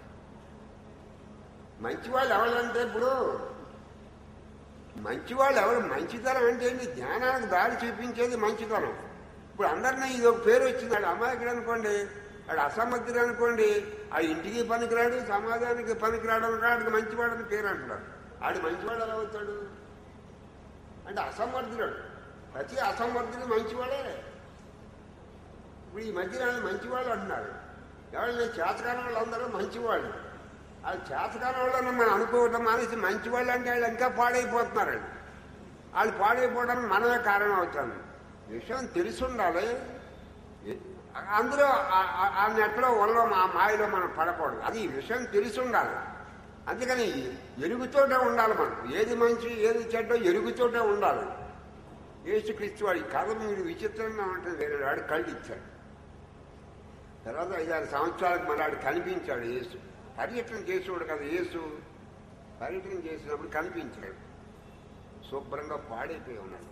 మంచివాళ్ళు ఎవరంటే ఇప్పుడు మంచివాళ్ళు ఎవరు మంచితనం అంటే ఏంటి జ్ఞానానికి దారి చూపించేది మంచితనం ఇప్పుడు అందరినీ ఇది ఒక పేరు వచ్చింది వాడు అమాయకుడు అనుకోండి వాడు అసమర్థుడు అనుకోండి ఆ ఇంటికి పనికిరాడు సమాజానికి పనికిరాడు అనుకోవడానికి మంచివాడని పేరు అంటున్నారు ఆడు మంచివాడు ఎలా అవుతాడు అంటే అసమర్థుడు ప్రతి అసమర్థుడు మంచివాడే ఇప్పుడు ఈ మధ్యన మంచివాళ్ళు అంటున్నారు ఎవరైనా చేతకాని వాళ్ళు అందరూ మంచివాళ్ళు ఆ చేతకాని వాళ్ళని మనం అనుకోవటం మానేసి మంచివాళ్ళు అంటే వాళ్ళు ఇంకా పాడైపోతున్నారు వాళ్ళు పాడైపోవడానికి మనమే కారణం అవుతాను విషయం తెలిసి ఉండాలి అందులో ఆ- ఆ- ఆ నెట్లో వల్ల మా మాయలో మనం పడకూడదు అది ఈ విషయం తెలిసి ఉండాలి అందుకని ఎరుగుతోటే ఉండాలి మనం ఏది మంచి ఏది చెడ్డ ఎరుగుతోటే ఉండాలి యేసుక్రీస్తు వాడి కథ మీరు విచిత్రంగా ఉంటుంది వేరే వాడు కళ్ళు ఇచ్చాడు తర్వాత ఐదారు సంవత్సరాలకు మళ్ళీ వాడు కనిపించాడు యేసు పర్యటన చేసేవాడు కదా యేసు పర్యటన చేసినప్పుడు కనిపించాడు శుభ్రంగా పాడైపోయి ఉన్నాడు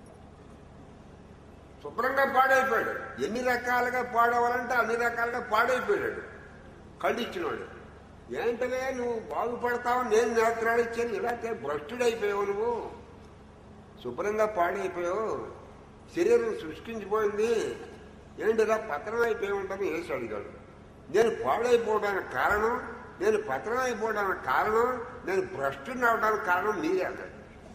శుభ్రంగా పాడైపోయాడు ఎన్ని రకాలుగా పాడవాలంటే అన్ని రకాలుగా పాడైపోయాడు కళ్ళు ఇచ్చినాడు ఏంటనే నువ్వు బాగుపడతావు నేను నేత్రాలు ఇచ్చాను ఇలాగే భ్రష్టుడైపోయావు నువ్వు శుభ్రంగా పాడైపోయావు శరీరం సృష్టించిపోయింది ఏంటి ఇలా పతనం అయిపోయి ఉంటాను వేసి అడిగాడు నేను పాడైపోవడానికి కారణం నేను పతనం అయిపోవడానికి కారణం నేను భ్రష్టుని అవడానికి కారణం మీరే అన్నాడు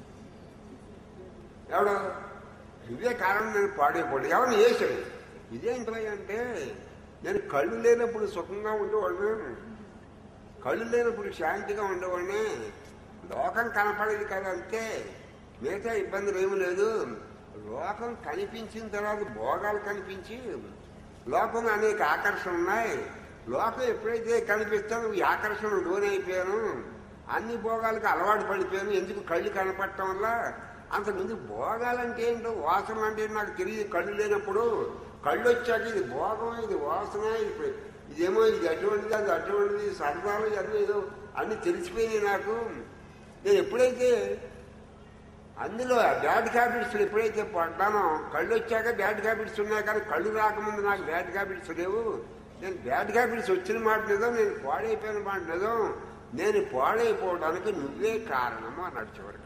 ఎవడు ఇదే కారణం నేను పాడైపోవడం ఎవరిని వేసాడు ఇదేంటి అంటే నేను కళ్ళు లేనప్పుడు సుఖంగా ఉండేవాడిని కళ్ళు లేనప్పుడు శాంతిగా ఉండేవాడిని లోకం కనపడేది కదా అంతే మిగతా ఇబ్బందులు ఏమీ లేదు లోకం కనిపించిన తర్వాత భోగాలు కనిపించి లోకంలో అనేక ఆకర్షణ ఉన్నాయి లోకం ఎప్పుడైతే కనిపిస్తానో ఈ ఆకర్షణ లోనైపోయాను అన్ని భోగాలకు అలవాటు పడిపోయాను ఎందుకు కళ్ళు కనపడటం వల్ల అంతకుముందు భోగాలంటే ఏంటో వాసన అంటే ఏంటో నాకు తెలియదు కళ్ళు లేనప్పుడు కళ్ళు వచ్చాక ఇది భోగం ఇది వాసన ఇది ఇదేమో ఇది అటువంటిది అది అటువంటిది సరదాలు అది ఏదో అన్ని తెలిసిపోయినాయి నాకు నేను ఎప్పుడైతే అందులో బ్యాడ్ హ్యాబిట్స్ ఎప్పుడైతే పడ్డానో కళ్ళు వచ్చాక బ్యాడ్ హ్యాబిట్స్ ఉన్నాయి కానీ కళ్ళు రాకముందు నాకు బ్యాడ్ హ్యాబిట్స్ లేవు నేను బ్యాడ్ హ్యాబిట్స్ వచ్చిన మాట నిజం నేను పాడైపోయిన మాట నిజం నేను పాడైపోవడానికి నువ్వే కారణము అన్నాడు చివరికి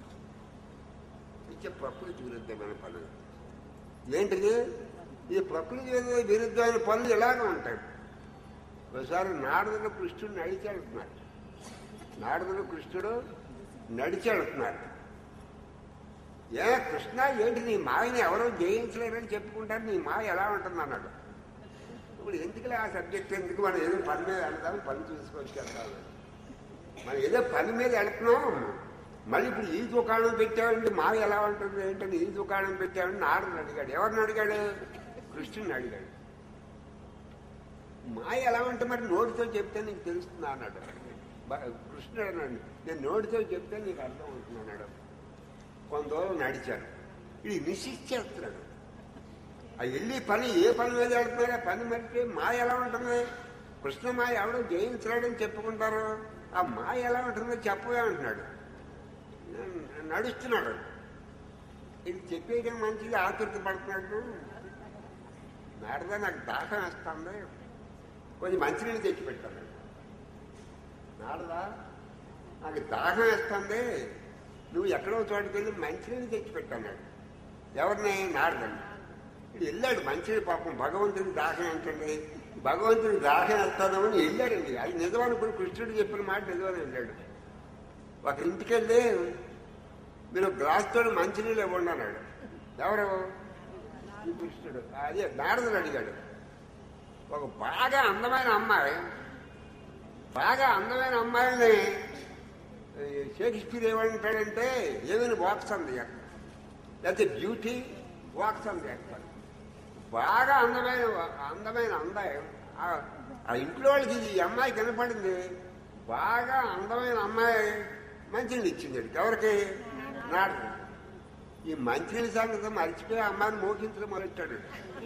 ఇచ్చే ప్రకృతి విరుద్ధమైన పనులు ఏంటిది ఈ ప్రకృతి విరుద్ధ- విరుద్ధమైన పనులు ఇలాగే ఉంటాయి ఒకసారి నారదుడు కృష్ణుడు నడిచి వెళ్తున్నారు నారదుడు కృష్ణుడు నడిచి వెళ్తున్నారు ఏ కృష్ణ ఏంటి నీ మాయని ఎవరో జయించలేరని చెప్పుకుంటారు నీ మాయ ఎలా ఉంటుంది అన్నాడు ఇప్పుడు ఎందుకులే ఆ సబ్జెక్ట్ ఎందుకు మనం ఏదో పని మీద వెళ్తాం పని చూసుకొచ్చి వెళ్తాం మనం ఏదో పని మీద వెళ్తున్నాం మళ్ళీ ఇప్పుడు ఈ దుకాణం పెట్టామంటే మాయ ఎలా ఉంటుంది ఏంటని ఈ దుకాణం పెట్టామని నారదుని అడిగాడు ఎవరిని అడిగాడు కృష్ణుని అడిగాడు మాయ ఎలా ఉంటే మరి నోటితో చెప్తే నీకు తెలుస్తుందా అన్నాడు బ- కృష్ణుడు అన్నాడు నేను నోటితో చెప్తే నీకు అర్థం అవుతుంది అన్నాడు కొంత దూరం నడిచాడు ఇది నిశ్చిచ్చేస్తున్నాడు ఆ వెళ్ళి పని ఏ పని మీద వెళ్తున్నారో ఆ పని మరిపి మాయ ఎలా ఉంటుంది కృష్ణ మాయ ఎవడో జయించలేడని చెప్పుకుంటారు ఆ మాయ ఎలా ఉంటుందో చెప్పవే అంటున్నాడు నడుస్తున్నాడు ఇది చెప్పేయడం మంచిది ఆతృత పడుతున్నాడు నారదా నాకు దాహం వేస్తుంది కొంచెం మంచినీళ్ళు తెచ్చి పెట్టాను నారదా నాకు దాహం వేస్తుంది నువ్వు ఎక్కడో చోటుకి వెళ్ళి మంచినీళ్ళు తెచ్చి పెట్టాడు ఎవరిని నారదని ఇది వెళ్ళాడు మంచిది పాపం భగవంతుని దాహం ఏంటండి భగవంతుని దాహం వేస్తానని వెళ్ళాడండి అది నిజమనుకుని కృష్ణుడు చెప్పిన మాట నిజమని వెళ్ళాడు ఒక ఇంటికి వెళ్ళి మీరు గ్లాస్తో మంచినీళ్ళు ఇవ్వండి అన్నాడు ఎవరు ఈ కృష్ణుడు అదే నారదుడు అడిగాడు ఒక బాగా అందమైన అమ్మాయి బాగా అందమైన అమ్మాయిని ఈ షేక్స్పియర్ ఏమంటాడంటే ఏమైనా వాక్స్ అంది లేకపోతే బ్యూటీ వాక్స్ అంది బాగా అందమైన అందమైన అందాయి ఆ- ఆ ఇంట్లో వాళ్ళకి ఈ అమ్మాయి కనపడింది బాగా అందమైన అమ్మాయి మంచినీళ్ళు ఇచ్చింది వీడికి. ఎవరికి నాడు ఈ మంచినీళ్ళ సంగతి మర్చిపోయి ఆ అమ్మాయిని మోగించడం మొదలెట్టాడు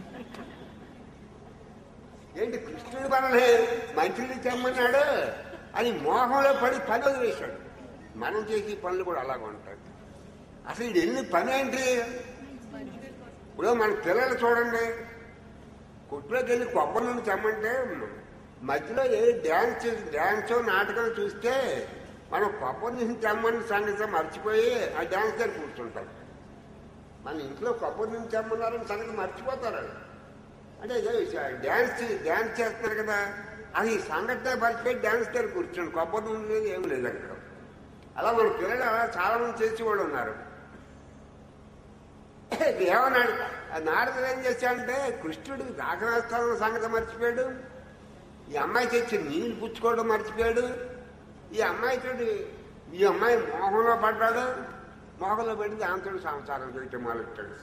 ఏంటి కృష్ణుడి పనులే మంచినీళ్ళు తెమ్మన్నాడు అని మోహంలో పడి పని వదిలేశాడు మనం చేసే పనులు కూడా అలాగ ఉంటాయి అసలు ఇది ఎన్ని పని ఏంటి ఇప్పుడు మన పిల్లలు చూడండి కొట్టులోకి వెళ్ళి కొబ్బరి నుండి తెమ్మంటే మధ్యలో ఏ డ్యాన్స్ డ్యాన్స్ నాటకం చూస్తే మనం కొబ్బరి నుంచి తెమ్మని సంగతి మర్చిపోయి ఆ డ్యాన్స్ దగ్గర కూర్చుంటాం మన ఇంట్లో కొబ్బరి నుంచి తెమ్మన్నారని సంగతి మర్చిపోతారు అంటే ఏదో డ్యాన్స్ డ్యాన్స్ చేస్తున్నారు కదా అది ఈ సంఘటన మర్చిపోయి డ్యాన్స్ దగ్గర కూర్చోండి కొబ్బరి నుండి లేదు ఏమి లేదు అక్కడ అలా మన పిల్లలు అలా చాలా మంది చేసి వాళ్ళు ఉన్నారు ఏమన్నాడు ఆ నారదుడు ఏం చేశాడంటే కృష్ణుడు దాఖలాస్థానం సంగతి మర్చిపోయాడు ఈ అమ్మాయి తెచ్చి నీళ్ళు పుచ్చుకోవడం మర్చిపోయాడు ఈ అమ్మాయితో ఈ అమ్మాయి మోహంలో పడ్డాడు మోహంలో పెట్టి దాంతో సంసారం చేయటం మొదలెట్టాడు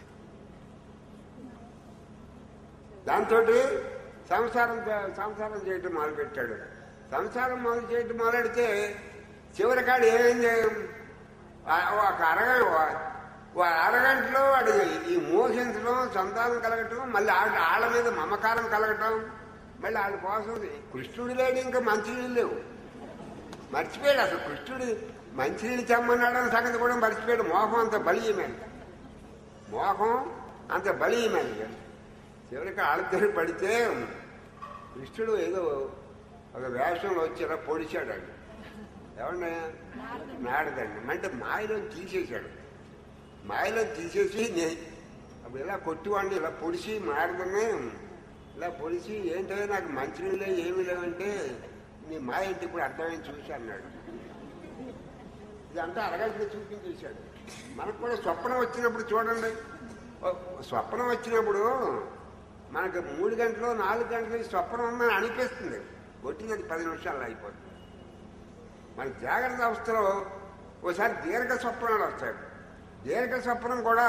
దాంతో సంసారం చే- సంసారం చేయటం మొదలుపెట్టాడు సంసారం మొదలు చేయటం మొదలెడితే చివరికాడు ఏమైంది ఆ- ఒక అరగంట ఓ అరగంటలో వాడు ఈ మోహించడం సంతానం కలగటం మళ్ళీ ఆళ్ళ ఆళ్ళ మీద మమకారం కలగటం మళ్ళీ వాళ్ళ కోసం కృష్ణుడు లేడు ఇంకా మంచినీళ్ళు లేవు మర్చిపోయాడు అసలు కృష్ణుడు మంచినీళ్ళు తెమ్మన్నాడని సంగతి కూడా మర్చిపోయాడు మోహం అంత బలీయమైంది మోహం అంత బలీయమైంది చివరికి ఆళ్ళిద్దరు పడితే కృష్ణుడు ఏదో ఒక వేషంలో వచ్చి ఇలా పొడిచాడు అండి ఏమన్నా నాడదండి అంటే మాయలో తీసేశాడు మాయలో తీసేసి నే- అప్పుడు ఇలా కొట్టివాడిని ఇలా పొడిచి మారదనే ఇలా పొడిచి ఏంటో నాకు మంచినీళ్ళే ఏమీ లేవంటే నీ మాయ ఏంటి ఇప్పుడు అర్థమైంది చూసి అన్నాడు ఇదంతా అరగంటలో చూపించేశాడు మనకు కూడా స్వప్నం వచ్చినప్పుడు చూడండి ఓ స్వప్నం వచ్చినప్పుడు మనకు మూడు గంటలు నాలుగు గంటలు ఈ స్వప్నం ఉందని అనిపిస్తుంది కొట్టినది పది నిమిషాల్లో అయిపోతుంది మన జాగ్రత్త అవస్థలో ఓసారి దీర్ఘ స్వప్నాలు వస్తాయి దీర్ఘ స్వప్నం కూడా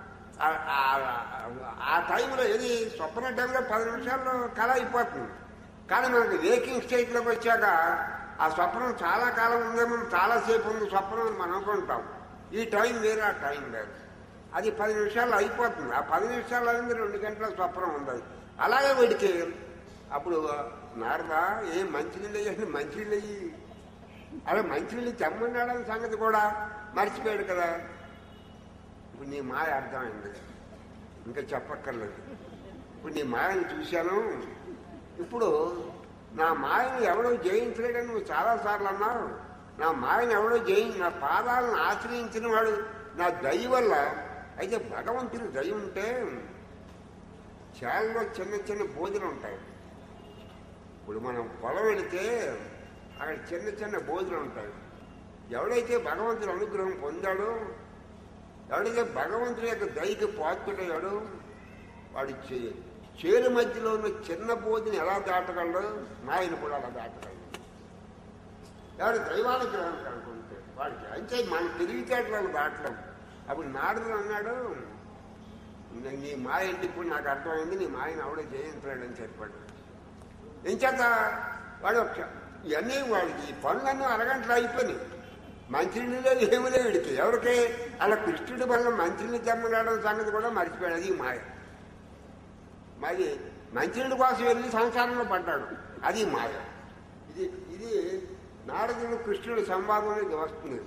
ఆ- ఆ- ఆ టైంలో ఏది స్వప్న టైంలో పది నిమిషాల్లో కళ అయిపోతుంది కానీ మనకి వేకింగ్ స్టేట్లోకి వచ్చాక ఆ స్వప్నం చాలా కాలం ఉందేమో చాలాసేపు ఉంది స్వప్నం అని మనం అనుకుంటాం ఈ టైం వేరే ఆ టైం వేరు అది పది నిమిషాలు అయిపోతుంది ఆ పది నిమిషాలు అయింది రెండు గంటల స్వప్నం ఉంది అలాగే వీడికి అప్పుడు నారదా ఏం మంచినీళ్ళు వేయండి మంచినీళ్ళు అయ్యి అలా మంచినీళ్ళు తెమ్మన్నాడని సంగతి కూడా మర్చిపోయాడు కదా ఇప్పుడు నీ మాయ అర్థమైంది ఇంకా చెప్పక్కర్లేదు ఇప్పుడు నీ మాయను చూశాను ఇప్పుడు నా మాయను ఎవడో జయించలేడని నువ్వు చాలాసార్లు అన్నావు నా మాయను ఎవడో జయి నా పాదాలను ఆశ్రయించిన వాడు నా దయ వల్ల అయితే భగవంతుని దయ ఉంటే చేలలో చిన్న చిన్న బోధులు ఉంటాయి ఇప్పుడు మనం పొలం వెళితే అక్కడ చిన్న చిన్న బోధులు ఉంటాయి ఎవడైతే భగవంతుని అనుగ్రహం పొందాడో ఎవడైతే భగవంతుని యొక్క దయకి పాత్రుడయ్యాడో వాడి చే- చేలు మధ్యలో ఉన్న చిన్న బోధిని ఎలా దాటగలడో నాయన కూడా అలా దాటగలడు ఎవడు దైవానుగ్రహం కనుకుంటే వాడికి అంటే మన తెలివితేటలు దాటలేం అప్పుడు నారదుడు అన్నాడు "నీ- నీ మాయ ఏంటి ఇప్పుడు నాకు అర్థమైంది నీ మాయను ఆవిడ జయించలేడని చెప్పాడు ఏం చేత వాడు ఒక- ఇవన్నీ వాడికి ఈ పనులన్నీ అరగంటలు అయిపోయినాయి మంచినీళ్ళే ఏమి లేవు వీడికి ఎవరికి అలా కృష్ణుడి వల్ల మంచినీళ్ళు తెమ్మలాడడం సంగతి కూడా మర్చిపోయాడు అది మాయ మరి మంచినీళ్ళ కోసం వెళ్ళి సంసారంలో పడ్డాడు అది మాయ ఇది ఇది నారదుడు కృష్ణుడి సంవాదం ఇది వస్తుంది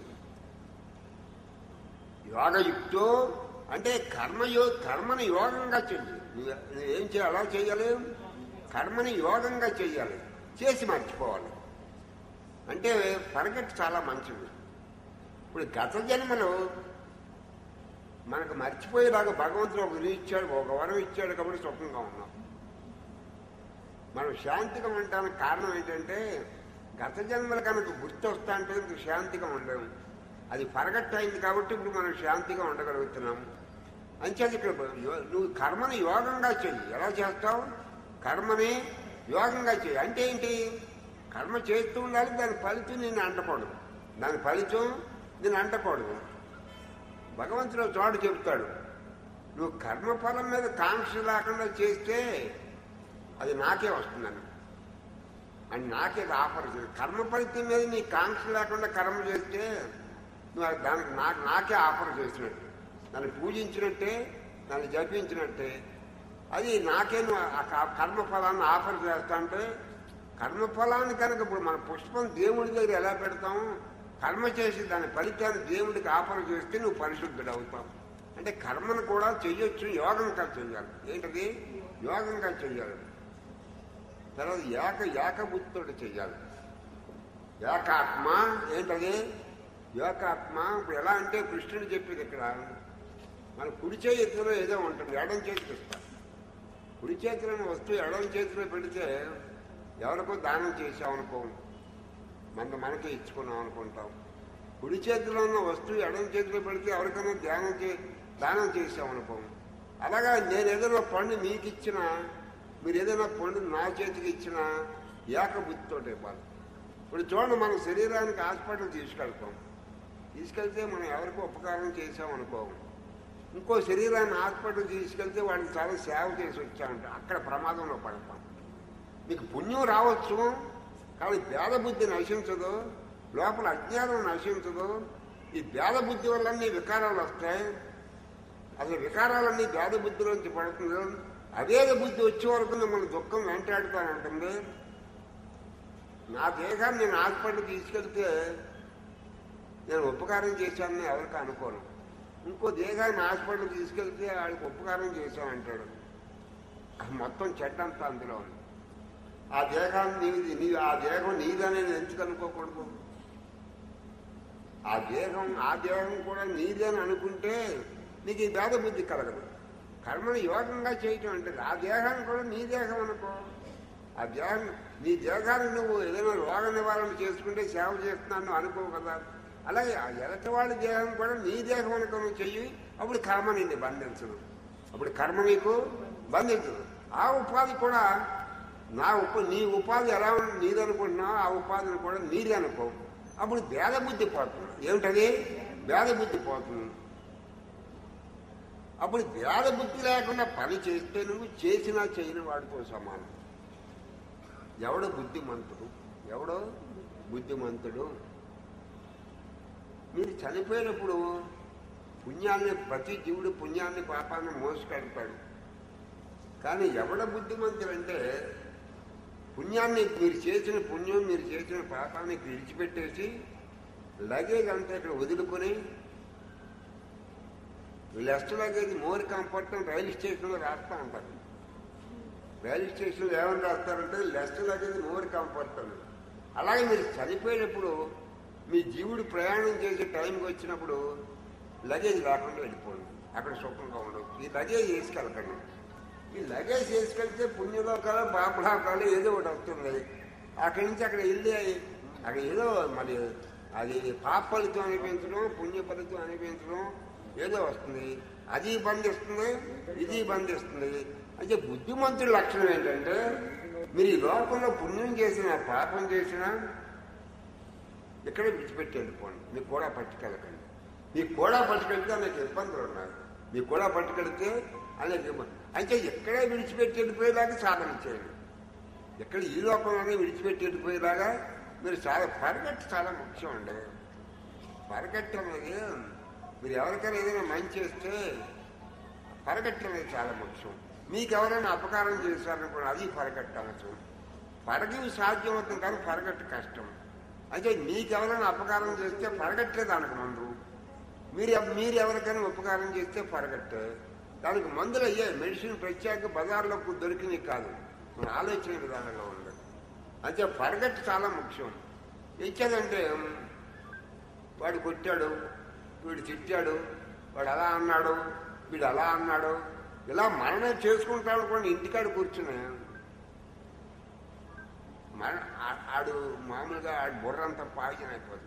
యోగయుక్తో అంటే కర్మయో కర్మని యోగంగా చెయ్యి నువ్వు ఏం చేయాలి అలా చేయాలి కర్మని యోగంగా చెయ్యాలి చేసి మర్చిపోవాలి అంటే పరగట్టు చాలా మంచిది ఇప్పుడు గత జన్మలో మనకు మర్చిపోయేలాగా భగవంతుడు ఒక విధి ఇచ్చాడు ఒక వరం ఇచ్చాడు కాబట్టి సుఖంగా ఉన్నాం మనం శాంతిగా ఉండడానికి కారణం ఏంటంటే గత జన్మల కనుక గుర్తు వస్తా అంటే ఇంక శాంతిగా ఉండము అది పరగట్టు అయింది కాబట్టి ఇప్పుడు మనం శాంతిగా ఉండగలుగుతున్నాం అంచేది ఇక్కడ యో- నువ్వు కర్మని యోగంగా చెయ్యి ఎలా చేస్తావు కర్మని యోగంగా చెయ్యి అంటే ఏంటి కర్మ చేస్తూ ఉండాలి దాని ఫలితం నేను అంటకూడదు దాని ఫలితం నేను అంటకూడదు భగవంతుడు ఒక చోట చెప్తాడు నువ్వు కర్మఫలం మీద కాంక్ష లేకుండా చేస్తే అది నాకే వస్తుందని అని నాకే ఆఫర్ చేసి కర్మ ఫలితం మీద నీ కాంక్ష లేకుండా కర్మ చేస్తే నువ్వు అది దానికి నాకు నాకే ఆఫర్ చేసినట్టు నన్ను పూజించినట్టే నన్ను జపించినట్టే అది నాకే నువ్వు ఆ క- కర్మఫలాన్ని ఆఫర్ చేస్తా అంటే కర్మఫలాన్ని కనుక ఇప్పుడు మన పుష్పం దేవుడి దగ్గర ఎలా పెడతాము కర్మ చేసి దాని ఫలితాన్ని దేవుడికి ఆఫర్ చేస్తే నువ్వు పరిశుద్ధుడు అవుతావు అంటే కర్మను కూడా చెయ్యొచ్చు యోగంగా చెయ్యాలి ఏంటది యోగంగా చెయ్యాలి తర్వాత ఏక ఏకబుద్ధుడు చెయ్యాలి ఏకాత్మ ఏంటది ఏకాత్మ ఇప్పుడు ఎలా అంటే కృష్ణుడు చెప్పేది ఇక్కడ మన కుడి చేతిలో ఏదో ఉంటుంది ఎడం చేతికి ఇస్తారు కుడి చేతిలోని వస్తువు ఎడం చేతిలో పెడితే ఎవరికో దానం చేసామనుకో మన మనకే ఇచ్చుకున్నాం అనుకుంటాం కుడి చేతిలో ఉన్న వస్తువు ఎడం చేతిలో పెడితే ఎవరికైనా ధ్యానం చే దానం చేసామనుకో అలాగా నేను ఏదైనా పండు మీకు ఇచ్చినా మీరు ఏదైనా పండు నా చేతికి ఇచ్చినా ఏకబుద్ధితో ఇవ్వాలి ఇప్పుడు చూడండి మన శరీరానికి హాస్పిటల్ తీసుకెళ్తాం తీసుకెళ్తే మనం ఎవరికి ఉపకారం చేసామనుకో ఇంకో శరీరాన్ని హాస్పిటల్ తీసుకెళ్తే వాడికి చాలా సేవ చేసి వచ్చామంటే అక్కడ ప్రమాదంలో పడతాం మీకు పుణ్యం రావచ్చు కానీ భేద బుద్ధి నశించదు లోపల అజ్ఞానం నశించదు ఈ భేద బుద్ధి వల్లన్నీ వికారాలు వస్తాయి అసలు వికారాలన్నీ భేద బుద్ధిలోంచి పడుతుంది అవేద బుద్ధి వచ్చే వరకు మిమ్మల్ని దుఃఖం వెంటాడుతానంటుంది నా దేహాన్ని నేను హాస్పిటల్ తీసుకెళ్తే నేను ఉపకారం చేశానని ఎవరికి అనుకోను ఇంకో దేహాన్ని హాస్పిటల్ తీసుకెళ్తే వాడికి ఉపకారం చేశానంటాడు అది మొత్తం చెడ్డంతా అందులో ఉంది ఆ దేహాన్ని నీది నీ ఆ దేహం నీదనే నేను ఎందుకు అనుకోకూడదు ఆ దేహం ఆ దేహం కూడా నీదని అనుకుంటే నీకు ఈ భేద బుద్ధి కలగదు కర్మను యోగంగా చేయటం అంటే ఆ దేహాన్ని కూడా నీ దేహం అనుకో ఆ దేహం నీ దేహాన్ని నువ్వు ఏదైనా రోగ నివారణ చేసుకుంటే సేవ చేస్తున్నాను అనుకో కదా అలాగే ఆ ఎదటి వాళ్ళ దేహం కూడా నీ దేహం అనుకో నువ్వు చెయ్యి అప్పుడు కర్మ నిన్ను బంధించదు అప్పుడు కర్మ నీకు బంధించదు ఆ ఉపాధి కూడా నా ఉప నీ ఉపాధి ఎలా ఉంది నీదనుకుంటున్నావు ఆ ఉపాధిని కూడా నీదే అనుకో అప్పుడు భేద బుద్ధి పోతుంది ఏమిటది భేద బుద్ధి పోతుంది అప్పుడు భేద బుద్ధి లేకుండా పని చేస్తే నువ్వు చేసినా చేయని వాడితో సమానం ఎవడు బుద్ధిమంతుడు ఎవడో బుద్ధిమంతుడు మీరు చనిపోయినప్పుడు పుణ్యాన్ని ప్రతి జీవుడు పుణ్యాన్ని పాపాన్ని మోసుకెడతాడు కానీ ఎవడ బుద్ధిమంతుడంటే పుణ్యాన్ని మీరు చేసిన పుణ్యం మీరు చేసిన పాపాన్ని విడిచిపెట్టేసి లగేజ్ అంతా ఇక్కడ వదులుకొని లెస్ట్ లగేజ్ మోర్ కంఫర్ట్ అని రైలు స్టేషన్లో రాస్తూ ఉంటారు రైలు స్టేషన్లో ఏమని రాస్తారంటే లెస్ట్ లగేజ్ మోర్ కంఫర్ట్ అని అలాగే మీరు చనిపోయినప్పుడు మీ జీవుడు ప్రయాణం చేసే టైంకి వచ్చినప్పుడు లగేజ్ లేకుండా వెళ్ళిపోండి అక్కడ సుఖంగా ఉండదు ఈ లగేజ్ వేసుకెళ్ళకండి ఈ లగేజ్ వేసుకెళ్తే పుణ్యలోకాలు పాపలోకాలు ఏదో ఒకటి వస్తుంది అక్కడి నుంచి అక్కడ వెళ్ళి అక్కడ ఏదో మరి అది పాప ఫలితం అనిపించడం పుణ్య ఫలితం అనిపించడం ఏదో వస్తుంది అది బంధిస్తుంది ఇది బంధిస్తుంది అయితే బుద్ధిమంతుడి లక్షణం ఏంటంటే మీరు ఈ లోకంలో పుణ్యం చేసినా పాపం చేసినా ఇక్కడే విడిచిపెట్టి వెళ్ళిపోండి మీకు కూడా పట్టుకెళ్ళకండి మీకు కూడా పట్టుకెళ్తే అనేక ఇబ్బందులు ఉన్నాయి మీకు కూడా పట్టుకెళ్తే అనేక ఇబ్బంది అయితే ఇక్కడే విడిచిపెట్టి వెళ్ళిపోయేలాగా సాధన చేయండి ఇక్కడ ఈ లోకంలోనే విడిచిపెట్టి వెళ్ళిపోయేలాగా మీరు చాలా పరగట్టు చాలా ముఖ్యం అండి పరగట్టు అనేది మీరు ఎవరికైనా ఏదైనా మంచి చేస్తే పరగట్టు అనేది చాలా ముఖ్యం మీకు ఎవరైనా అపకారం చేశారనుకోండి అది పరగట్టు అవసరం పరగవి సాధ్యం అవుతుంది కానీ పరగట్టు కష్టం అయితే మీకు ఎవరైనా అపకారం చేస్తే పరగట్టే దానికి మందు మీరు మీరు ఎవరికైనా ఉపకారం చేస్తే పరగట్టే దానికి మందులు అయ్యాయి మెడిసిన్ ప్రత్యేక బజార్లో దొరికినవి కాదు మన ఆలోచన విధానంలో ఉంది అయితే పరగట్టు చాలా ముఖ్యం ఇచ్చేదంటే వాడు కొట్టాడు వీడు తిట్టాడు వాడు అలా అన్నాడు వీడు అలా అన్నాడు ఇలా మరణం చేసుకుంటాడు కూడా ఇంటికాడ కూర్చుని మన ఆ- ఆడు మామూలుగా ఆడు బుర్రంతా పాయిజన్ అయిపోతుంది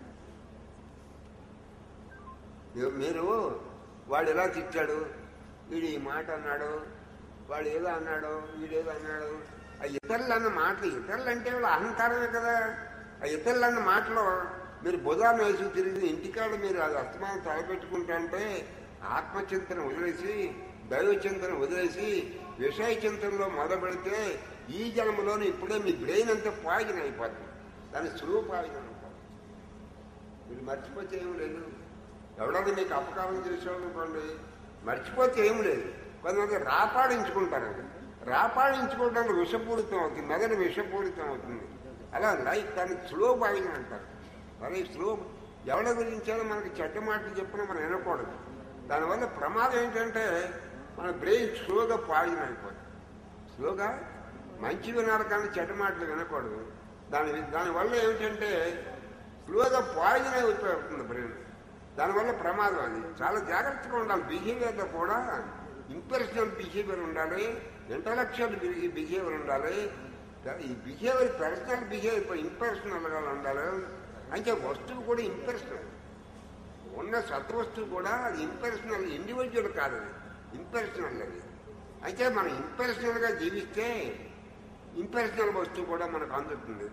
మీరు- మీరు వాడు ఎలా తిట్టాడు వీడు ఈ మాట అన్నాడు వాడు ఏదో అన్నాడు వీడేదో అన్నాడు ఆ ఇతరులు అన్న మాటలు ఇతరులు అంటే వాళ్ళ అహంకారమే కదా ఆ ఇతరులు అన్న మాటలో మీరు బుధాన్ని వేసి తిరిగి ఇంటికాడ మీరు అది అస్తమానం తలపెట్టుకుంటుంటే ఆత్మచింతన వదిలేసి దైవ చింతన వదిలేసి విషయ చింతనలో మొదలు పెడితే ఈ జన్మలోనే ఇప్పుడే మీ బ్రెయిన్ అంతా పాయిజన్ అయిపోతుంది దాని సులువు పాయిజన్ అయిపోతుంది మీరు మర్చిపోతే ఏం లేదు ఎవడన్నా మీకు అపకారం చేసేవాడు అనుకోండి మర్చిపోతే ఏం లేదు కొంతమంది రాపాడించుకుంటారు రాపాడించుకోవడానికి విషపూరితం అవుతుంది మెదడు విషపూరితం అవుతుంది అలా లైఫ్ దాన్ని స్లో పాయిజన్ అంటారు మరి స్లో ఎవరి గురించైనా మనకి చెడ్డ మాటలు చెప్పినా మనం వినకూడదు దానివల్ల ప్రమాదం ఏంటంటే మన బ్రెయిన్ స్లోగా పాయిజన్ అయిపోతుంది స్లోగా మంచి వినాలి కానీ చెడ్డ మాటలు వినకూడదు దాని దానివల్ల ఏమిటంటే స్లోగా పాయిజన్ అయిపోతుంది బ్రెయిన్ దానివల్ల ప్రమాదం అది చాలా జాగ్రత్తగా ఉండాలి బిహేవియర్లో కూడా ఇంపర్సనల్ బిహేవియర్ ఉండాలి ఇంటలెక్చువల్ బిహేవియర్ ఉండాలి ఈ బిహేవియర్ పర్సనల్ బిహేవియర్ ఇంపర్సనల్గా ఉండాలి అంటే వస్తువు కూడా ఇంపర్సనల్ ఉన్న సత్వస్తువు కూడా అది ఇంపర్సనల్ ఇండివిజువల్ కాదు అది ఇంపర్సనల్ అది అయితే మనం ఇంపర్సనల్గా జీవిస్తే ఇంపర్సనల్ వస్తువు కూడా మనకు అందుతుంది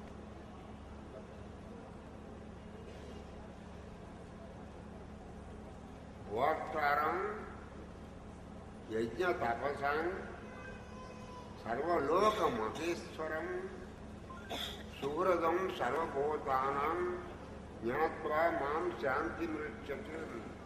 భోక్తారం యజ్ఞ తపసం సర్వలోక మహేశ్వరం సుహృదం సర్వభూతానం జ్ఞాత్వా మాం శాంతి మృత్యతు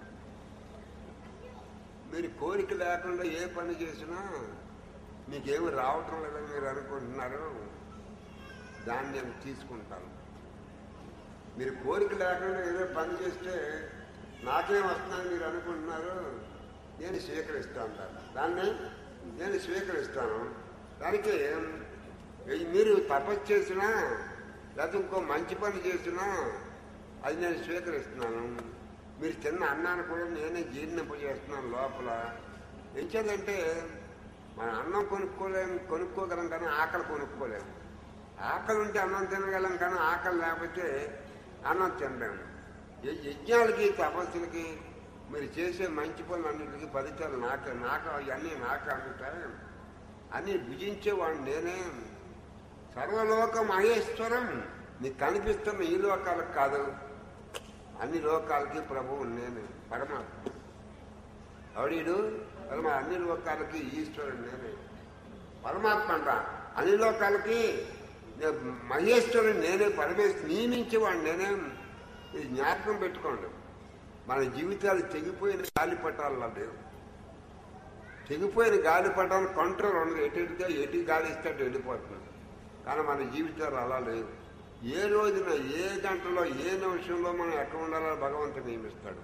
మీరు కోరిక లేకుండా ఏ పని చేసినా మీకేమి రావటం లేదని మీరు అనుకుంటున్నారు దాన్ని నేను తీసుకుంటాను మీరు కోరిక లేకుండా ఏదో పని చేస్తే నాకేం వస్తుందని మీరు అనుకుంటున్నారు నేను స్వీకరిస్తాను దాన్ని దాన్ని నేను స్వీకరిస్తాను దానికి ఏ- మీరు తపస్సు చేసినా లేకపోతే ఇంకో మంచి పని చేసినా అది నేను స్వీకరిస్తున్నాను మీరు తిన్న అన్నాన్ని కూడా నేనే జీర్ణింపజేస్తున్నాను లోపల ఎంచేదంటే మన అన్నం కొనుక్కోలేము కొనుక్కోగలం కానీ ఆకలి కొనుక్కోలేము ఆకలి ఉంటే అన్నం తినగలం కానీ ఆకలి లేకపోతే అన్నం తినలేము ఈ యజ్ఞాలకి తపస్సులకి మీరు చేసే మంచి పనులన్నింటికి ఫలితాలు నాకే నాకు అవన్నీ నాకు అందుతాయి అన్ని భుజించేవాడు నేనే సర్వలోక మహేశ్వరం నీకు కనిపిస్తున్న ఈ లోకాలకు కాదు అన్ని లోకాలకి ప్రభువు నేను పరమాత్మ ఎవడీడు పరమ అన్ని లోకాలకి ఈశ్వరుడు నేనే పరమాత్మ అంట అన్ని లోకాలకి నే- మహేశ్వరుడు నేనే పరమేశ్వరు నియమించేవాడు నేనే ఇది జ్ఞాపకం పెట్టుకోండి మన జీవితాలు తెగిపోయిన గాలిపటాల్లో లేవు తెగిపోయిన గాలిపటాలు కంట్రోల్ ఉండదు ఎటు ఎటుగా ఎటు గాలి ఇస్తే అటు వెళ్ళిపోతుంది కానీ మన జీవితాలు అలా లేవు ఏ రోజున ఏ గంటలో ఏ నిమిషంలో మనం ఎక్కడ ఉండాలో భగవంతుడు నియమిస్తాడు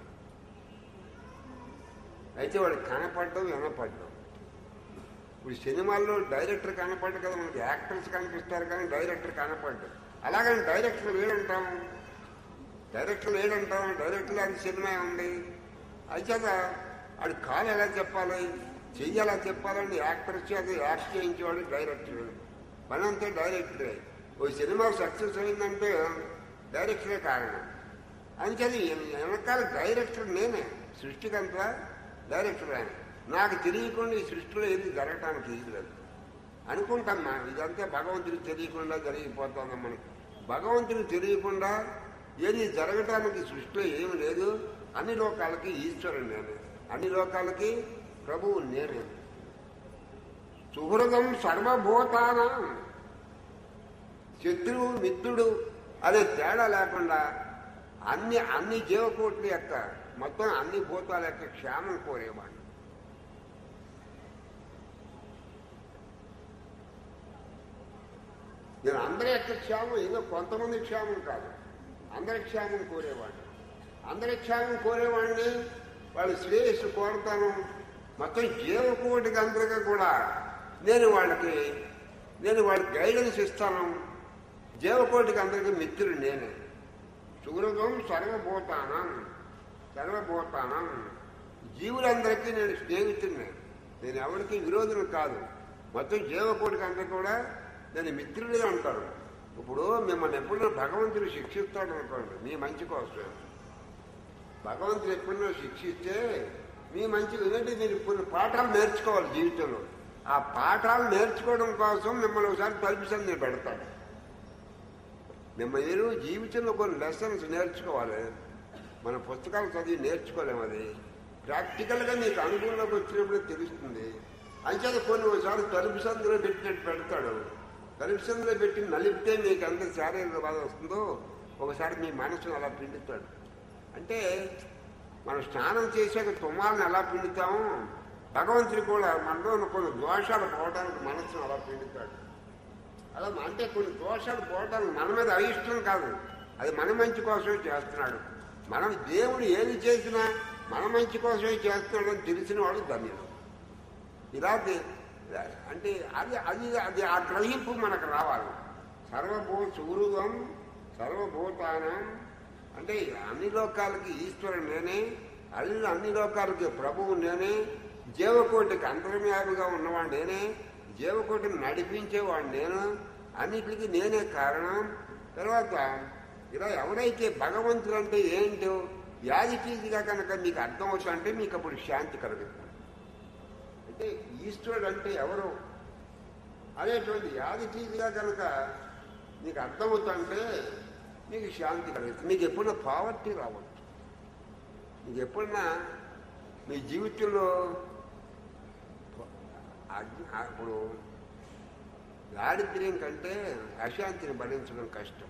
అయితే వాడు కనపడడం వినపడడం ఇప్పుడు సినిమాల్లో డైరెక్టర్ కనపడ్డు కదా మనకి యాక్టర్స్ కనిపిస్తారు కానీ డైరెక్టర్ కనపడ్డు అలాగని డైరెక్టర్ లేడంటాం డైరెక్టర్ లేడంటాం డైరెక్టర్ అది సినిమా ఉంది అయితే వాడు కాలు ఎలా చెప్పాలి చెయ్యి ఎలా చెప్పాలని యాక్టర్ చేత యాక్ట్ చేయించేవాడు డైరెక్టర్ పని అంతా డైరెక్టరే ఓ సినిమా సక్సెస్ అయిందంటే డైరెక్టరే కారణం అంచేది వెనకాల డైరెక్టర్ నేనే సృష్టికంతా డైరెక్టర్ ఆయన నాకు తెలియకుండా ఈ సృష్టిలో ఏది జరగటానికి ఇది లేదు అనుకుంటాం మా ఇదంతా భగవంతుడికి తెలియకుండా జరిగిపోతుంది మనకి భగవంతుడికి తెలియకుండా ఏది జరగటానికి సృష్టిలో ఏమి లేదు అన్ని లోకాలకి ఈశ్వరుడు నేనే అన్ని లోకాలకి ప్రభువు నేనే సుహృదం సర్వభూతానం శత్రువు మిత్రుడు అనే తేడా లేకుండా అన్ని అన్ని జీవకోట్ల యొక్క మొత్తం అన్ని భూతాల యొక్క క్షేమం కోరేవాడు నేను అందరి యొక్క క్షేమం ఏదో కొంతమంది క్షేమం కాదు అందరి క్షేమం కోరేవాడిని అందరి క్షేమం కోరేవాడిని వాళ్ళ శ్రేయస్సు కోరుతాను మొత్తం జీవకోటికి అందరికీ కూడా నేను వాళ్ళకి నేను వాళ్ళకి గైడెన్స్ ఇస్తాను జీవకోటికి అందరికీ మిత్రుడు నేనే సుగృతం సర్వభూతానం సర్వభూతానం జీవులందరికీ నేను స్నేహితుడిని నేను ఎవరికి విరోధులు కాదు మొత్తం జీవకోటికి అందరికీ కూడా నేను మిత్రుడే అంటారు ఇప్పుడు మిమ్మల్ని ఎప్పుడైనా భగవంతుడు శిక్షిస్తాడు అనుకోండి మీ మంచి కోసం భగవంతుడు ఎప్పుడైనా శిక్షిస్తే మీ మంచి ఏంటంటే మీరు కొన్ని పాఠాలు నేర్చుకోవాలి జీవితంలో ఆ పాఠాలు నేర్చుకోవడం కోసం మిమ్మల్ని ఒకసారి తలుపుసంది పెడతాడు మిమ్మల్ని మీరు జీవితంలో కొన్ని లెసన్స్ నేర్చుకోవాలి మన పుస్తకాలు చదివి నేర్చుకోలేము అది ప్రాక్టికల్గా మీకు అనుభవంలోకి వచ్చినప్పుడు తెలుస్తుంది అంచేత కొన్ని ఒకసారి తలుపు సందులో పెట్టినట్టు పెడతాడు తలుపు సందులో పెట్టి నలిపితే మీకు ఎంత శారీరక బాధ వస్తుందో ఒకసారి మీ మనసును అలా పిండుతాడు అంటే మనం స్నానం చేసాక తుమ్మాలను ఎలా పిండుతాము భగవంతుడు కూడా మనలో ఉన్న కొన్ని దోషాలు పోవడానికి మనసును అలా పిండుతాడు అలా అంటే కొన్ని దోషాలు పోవడానికి మన మీద అయిష్టం కాదు అది మన మంచి కోసమే చేస్తున్నాడు మనం దేవుడు ఏది చేసినా మన మంచి కోసమే చేస్తున్నాడని తెలిసిన వాడు ధన్యుడు ఇలా దే- అంటే అది అది అది ఆ గ్రహింపు మనకు రావాలి సర్వభూ సూరుగం సర్వభూతానం అంటే అన్ని లోకాలకి ఈశ్వరుడు నేనే అన్ని అన్ని లోకాలకి ప్రభువు నేనే జీవకోటికి అంతర్వ్యాపిగా ఉన్నవాడు నేనే జీవకోటిని నడిపించేవాడు నేను అన్నిటికీ నేనే కారణం తర్వాత ఇలా ఎవరైతే భగవంతుడు అంటే ఏంటో యాజిటీజిగా కనుక మీకు అర్థం అవుతుందంటే మీకు అప్పుడు శాంతి కలుగుతుంది అంటే ఈశ్వరుడు అంటే ఎవరు అనేటువంటి యాజిటీజిగా కనుక మీకు అర్థమవుతుంటే మీకు శాంతి కలుగుతుంది మీకు ఎప్పుడైనా పావర్టీ రావచ్చు మీకు ఎప్పుడన్నా మీ జీవితంలో అగ్ని- ఇప్పుడు దారిద్ర్యం కంటే అశాంతిని భరించడం కష్టం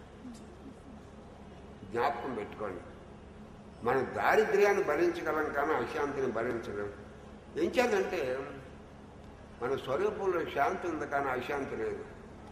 జ్ఞాపకం పెట్టుకోండి మనం దారిద్ర్యాన్ని భరించగలం కానీ అశాంతిని భరించలేం ఏం చేద్దంటే మన స్వరూపంలో శాంతి ఉంది కానీ అశాంతి లేదు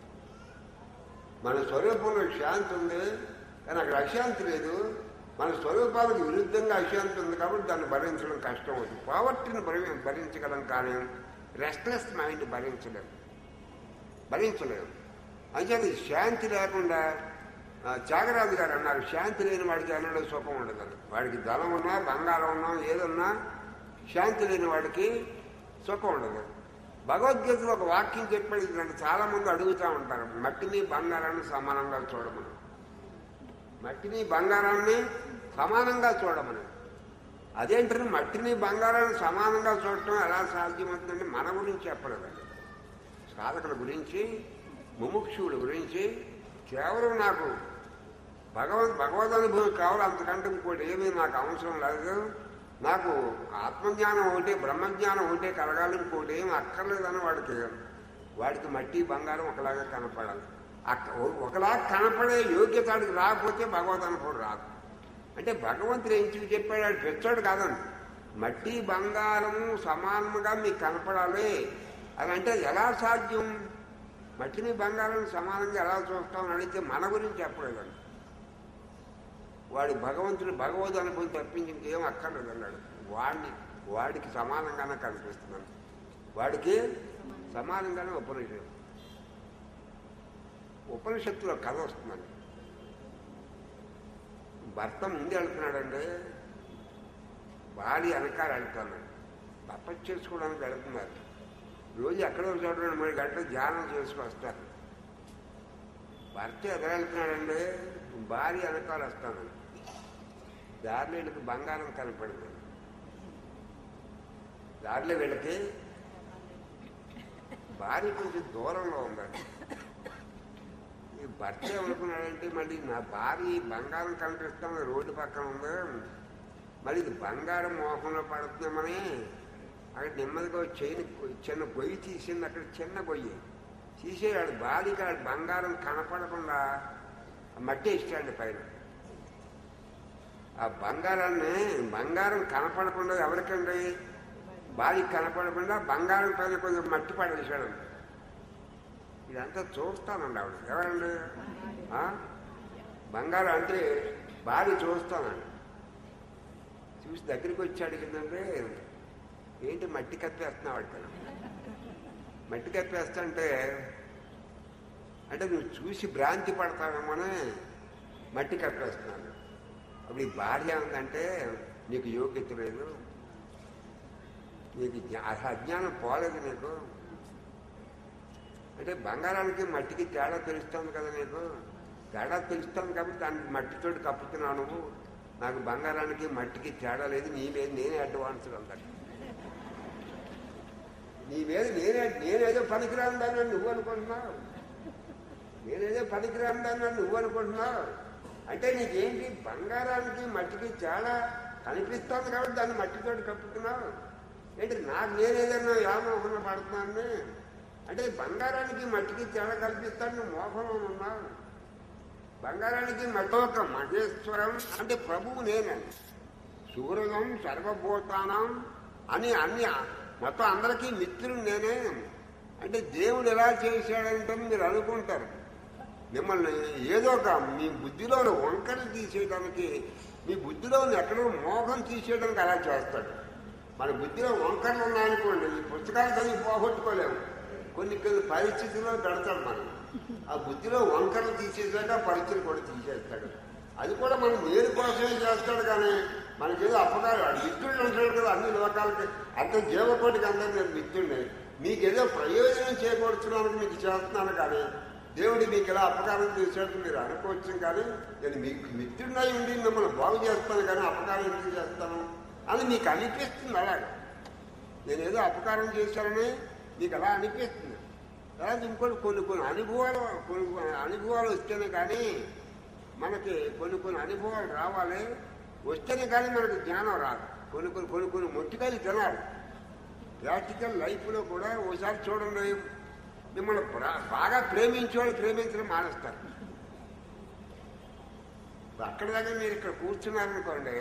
మన స్వరూపంలో శాంతి ఉంది కానీ అక్కడ అశాంతి లేదు మన స్వరూపాలకు విరుద్ధంగా అశాంతి ఉంది కాబట్టి దాన్ని భరించడం కష్టం అవుతుంది పావర్టీని భరి భరించగలం కానీ రెస్ట్లెస్ మైండ్ భరించలేం భరించలేము అంచేది శాంతి లేకుండా ఆ, త్యాగరాజు గారు అన్నారు శాంతి లేని వాడికి అన్నలో సుఖం ఉండదు వాడికి ధనం ఉన్నా బంగారం ఉన్నా ఏదున్నా శాంతి లేని వాడికి సుఖం ఉండదు భగవద్గీతలో ఒక వాక్యం చెప్పాడు ఇదంటే చాలా మంది అడుగుతూ ఉంటారు మట్టిని బంగారాన్ని సమానంగా చూడమని మట్టిని బంగారాన్ని సమానంగా చూడమని అదేంటని మట్టిని బంగారాన్ని సమానంగా చూడటం ఎలా సాధ్యమవుతుందంటే మన గురించి చెప్పలేదండి సాధకుల గురించి ముముక్షువుల గురించి కేవలం నాకు భగవద్ భగవద్ అనుభవం కావాలి అంతకంటే ఇంకోటి ఏమీ నాకు అవసరం లేదు నాకు ఆత్మజ్ఞానం ఒకటి బ్రహ్మజ్ఞానం ఒకటే కలగాలి ఇంకోటి ఏమి అక్కర్లేదని వాడికి వాడికి మట్టి బంగారం ఒకలాగా కనపడాలి అక్క- ఒకలా కనపడే యోగ్యత వాడికి రాకపోతే భగవద్ అనుభవం రాదు అంటే భగవంతుడు ఏం చెప్పి చెప్పాడు వాడు పెచ్చాడు కాదండి మట్టి బంగారము సమానముగా మీకు కనపడాలి అని అంటే ఎలా సాధ్యం మట్టిని బంగారం సమానంగా ఎలా చూస్తామని అడిగితే మన గురించి చెప్పలేదండి వాడు భగవంతుడు భగవద్ అనుభవం తప్పించి ఇంకేం అక్కర్లేదు అన్నాడు వాడిని వాడికి సమానంగానే కనిపిస్తున్నాను వాడికి సమానంగానే ఉపనిషత్తు ఉపనిషత్తులో కథ వస్తుందండి భర్త ముందు వెళ్తున్నాడండి భార్య వెనకాల వెళ్తున్నాడు తపస్సు చేసుకోవడానికి వెళ్తున్నారు రోజు ఎక్కడో చోట రెండు మూడు గంటలు ధ్యానం చేసుకొస్తారు భర్త ఎదురు వెళ్తున్నాడండి భార్య వెనకాల వస్తాను దారిలో వీళ్ళకి బంగారం కనపడింది దారిలో వీళ్ళకి భార్య కొంచెం దూరంలో ఉందండి ఈ భర్త ఏమనుకున్నాడంటే మళ్ళీ నా భార్య ఈ బంగారం కనిపిస్తాను రోడ్డు పక్కన ఉంది మళ్ళీ ఇది బంగారం మోహంలో పడుతున్నామని అక్కడ నెమ్మదిగా ఒక చైన్ చిన్న గొయ్యి తీసింది అక్కడ చిన్న గొయ్యి తీసేయాడు భార్యకి ఆడు బంగారం కనపడకుండా మట్టి ఇస్తాడు పైన ఆ బంగారాన్ని బంగారం కనపడకుండా ఎవరికండి భార్యకి కనపడకుండా బంగారం పైన కొంచెం మట్టి పడేసాడు ఇదంతా చూస్తానండి ఆవిడ ఎవరండి ఆ? బంగారం అంటే భార్య చూస్తానండి చూసి దగ్గరికి వచ్చి అడిగిందంటే ఏంటి మట్టి కప్పేస్తున్నావు అడిగాను మట్టి కప్పేస్తా అంటే అంటే నువ్వు చూసి భ్రాంతి పడతావేమోనే మట్టి కప్పేస్తున్నాను అప్పుడు ఈ భార్య ఉందంటే నీకు యోగ్యత లేదు నీకు జ్ఞా- అసలు అజ్ఞానం పోలేదు నీకు అంటే బంగారానికి మట్టికి తేడా తెలుస్తుంది కదా నీకు తేడా తెలుస్తుంది కాబట్టి దానికి మట్టితోటి కప్పుతున్నావు నువ్వు నాకు బంగారానికి మట్టికి తేడా లేదు నీ మీద నేనే అడ్వాన్స్ అంటాడు నీ మీద నేనే నేనేదో పనికిరాను దాన్ని నువ్వు అనుకుంటున్నావు నేనేదో పనికిరాను దాన్ని నువ్వు అనుకుంటున్నావు అంటే నీకేంటి బంగారానికి మట్టికి తేడా కనిపిస్తుంది కాబట్టి దాన్ని మట్టితోటి కప్పుతున్నావు ఏంటి నాకు నేనేదన్నా వ్యామోహన పడుతున్నాను అంటే బంగారానికి మట్టికి తేడా కల్పిస్తాను నువ్వు మోహంలో ఉన్నావు బంగారానికి మట్టి ఒక మహేశ్వరం అంటే ప్రభువు నేనండి సూర్యం సర్వభూతానం అని అన్ని మొత్తం అందరికీ మిత్రుడు నేనే అంటే దేవుడు ఎలా చేశాడంటే మీరు అనుకుంటారు మిమ్మల్ని ఏదో ఒక మీ బుద్ధిలోని వంకలు తీసేయడానికి మీ బుద్ధిలోని ఎక్కడో మోహం తీసేయడానికి అలా చేస్తాడు మన బుద్ధిలో వంకరలు ఉన్నాయనుకోండి ఈ పుస్తకాలు చదివి పోగొట్టుకోలేము కొన్ని కొన్ని పరిస్థితుల్లో పెడతాడు మనం ఆ బుద్ధిలో వంకరలు తీసేసాక పరిస్థితులు కూడా తీసేస్తాడు అది కూడా మనం మేలు కోసమే చేస్తాడు కానీ మనకేదో అపకారం వాడు మిత్రుడు ఉంటాడు కదా అన్ని లోకాలకి అంత జీవకోటికి అందరూ నేను మిత్రుడిని మీకేదో ప్రయోజనం చేకూర్చడానికి మీకు చేస్తున్నాను కానీ దేవుడు మీకు ఎలా అపకారం చేశాడు మీరు అనుకోవచ్చు కానీ నేను మీకు మిత్రుడినై ఉండి మిమ్మల్ని బాగు చేస్తాను కానీ అపకారం ఎందుకు చేస్తాను అని మీకు అనిపిస్తుంది అలాగే నేనేదో అపకారం చేశానని మీకు అలా అనిపిస్తుంది తర్వాత ఇంకోటి కొన్ని కొన్ని అనుభవాలు కొన్ని కొన్ని అనుభవాలు వస్తేనే కానీ మనకి కొన్ని కొన్ని అనుభవాలు రావాలి వస్తేనే కానీ మనకు జ్ఞానం రాదు కొన్ని కొన్ని కొన్ని కొన్ని మొట్టికాయలు తినాలి ప్రాక్టికల్ లైఫ్లో కూడా ఓసారి చూడండి మిమ్మల్ని ప్రా- బాగా ప్రేమించేవాళ్ళు ప్రేమించడం మానేస్తారు అక్కడ దాకా మీరు ఇక్కడ కూర్చున్నారనుకోండి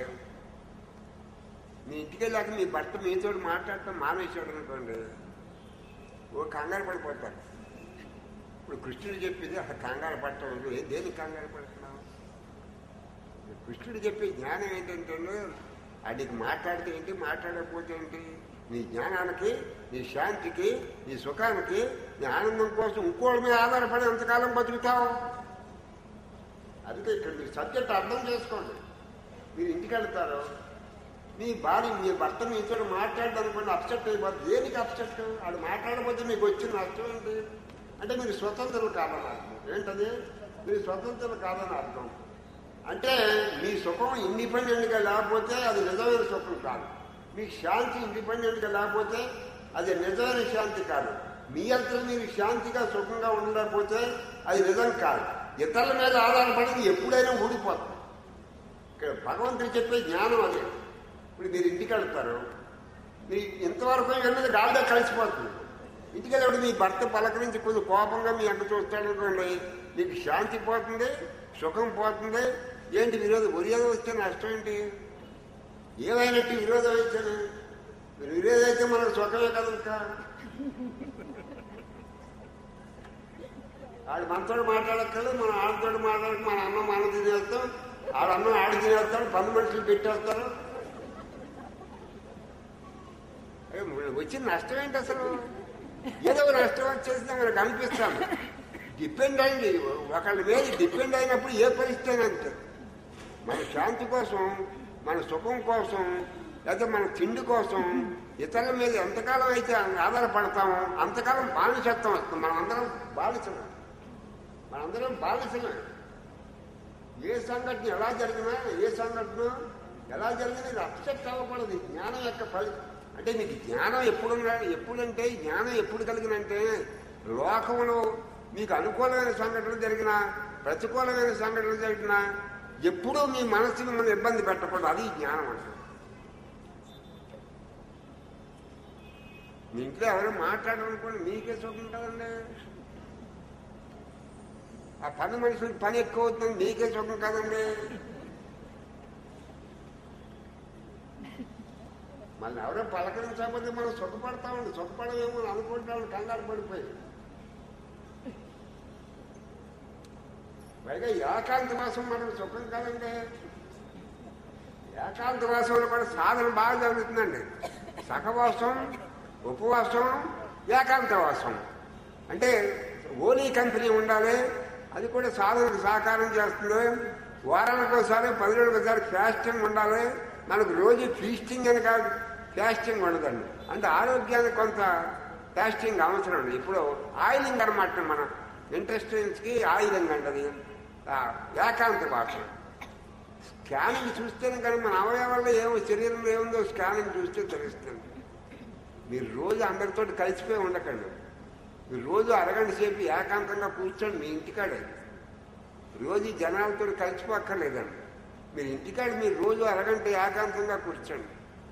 మీ ఇంటికి వెళ్ళాక మీ భర్త మీతో మాట్లాడటం మానేశాడు అనుకోండి ఓ కంగారు పడిపోతారు ఇప్పుడు కృష్ణుడు చెప్పింది అసలు కంగారు పడటం లేదు. ఏ దేనికి కంగారు పడుతున్నావు కృష్ణుడు చెప్పే జ్ఞానం ఏంటంటే అడిగి మాట్లాడితే ఏంటి మాట్లాడకపోతే ఏంటి నీ జ్ఞానానికి నీ శాంతికి నీ సుఖానికి నీ ఆనందం కోసం ఇంకోటి మీద ఆధారపడి ఎంతకాలం బతుకుతావు అందుకే ఇక్కడ మీరు సబ్జెక్ట్ అర్థం చేసుకోండి మీరు ఇంటికి వెళ్తారు మీ భార్య మీ భర్త మీతో మాట్లాడడానికి అప్సెట్ అయిపోతుంది దేనికి అప్సెట్ వాడు మాట్లాడకపోతే మీకు వచ్చిన నష్టం ఏంటి అంటే మీరు స్వతంత్రులు కాదని అర్థం ఏంటది మీరు స్వతంత్రులు కాదని అర్థం అంటే మీ సుఖం ఇండిపెండెంట్గా లేకపోతే అది నిజమైన సుఖం కాదు మీ శాంతి ఇండిపెండెంట్గా లేకపోతే అది నిజమైన శాంతి కాదు మీ అంతా మీరు శాంతిగా సుఖంగా ఉండకపోతే అది నిజం కాదు ఇతరుల మీద ఆధారపడి ఎప్పుడైనా ఊడిపోతుంది ఇక్కడ భగవంతుడు చెప్పే జ్ఞానం అదే ఇప్పుడు మీరు ఇంటికి వెళ్తారు మీరు ఇంతవరకు వెళ్ళినది గాలిలో కలిసిపోతుంది ఇంటికి వెళ్ళినప్పుడు మీ భర్త పలకరించి కొద్ది కోపంగా మీ అంట చూస్తాడు అనుకోండి మీకు శాంతి పోతుంది సుఖం పోతుంది ఏంటి విరోధం విరోధం వస్తే నష్టం ఏంటి ఏమైనట్టు విరోధం వచ్చాను మీరు విరోధం అయితే మనకు సుఖమే కదా ఇంకా ఆడు మనతోడు మాట్లాడక్కర్లేదు మనం ఆడతోడు మాట్లాడక మన అన్నం మనం తినేస్తాం ఆడ అన్నం ఆడ తినేస్తాడు పన్ను మనుషులు పెట్టేస్తారు ఏ, వచ్చిన నష్టం ఏంటి అసలు ఏదో ఒక నష్టం వచ్చేసింది మనకు అనిపిస్తాను డిపెండ్ అయింది ఒకళ్ళ మీద డిపెండ్ అయినప్పుడు ఏ పరిస్థితి అయినా అంతే మన శాంతి కోసం మన సుఖం కోసం లేకపోతే మన తిండి కోసం ఇతరుల మీద ఎంతకాలం అయితే ఆధారపడతామో అంతకాలం బానిసత్వం వస్తుంది మనం అందరం బానిసమే మనందరం బానిసమే ఏ సంఘటన ఎలా జరిగినా ఏ సంఘటన ఎలా జరిగినా ఇది అప్సెట్ అవ్వకూడదు ఈ జ్ఞానం యొక్క ఫలి అంటే మీకు జ్ఞానం ఎప్పుడు ఎప్పుడంటే జ్ఞానం ఎప్పుడు కలిగినంటే లోకంలో మీకు అనుకూలమైన సంఘటనలు జరిగినా ప్రతికూలమైన సంఘటనలు జరిగినా ఎప్పుడూ మీ మనసుని మనం ఇబ్బంది పెట్టకూడదు అది జ్ఞానం అంటే మీ ఇంట్లో ఎవరు మాట్లాడాలనుకోండి మీకే సుఖం కదండి ఆ పని మనుషులకి పని ఎక్కువ అవుతుంది మీకే సుఖం కదండి మళ్ళీ ఎవరో పలకరించకపోతే మనం సుఖపడతామండి సుఖపడమేమో అని అనుకుంటామని కంగారు పడిపోయి పైగా ఏకాంత మాసం మనం సుఖం కదండి ఏకాంత మాసంలో కూడా సాధన బాగా జరుగుతుందండి సహవాసం ఉపవాసం ఏకాంతవాసం అంటే ఓలీ కంపెనీ ఉండాలి అది కూడా సాధనకు సహకారం చేస్తుంది వారానికి ఒకసారి పది రోజులకు ఒకసారి ఫాస్టింగ్ ఉండాలి మనకు రోజు ఫీస్టింగ్ అని కాదు ఫాస్టింగ్ ఉండదండి అంటే ఆరోగ్యానికి కొంత ఫాస్టింగ్ అవసరం అండి ఇప్పుడు ఆయిలింగ్ అనమాట మన ఇంట్రెస్టెన్స్కి ఆయిలింగ్ అంటది ఆ, ఏకాంత భాష స్కానింగ్ చూస్తేనే కానీ మన అవయవాల్లో ఏమో శరీరంలో ఏముందో స్కానింగ్ చూస్తే తెలుస్తుంది మీరు రోజు అందరితో కలిసిపోయి ఉండకండి మీరు రోజు అరగంట సేపు ఏకాంతంగా కూర్చోండి మీ ఇంటికాడే రోజు జనాలతో కలిసిపోక్కర్లేదండి మీరు ఇంటికాడ మీరు రోజు అరగంట ఏకాంతంగా కూర్చోండి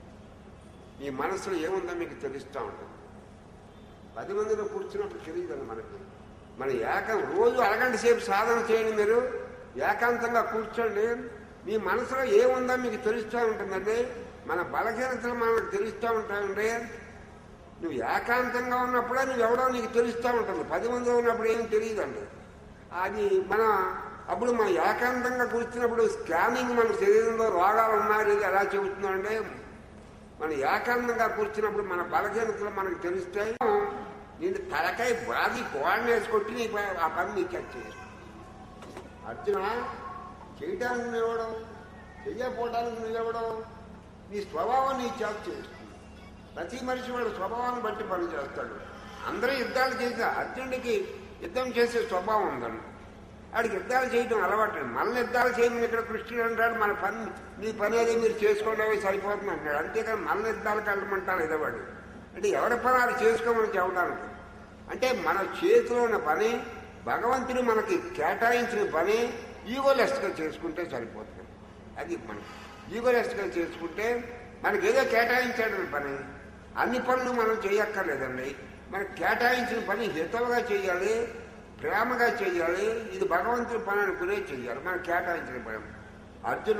మీ మనసులో ఏముందో మీకు తెలుస్తూ ఉంటుంది పది మందిలో కూర్చున్నప్పుడు తెలియదండి మనకి మన ఏకం రోజు అరగంట సేపు సాధన చేయండి మీరు ఏకాంతంగా కూర్చోండి మీ మనసులో ఏముందో మీకు తెలుస్తూ ఉంటుందండి మన బలహీనతలు మనకు తెలుస్తూ ఉంటాయండి నువ్వు ఏకాంతంగా ఉన్నప్పుడే నువ్వు ఎవడో నీకు తెలుస్తూ ఉంటుంది పది మంది ఉన్నప్పుడు ఏం తెలియదండి అది మన అప్పుడు మనం ఏకాంతంగా కూర్చున్నప్పుడు స్కానింగ్ మన శరీరంలో రోగాలు ఉన్నాయి ఇది ఎలా చెబుతుందంటే మనం ఏకాంతంగా కూర్చున్నప్పుడు మన బలహీనతలు మనకు తెలుస్తాయి నేను తలకాయ బాది గోడని వేసి కొట్టి నీ ప- ఆ పని నీకు చేస్తాను అర్జున చేయటానికి నువ్వెవడం చెయ్యకపోవడానికి నువ్వెవడం నీ స్వభావం నీ చేత చేస్తుంది ప్రతి మనిషి వాడు స్వభావాన్ని బట్టి పని చేస్తాడు అందరూ యుద్ధాలు చేసి అర్జునుడికి యుద్ధం చేసే స్వభావం ఉందండి వాడికి యుద్ధాలు చేయడం అలవాటు మళ్ళీ యుద్ధాలు చేయమని ఇక్కడ కృష్ణుడు అంటాడు మన పని మీ పని అది మీరు చేసుకోవడమే సరిపోతుంది అంటాడు అంతేకాని మళ్ళీ యుద్ధాలకు వెళ్ళమంటాడు ఇదవాడు అంటే ఎవరి పని అది చేసుకోమని చెప్పడానికి అంటే మన చేతిలో ఉన్న పని భగవంతుడు మనకి కేటాయించిన పని ఈగోలెస్ట్గా చేసుకుంటే సరిపోతుంది అది మనం ఈగోలెస్ట్గా చేసుకుంటే మనకి ఏదో కేటాయించాడు పని అన్ని పనులు మనం చేయక్కర్లేదండి మనకు కేటాయించిన పని హితవుగా చేయాలి ప్రేమగా చేయాలి ఇది భగవంతుడి పని అనుకునే చేయాలి మనం కేటాయించిన పని అర్జున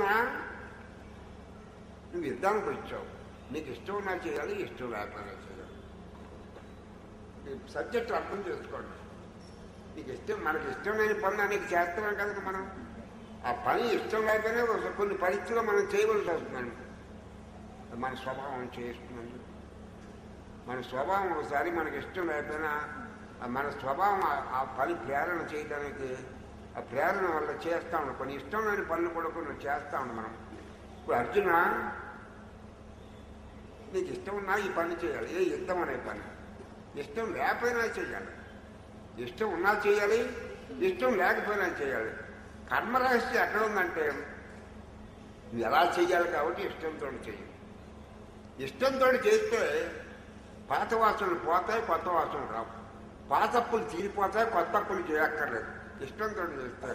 నువ్వు యుద్ధానికి వచ్చావు నీకు ఇష్టం ఉన్నా చేయాలి ఇష్టం లేకపోయినా చేయాలి ఈ సబ్జెక్ట్ అర్థం చేసుకోండి నీకు ఇష్టం మనకి ఇష్టం లేని పనులు అనేక చేస్తున్నాం కదా మనం ఆ పని ఇష్టం లేకపోయినా ఒక కొన్ని పరిస్థితుల్లో మనం చేయవలసి వస్తుందండి మన స్వభావం చేస్తున్నాం మన స్వభావం ఒకసారి మనకి ఇష్టం లేకపోయినా ఆ మన స్వభావం ఆ- ఆ పని ప్రేరణ చేయడానికి ఆ ప్రేరణ వల్ల చేస్తా ఉన్నాం కొన్ని ఇష్టం లేని పనులు కూడా కొన్ని చేస్తా ఉన్నాం మనం ఇప్పుడు అర్జున నీకు ఇష్టం ఉన్నా ఈ పని చేయాలి ఏ యుద్ధం అనే పని ఇష్టం లేకపోయినా చేయాలి ఇష్టం ఉన్నా చేయాలి ఇష్టం లేకపోయినా చేయాలి కర్మరహస్యం ఎక్కడ ఉందంటే నువ్వు ఎలా చేయాలి కాబట్టి ఇష్టంతో చేయాలి ఇష్టంతో చేస్తే పాత వాసనలు పోతాయి కొత్త వాసనలు రావు పాత అప్పులు తీరిపోతాయి కొత్త అప్పులు చేయక్కర్లేదు ఇష్టంతో చేస్తే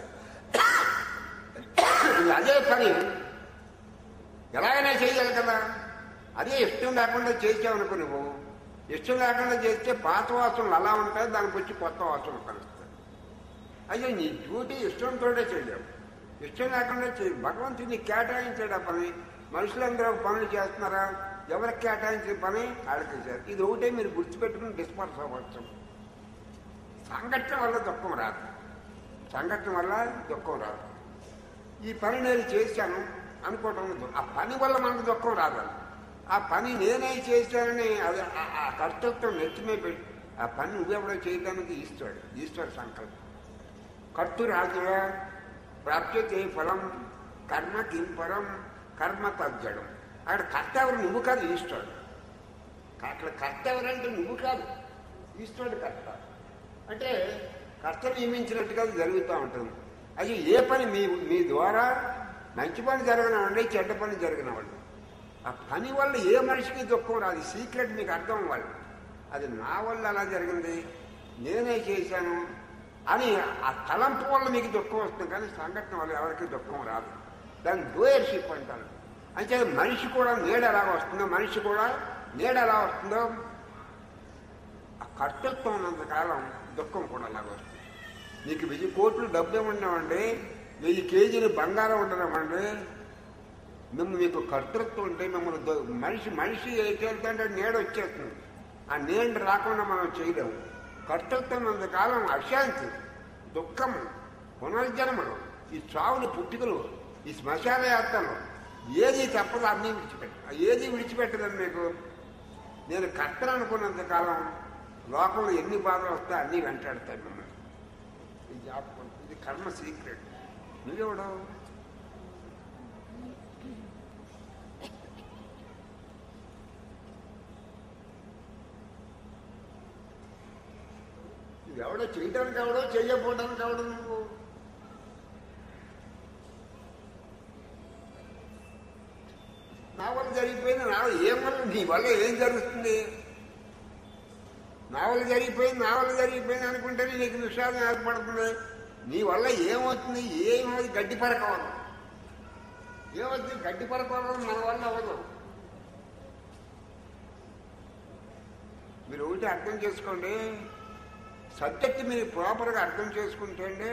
ఇది అదే పని ఎలాగైనా చేయాలి కదా అదే ఇష్టం లేకుండా చేసావనుకో నువ్వు ఇష్టం లేకుండా చేస్తే పాత వాసనలు అలా ఉంటాయి దానికి వచ్చి కొత్త వాసనలు కలుస్తాయి అయ్యో నీ డ్యూటీ ఇష్టంతో చేయలేవు ఇష్టం లేకుండా చేయి భగవంతుడు నీకు కేటాయించాడు ఆ పని మనుషులందరూ పనులు చేస్తున్నారా ఎవరికి కేటాయించిన పని వాళ్ళకి చేస్తారు ఇది ఒకటే మీరు గుర్తుపెట్టుకుని డిస్పర్స్ అవ్వచ్చు సంఘటన వల్ల దుఃఖం రాదు సంఘటన వల్ల దుఃఖం రాదు ఈ పని నేను చేశాను అనుకోవటం దు- ఆ పని వల్ల మనకు దుఃఖం రాదు ఆ పని నేనే చేశానని అది ఆ- ఆ కర్తృత్వం నెత్తిమే పెట్టి ఆ పని నువ్వెవడో చేయడానికి ఈశ్వరుడు ఈశ్వర సంకల్పం కర్తు రాజుగా ప్రాప్యతే ఫలం కర్మ కిం పరం కర్మ తగ్గడం అక్కడ కర్త ఎవరు నువ్వు కాదు ఈశ్వరుడు అక్కడ కర్త ఎవరంటే నువ్వు కాదు ఈశ్వరుడు కర్త అంటే కర్త నియమించినట్టుగా అది జరుగుతూ ఉంటుంది అది ఏ పని మీ మీ ద్వారా మంచి పని జరగనివ్వండి చెడ్డ పని జరగనివ్వండి ఆ పని వల్ల ఏ మనిషికి దుఃఖం రాదు ఈ సీక్రెట్ మీకు అర్థం అవ్వాలి అది నా వల్ల అలా జరిగింది నేనే చేశాను అని ఆ తలంపు వల్ల మీకు దుఃఖం వస్తుంది కానీ సంఘటన వల్ల ఎవరికి దుఃఖం రాదు దాన్ని డోయర్షిప్ అంటారు అంటే మనిషి కూడా నీడ ఎలా వస్తుందో మనిషి కూడా నీడ ఎలా వస్తుందో ఆ కర్తృత్వం ఉన్నంతకాలం దుఃఖం కూడా అలాగ వస్తుంది నీకు వెయ్యి కోట్లు డబ్బు ఉండమండి వెయ్యి కేజీలు బంగారం ఉండడమండి మేము మీకు కర్తృత్వం ఉంటే మిమ్మల్ని దో- మనిషి మనిషి వెళ్తుంటే నీడ వచ్చేస్తుంది ఆ నీడ రాకుండా మనం చేయలేము కర్తృత్వం ఉన్నంతకాలం అశాంతి దుఃఖము పునర్జన్మలు ఈ చావులు పుట్టుకలు ఈ శ్మశాన యాత్రలు ఏది తప్పదు అన్నీ విడిచిపెట్ట ఏది విడిచిపెట్టదని మీకు నేను కర్తను అనుకున్నంత కాలం లోకంలో ఎన్ని బాధలు వస్తాయి అన్నీ వెంటాడతాయి మిమ్మల్ని ఇది జ్ఞాపకం ఇది కర్మ సీక్రెట్ నువ్వెవడో ఇది ఎవడో చేయడానికి ఎవడో చెయ్యకపోవడానికి ఎవడో నువ్వు నా వల్ల జరిగిపోయింది నా వల్ల ఏం వల్ల నీ వల్ల ఏం జరుగుతుంది నా వల్ల జరిగిపోయింది నా వల్ల జరిగిపోయింది అనుకుంటేనే నీకు విషాదం ఏర్పడుతుంది నీ వల్ల ఏమవుతుంది ఏమవుతుంది గడ్డి పరకవదు ఏమవుతుంది గడ్డి పరకవడం మన వల్ల అవ్వదు మీరు ఒకటి అర్థం చేసుకోండి సబ్జెక్ట్ మీరు ప్రాపర్గా అర్థం చేసుకుంటే అండి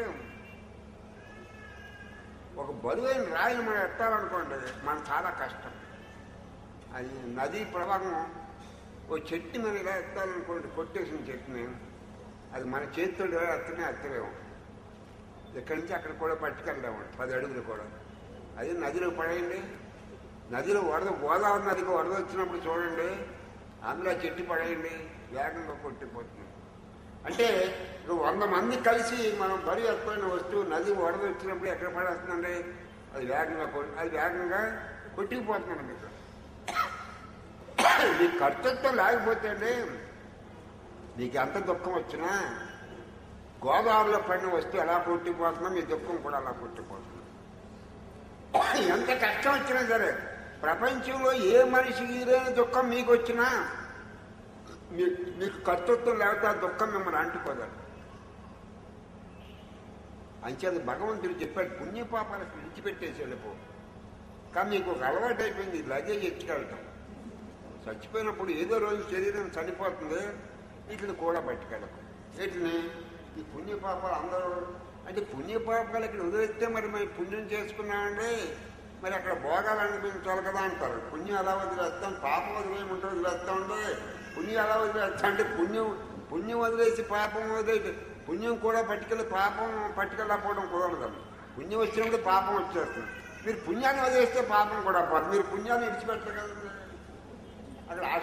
ఒక బరువైన రాయిని మనం ఎత్తాలనుకోండి మనకు చాలా కష్టం అది నదీ ప్రవాహం ఓ చెట్టు మనం ఇలా ఎత్తాలనుకోండి కొట్టేసిన చెట్టుని అది మన చేతితో ఎత్తనే ఎత్తలేము ఇక్కడి నుంచి అక్కడ కూడా పట్టుకెళ్ళలేము పది అడుగులు కూడా అది నదిలో పడేయండి నదిలో వరద గోదావరి నదికి వరద వచ్చినప్పుడు చూడండి అందులో చెట్టు పడేయండి వేగంగా కొట్టిపోతుంది అంటే ఇప్పుడు వంద మంది కలిసి మనం బరి ఎక్కువైన వస్తువు నది వరద వచ్చినప్పుడు ఎక్కడ పడేస్తుందండి అది వేగంగా కొ- అది వేగంగా కొట్టుకుపోతున్నాను మీకు మీ కర్తృత్వం లేకపోతే అండి నీకు ఎంత దుఃఖం వచ్చినా గోదావరిలో పడిన వస్తువు ఎలా కొట్టిపోతుందో మీ దుఃఖం కూడా అలా కొట్టిపోతుంది ఎంత కష్టం వచ్చినా సరే ప్రపంచంలో ఏ మనిషికి లేని దుఃఖం మీకు వచ్చినా మీ- మీకు కర్తృత్వం లేకపోతే ఆ దుఃఖం మిమ్మల్ని అంటుకోదాడు అంచేది భగవంతుడు చెప్పాడు పుణ్యపాపాలకు విడిచిపెట్టేసి వెళ్ళిపో కానీ మీకు ఒక అలవాటు అయిపోయింది లగేజ్ ఎత్తుకెళ్తాం చచ్చిపోయినప్పుడు ఏదో రోజు శరీరం చనిపోతుంది వీటిని కూడా పట్టుకెళ్ళకు వీటిని ఈ పుణ్యపాపాలు అందరూ అంటే పుణ్యపాపాలు ఇక్కడ వదిలేస్తే మరి మేము పుణ్యం చేసుకున్నామండి మరి అక్కడ భోగాలు అనిపించాలి కదా అంటారు పుణ్యం ఎలా వదిలేస్తాం పాపం వదిలేయమంటే వదిలేస్తామండి పుణ్యం ఎలా వదిలేస్తాం అంటే పుణ్యం పుణ్యం వదిలేసి పాపం వదిలేసి పుణ్యం కూడా పట్టుకెళ్ళి పాపం పట్టుకెళ్ళకపోవడం కుదరదు పుణ్యం వచ్చినప్పుడు పాపం వచ్చేస్తుంది మీరు పుణ్యాన్ని వదిలేస్తే పాపం కూడా పోదు మీరు పుణ్యాన్ని విడిచిపెట్టరు కదండి అక్కడ ఆశ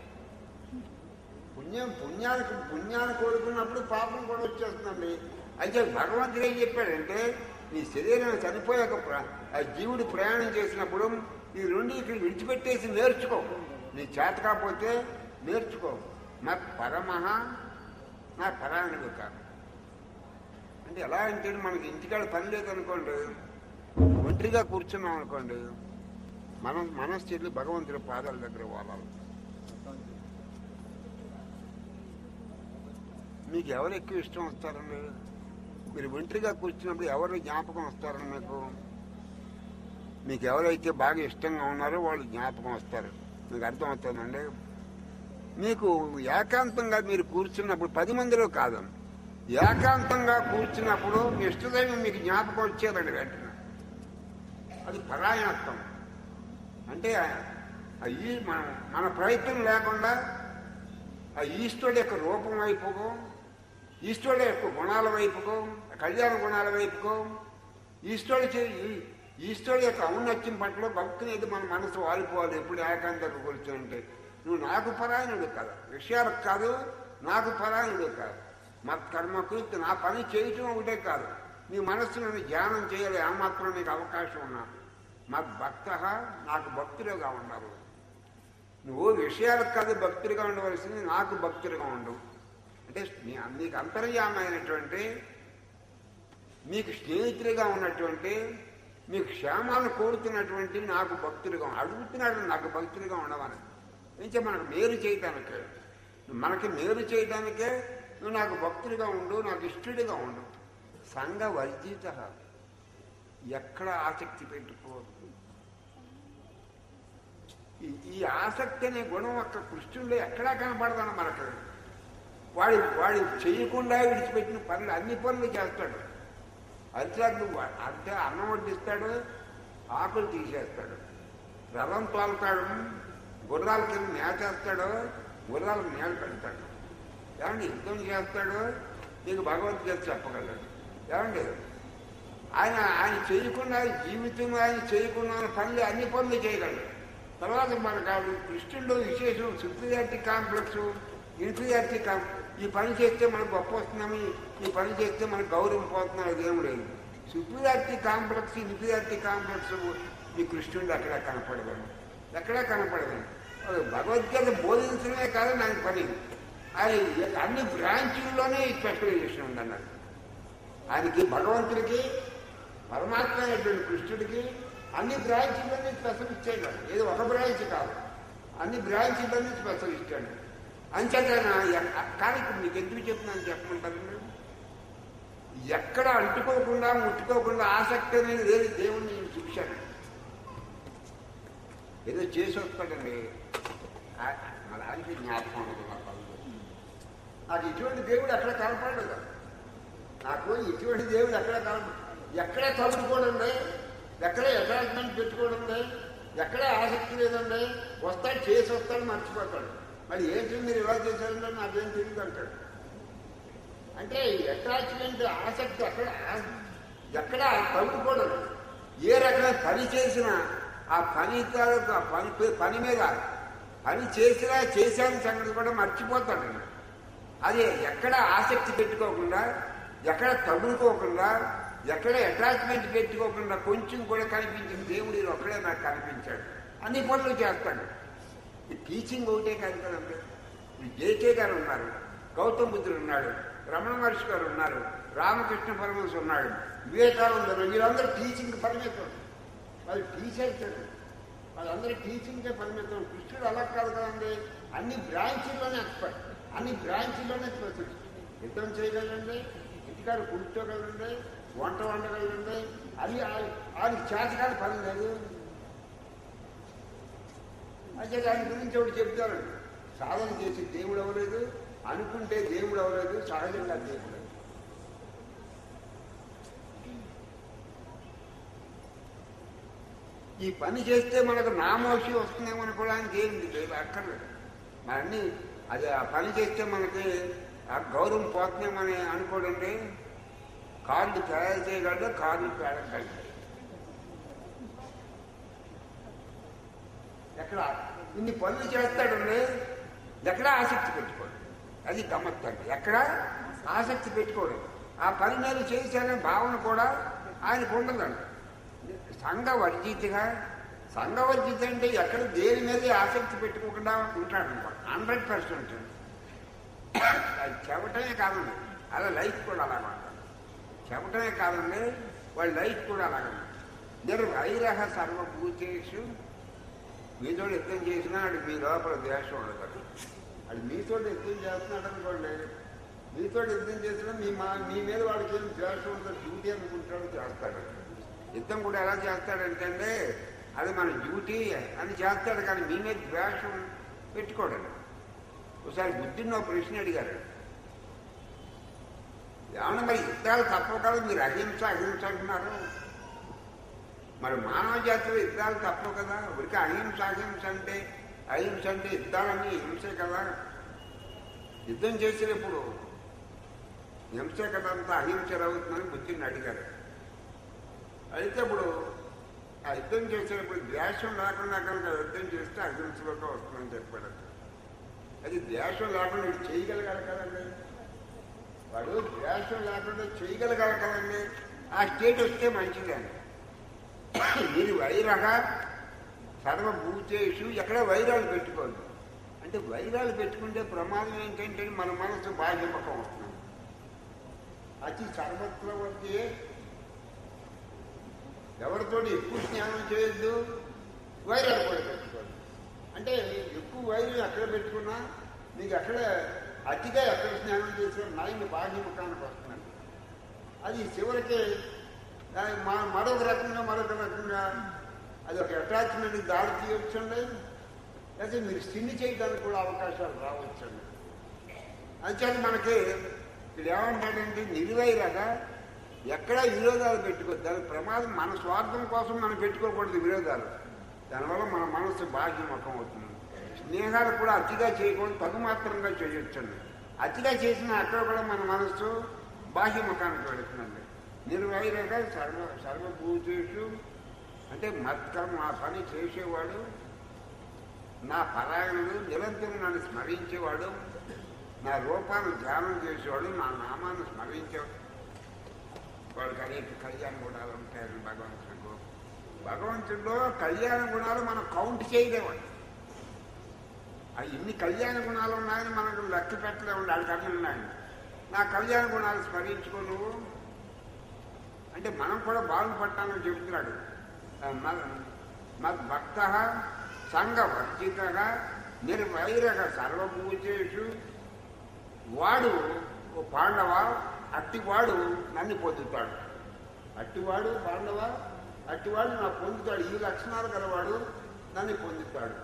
పుణ్యం పుణ్యానికి పుణ్యాన్ని కోరుకున్నప్పుడు పాపం కూడా వచ్చేస్తుందండి అయితే భగవంతుడు ఏం చెప్పాడంటే నీ శరీరం చనిపోయాక ప్ర- ఆ జీవుడు ప్రయాణం చేసినప్పుడు ఈ రెండు ఇక్కడ విడిచిపెట్టేసి నేర్చుకో నీ చేత కాకపోతే నేర్చుకో నా పరమహ నా పరాయణుడు కాదు అంటే ఎలా అంటే మనకి ఇంటికాడ పని లేదనుకోండి ఒంటరిగా కూర్చున్నాం అనుకోండి మనం మనస్థితి భగవంతుడి పాదాల దగ్గర వాలాలి మీకు ఎవరు ఎక్కువ ఇష్టం వస్తారండి మీరు ఒంటరిగా కూర్చున్నప్పుడు ఎవరు జ్ఞాపకం వస్తారండి మీకు మీకు ఎవరైతే బాగా ఇష్టంగా ఉన్నారో వాళ్ళు జ్ఞాపకం వస్తారు మీకు అర్థమవుతుందండి మీకు ఏకాంతంగా మీరు కూర్చున్నప్పుడు పది మందిలో కాదు ఏకాంతంగా కూర్చున్నప్పుడు మీ ఇష్టదైవం మీకు జ్ఞాపకం వచ్చేదండి వెంటనే అది పరాయణత్వం అంటే ఆ ఈ మన మన ప్రయత్నం లేకుండా ఆ ఈశ్వరుడు యొక్క రూపం వైపుకో ఈశ్వరుడు యొక్క గుణాల వైపుకో కళ్యాణ గుణాల వైపుకో ఈశ్వరుడు చే- ఈ- ఈశ్వరుడు యొక్క ఔన్నత్యం పట్ల భక్తిని ఇది మన మనసు వాలిపోవాలి ఎప్పుడు ఏకాంతంగా కూర్చుంటే నువ్వు నాకు పరాయణుడు కాదు విషయాలకు కాదు నాకు పరాయణుడు కాదు మా కర్మకు నా పని చేయటం ఒకటే కాదు నీ మనస్సును ధ్యానం చేయాలి ఆ మాత్రం నీకు అవకాశం ఉన్నా మాకు భక్త నాకు భక్తులుగా ఉండాలి నువ్వు విషయాలకు కాదు భక్తుడిగా ఉండవలసింది నాకు భక్తుడిగా ఉండు అంటే నీ నీకు అంతర్యామైనటువంటి మీకు స్నేహితుడిగా ఉన్నటువంటి మీకు క్షేమాన్ని కోరుతున్నటువంటి నాకు భక్తుడిగా ఉండు. అడుగుతున్నాడు నాకు భక్తుడిగా ఉండమని ఇంకా మనకు మేలు చేయటానికే మనకి మేలు చేయడానికే నువ్వు నాకు భక్తుడిగా ఉండు నాకు ఇష్టడిగా ఉండు సంఘ వర్జిత ఎక్కడ ఆసక్తి పెట్టుకోవద్దు ఈ- ఈ ఆసక్తి అనే గుణం ఒక్క కృష్ణుల్లో ఎక్కడా కనపడదన్న మనకు వాడి వాడి చేయకుండా విడిచిపెట్టిన పనులు అన్ని పనులు చేస్తాడు అరిచాకు అంటే అన్నం వడ్డిస్తాడు ఆకులు తీసేస్తాడు రథం తోలుతాడు గుర్రాల కింద మేచేస్తాడు గుర్రాలకు నేల పెడతాడు ఏమండి యుద్ధం చేస్తాడు నీకు భగవద్గీత చెప్పగలడు ఏమండి ఆయన ఆయన చేయకుండా జీవితం ఆయన చేయకుండా పనులు అన్ని పనులు చేయగలడు తర్వాత మనకు ఆవిడ కృష్ణుడు విశేషం సుప్రియారిటీ కాంప్లెక్స్ ఇన్ఫీరియారిటీ కాం ఈ పని చేస్తే మనకు గొప్ప వస్తున్నాము ఈ పని చేస్తే మనకు గౌరవం పోతున్నాం అదేం లేదు సుప్రియారిటీ కాంప్లెక్స్ ఇన్ఫీరియారిటీ కాంప్లెక్స్ ఈ కృష్ణుడు అక్కడ కనపడదు ఎక్కడా కనపడదు భగవద్గీత బోధించడమే కాదు నాకు పని ఆయన అన్ని బ్రాంచుల్లోనే ఈ స్పెషలైజేషన్ ఉందన్నారు ఆయనకి భగవంతుడికి పరమాత్మ అయినటువంటి కృష్ణుడికి అన్ని బ్రాంచ్లోనే స్పెషల్ ఇచ్చాడు ఆయన. ఏదో ఒక బ్రాంచ్ కాదు అన్ని బ్రాంచ్లోనే స్పెషల్ ఇచ్చాడు అంచేత నా- కానీ ఇప్పుడు మీకు ఎందుకు చెప్తున్నాను చెప్పమంటారు మీరు? ఎక్కడ అంటుకోకుండా ముట్టుకోకుండా ఆసక్తి అనేది లేదు దేవుణ్ణి నేను చూశాను ఏదో చేసి వస్తాడండి ఆ- మా దానికి జ్ఞాపకం ఉండదు నా పనులు. నాకు ఇటువంటి దేవుడు ఎక్కడ కనపడలేదు నాకు ఇటువంటి దేవుడు ఎక్కడ కనపడ ఎక్కడ చదువుకోడండి ఎక్కడ అటాచ్మెంట్ పెట్టుకోడండి ఎక్కడ ఆసక్తి లేదండి వస్తాడు చేసి వస్తాడు మర్చిపోతాడు మరి ఏంటి మీరు ఇలా చేశారంటే నాకేం తెలియదు అంటాడు అంటే అటాచ్మెంట్ ఆసక్తి అక్కడ ఎక్కడ తగ్గుకోవడం ఏ రకమైన పని చేసినా ఆ పని తాలూకు ఆ పని పని మీద పని చేసినా చేశాని సంగతి కూడా మర్చిపోతాడు అది ఎక్కడ ఆసక్తి పెట్టుకోకుండా ఎక్కడ తగులుకోకుండా ఎక్కడ అటాచ్మెంట్ పెట్టుకోకుండా కొంచెం కూడా కనిపించిన దేవుడు ఈయన ఒక్కడే నాకు కనిపించాడు అన్ని పనులు చేస్తాడు ఈ టీచింగ్ ఒకటే కాదు కదండి ఈ జేకే గారు ఉన్నారు గౌతమ్ బుద్ధుడు ఉన్నాడు రమణ మహర్షి గారు ఉన్నారు రామకృష్ణ పరమహంస ఉన్నాడు వివేకానందరు వీళ్ళందరూ టీచింగ్ పరిమితం వాళ్ళు టీచర్స్ వాళ్ళందరూ టీచింగ్కే పరిమితం కృష్ణుడు అలా కాదు కదండి అన్ని బ్రాంచీల్లోనే ఎక్స్పర్ట్ అన్ని బ్రాంచీల్లోనే స్పెషలిస్ట్ యుద్ధం చేయగలండి ఇంటికాడ కూర్చోగలండి వంట వండగలండి అది ఆ- ఆయనకి చేతకాని పని లేదు అయితే దాని గురించి ఒకటి చెప్తారు సాధన చేసి దేవుడు అవ్వలేదు అనుకుంటే దేవుడు అవ్వలేదు సహజంగా దేవుడు ఈ పని చేస్తే మనకు నామోషి వస్తుందేమో అనుకోవడానికి ఏంటి లేదు అక్కర్లేదు మనన్ని అది ఆ పని చేస్తే మనకి ఆ గౌరవం పోతుందేమని అనుకోడండి కార్లు తయారు చేయగలడు కార్లు పేడగలడు ఎక్కడ ఇన్ని పనులు చేస్తాడండి ఎక్కడ ఆసక్తి పెట్టుకోడు అది గమ్మత్తండి ఎక్కడ ఆసక్తి పెట్టుకోడు ఆ పని మీద చేశానే భావన కూడా ఆయనకు ఉండదండి సంఘ వర్జితగా సంఘ వర్జిత అంటే ఎక్కడ దేని మీద ఆసక్తి పెట్టుకోకుండా ఉంటాడు అనమాట హండ్రెడ్ పర్సెంట్ అది చెప్పటమే కాదండి అలా లైఫ్ కూడా అలాగ చెప్పటమే కాదండి వాళ్ళ లైఫ్ కూడా అలాగ నిర్వైరహ సర్వభూతేషు మీతో యుద్ధం చేసినా అది మీ లోపల ద్వేషం ఉండదు అది మీతో యుద్ధం చేస్తున్నాడు అనుకోండి మీతో యుద్ధం చేసినా మీ మా మీ మీద వాడికి ఏం ద్వేషం ఉండదు డ్యూటీ అనుకుంటాడు చేస్తాడు యుద్ధం కూడా ఎలా చేస్తాడంటే అండి అది మన డ్యూటీ అని చేస్తాడు కానీ మీ మీద ద్వేషం పెట్టుకోడండి ఒకసారి బుద్ధిని ఒక ప్రశ్న అడిగారు ఏమన్నా మరి యుద్ధాలు తప్పవు కదా మీరు అహింస అహింస అంటున్నారు మరి మానవ జాతిలో యుద్ధాలు తప్పవు కదా ఉరికి అహింస అహింస అంటే అహింస అంటే యుద్ధాలన్నీ హింసే కదా యుద్ధం చేసినప్పుడు హింసే కదా అంతా అహింస అవుతుందని బుద్ధిని అడిగారు అయితే ఇప్పుడు ఆ యుద్ధం చేసేటప్పుడు ద్వేషం లేకుండా కనుక యుద్ధం చేస్తే అహింసలోకి వస్తుందని చెప్పాడు అది ద్వేషం లేకుండా వీడు చేయగలగాలి కదండి వాడు ద్వేషం లేకుండా చేయగలగాలి కదండి ఆ స్టేట్ వస్తే మంచిదండి మీరు వైరగ సర్వభూతేషు ఎక్కడ వైరాలు పెట్టుకోవద్దు అంటే వైరాలు పెట్టుకుంటే ప్రమాదం ఏంటంటే మన మనసు బాహ్యముఖం వస్తుంది అతి సర్వత్ర వద్దే ఎవరితో ఎక్కువ స్నేహం చేయొద్దు వైరాలు కూడా పెట్టుకోవద్దు అంటే ఎక్కువ వైరం ఎక్కడ పెట్టుకున్నా మీకు ఎక్కడ అతిగా ఎక్కడ స్నానం చేసిన మైండ్ బాహ్యముఖానికి వస్తున్నాను అది చివరికి దాని మ- మరొక రకంగా మరొక రకంగా అది ఒక అటాచ్మెంట్ దాడి తీయొచ్చండి లేకపోతే మీరు స్టిన్ చేయడానికి కూడా అవకాశాలు రావచ్చండి అంచేది మనకి ఇక్కడ ఏమంటాడంటే నిర్వైరగా ఎక్కడ విరోధాలు పెట్టుకోవద్దు దాని ప్రమాదం మన స్వార్థం కోసం మనం పెట్టుకోకూడదు విరోధాలు దానివల్ల మన మనసు బాహ్యముఖం అవుతుంది స్నేహాలు కూడా అతిగా చేయకూడదు తగు మాత్రంగా చేయొచ్చండి అతిగా చేసిన అక్కడ కూడా మన మనస్సు బాహ్యముఖానికి వెళుతుందండి నిర్వైరగా సర్వ సర్వభూతేషు అంటే మత్కర్మ ఆ పని చేసేవాడు నా పరాయణుడు నిరంతరం నన్ను స్మరించేవాడు నా రూపాన్ని ధ్యానం చేసేవాడు నా నామాన్ని స్మరించేవాడు వాడికి అనేక కళ్యాణ గుణాలు ఉంటాయని భగవంతుడు భగవంతుడిలో కళ్యాణ గుణాలు మనం కౌంట్ చేయలేవాడు ఆ ఇన్ని కళ్యాణ గుణాలు ఉన్నాయని మనకు లెక్క పెట్టలేము వాళ్ళకి అన్నీ ఉన్నాయని నా కళ్యాణ గుణాలు స్మరించుకో నువ్వు అంటే మనం కూడా బాగుపడటానికి చెబుతున్నాడు మద్భక్త సంఘవర్జిత నిర్వైరగ సర్వభూతేషు వాడు ఓ పాండవ అట్టివాడు నన్ను పొందుతాడు అట్టివాడు పాండవ అట్టివాడు నా పొందుతాడు ఈ లక్షణాలు గలవాడు నన్ను పొందుతాడు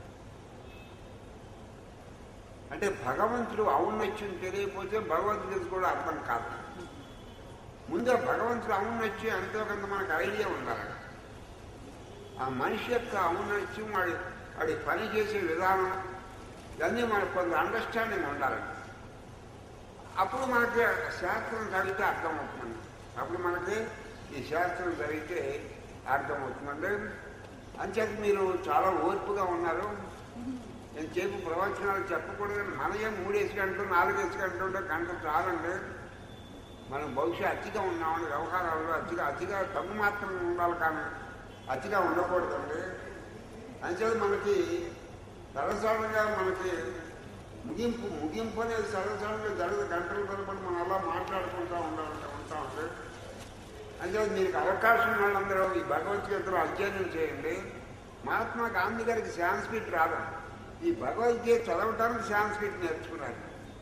అంటే భగవంతుడు ఔన్నత్యం తెలియకపోతే భగవద్గీత కూడా అర్థం కాదు ముందే భగవంతుడు ఔన్నత్యం ఎంతో కొంత మనకు ఐడియా ఉండాలి ఆ మనిషి యొక్క ఔన్నత్యం వాడి వాడి పని చేసే విధానం ఇవన్నీ మనకు కొంత అండర్స్టాండింగ్ ఉండాలి అప్పుడు మనకి శాస్త్రం చదివితే అర్థమవుతుంది అప్పుడు మనకి ఈ శాస్త్రం చదివితే అర్థమవుతుందండి అంచేత మీరు చాలా ఓర్పుగా ఉన్నారు నేను చెప్పు ప్రవచనాలు చెప్పకూడదు మనయే మూడేసి గంటలు నాలుగేసి గంటలు ఉంటే గంట చాలండి మనం బహుశా అతిగా ఉన్నామని వ్యవహారాల్లో అతిగా అతిగా తగ్గు మాత్రం ఉండాలి కానీ అతిగా ఉండకూడదండి అంచేది మనకి సరసాలుగా మనకి ముగింపు ముగింపు అనేది సరసాలుగా జరగదు గంటల తరబడి మనం అలా మాట్లాడుకుంటూ ఉండాలంటే ఉంటామండి అంచేది మీకు అవకాశం ఉన్న వాళ్ళందరూ ఈ భగవద్గీతలో అధ్యయనం చేయండి మహాత్మా గాంధీ గారికి సాంస్క్రిట్ రాదు ఈ భగవద్గీత చదవటానికి సాంస్క్రిట్ నేర్చుకున్నారు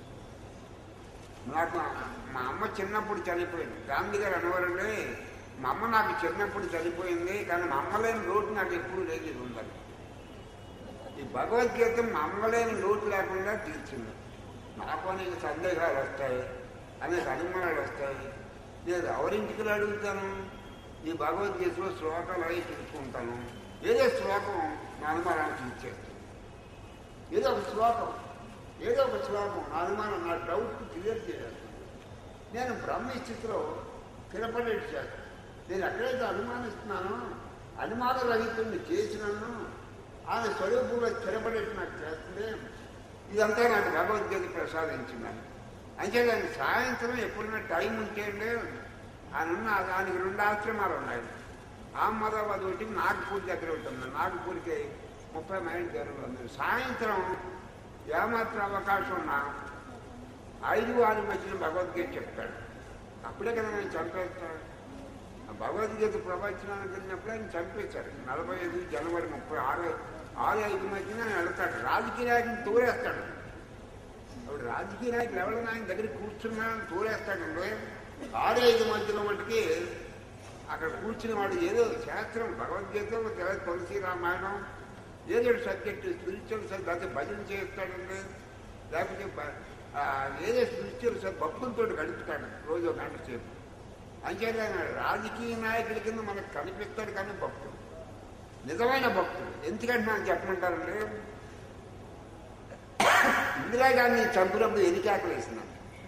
నాకు మా అమ్మ చిన్నప్పుడు చనిపోయింది గాంధీ గారు అనేవారండి మా అమ్మ నాకు చిన్నప్పుడు చనిపోయింది కానీ మా అమ్మ లేని లోటు నాకు ఎప్పుడు లేదు ఇది ఉందని ఈ భగవద్గీత మా అమ్మ లేని లోటు లేకుండా తీర్చింది నాకు అనేక సందేహాలు వస్తాయి అనేక అనుమానాలు వస్తాయి నేను ఎవరింటికి అడుగుతాను ఈ భగవద్గీతలో శ్లోకాలు అవి చూసుకుంటాను ఏదో శ్లోకం నా అనుమానాన్ని తీర్చేస్తాను ఏదో ఒక శ్లోకం ఏదో ఒక శ్లోకం నా అనుమానం నా డౌట్ క్లియర్ చేయాలి నేను బ్రహ్మ స్థితిలో స్థిరపడేటి చేస్తాను నేను ఎక్కడైతే అనుమానిస్తున్నానో అనుమాన రహితుడిని చేసినాను ఆయన స్వరూపంలో స్థిరపడేట్టు నాకు చేస్తుంది ఇదంతా నాకు భగవద్గీత ప్రసాదించిందని అంటే దానికి సాయంత్రం ఎప్పుడైనా టైం ఉంటే ఆయన ఉన్న దానికి రెండు ఆశ్రమాలు ఉన్నాయి అహ్మదాబాద్ ఒకటి నాగపూర్ దగ్గర ఉంటుంది నాగపూర్కి ముప్పై మైల్ దూరం ఉంది సాయంత్రం ఏమాత్రం అవకాశం ఉన్నా ఐదు వారి మధ్యన భగవద్గీత చెప్తాడు అప్పుడే కదా నేను చంపేస్తాడు ఆ భగవద్గీత ప్రవచనానికి వెళ్ళినప్పుడు ఆయన చంపేశారు నలభై ఐదు జనవరి ముప్పై ఆరు ఆరు ఐదు మధ్యన ఆయన వెళ్తాడు రాజకీయ నాయకుని తోరేస్తాడు అప్పుడు రాజకీయ నాయకులు ఎవరైనా ఆయన దగ్గర కూర్చున్నాడని తోరేస్తాడండి ఆరు ఐదు మధ్యలో మటుకి అక్కడ కూర్చుని వాడు ఏదో శాస్త్రం భగవద్గీత లేదా తులసి రామాయణం ఏదో సబ్జెక్టు స్పిరిచువల్ సబ్జెక్ట్ భజన చేస్తాడండి లేకపోతే బ- ఆ, ఏదో సృష్టి సార్ భక్తులతో గడుపుతాడు రోజు ఒక గంట సేపు అంచేత ఆయన రాజకీయ నాయకుడి కింద మనకు కనిపిస్తాడు కానీ భక్తుడు నిజమైన భక్తుడు ఎందుకంటే నాకు చెప్పమంటారంటే ఇందిరాగాంధీ చంపినప్పుడు ఎన్నికాకలు వేసినాను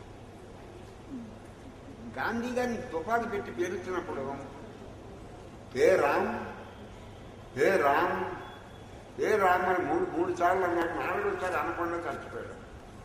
గాంధీ గారిని తుపాకి పెట్టి పేరుచ్చినప్పుడు హే రామ్ హే రామ్ హే రామ్ అని మూడు మూడు సార్లు అన్నాడు నాలుగోసారి అనకుండా చచ్చిపోయాడు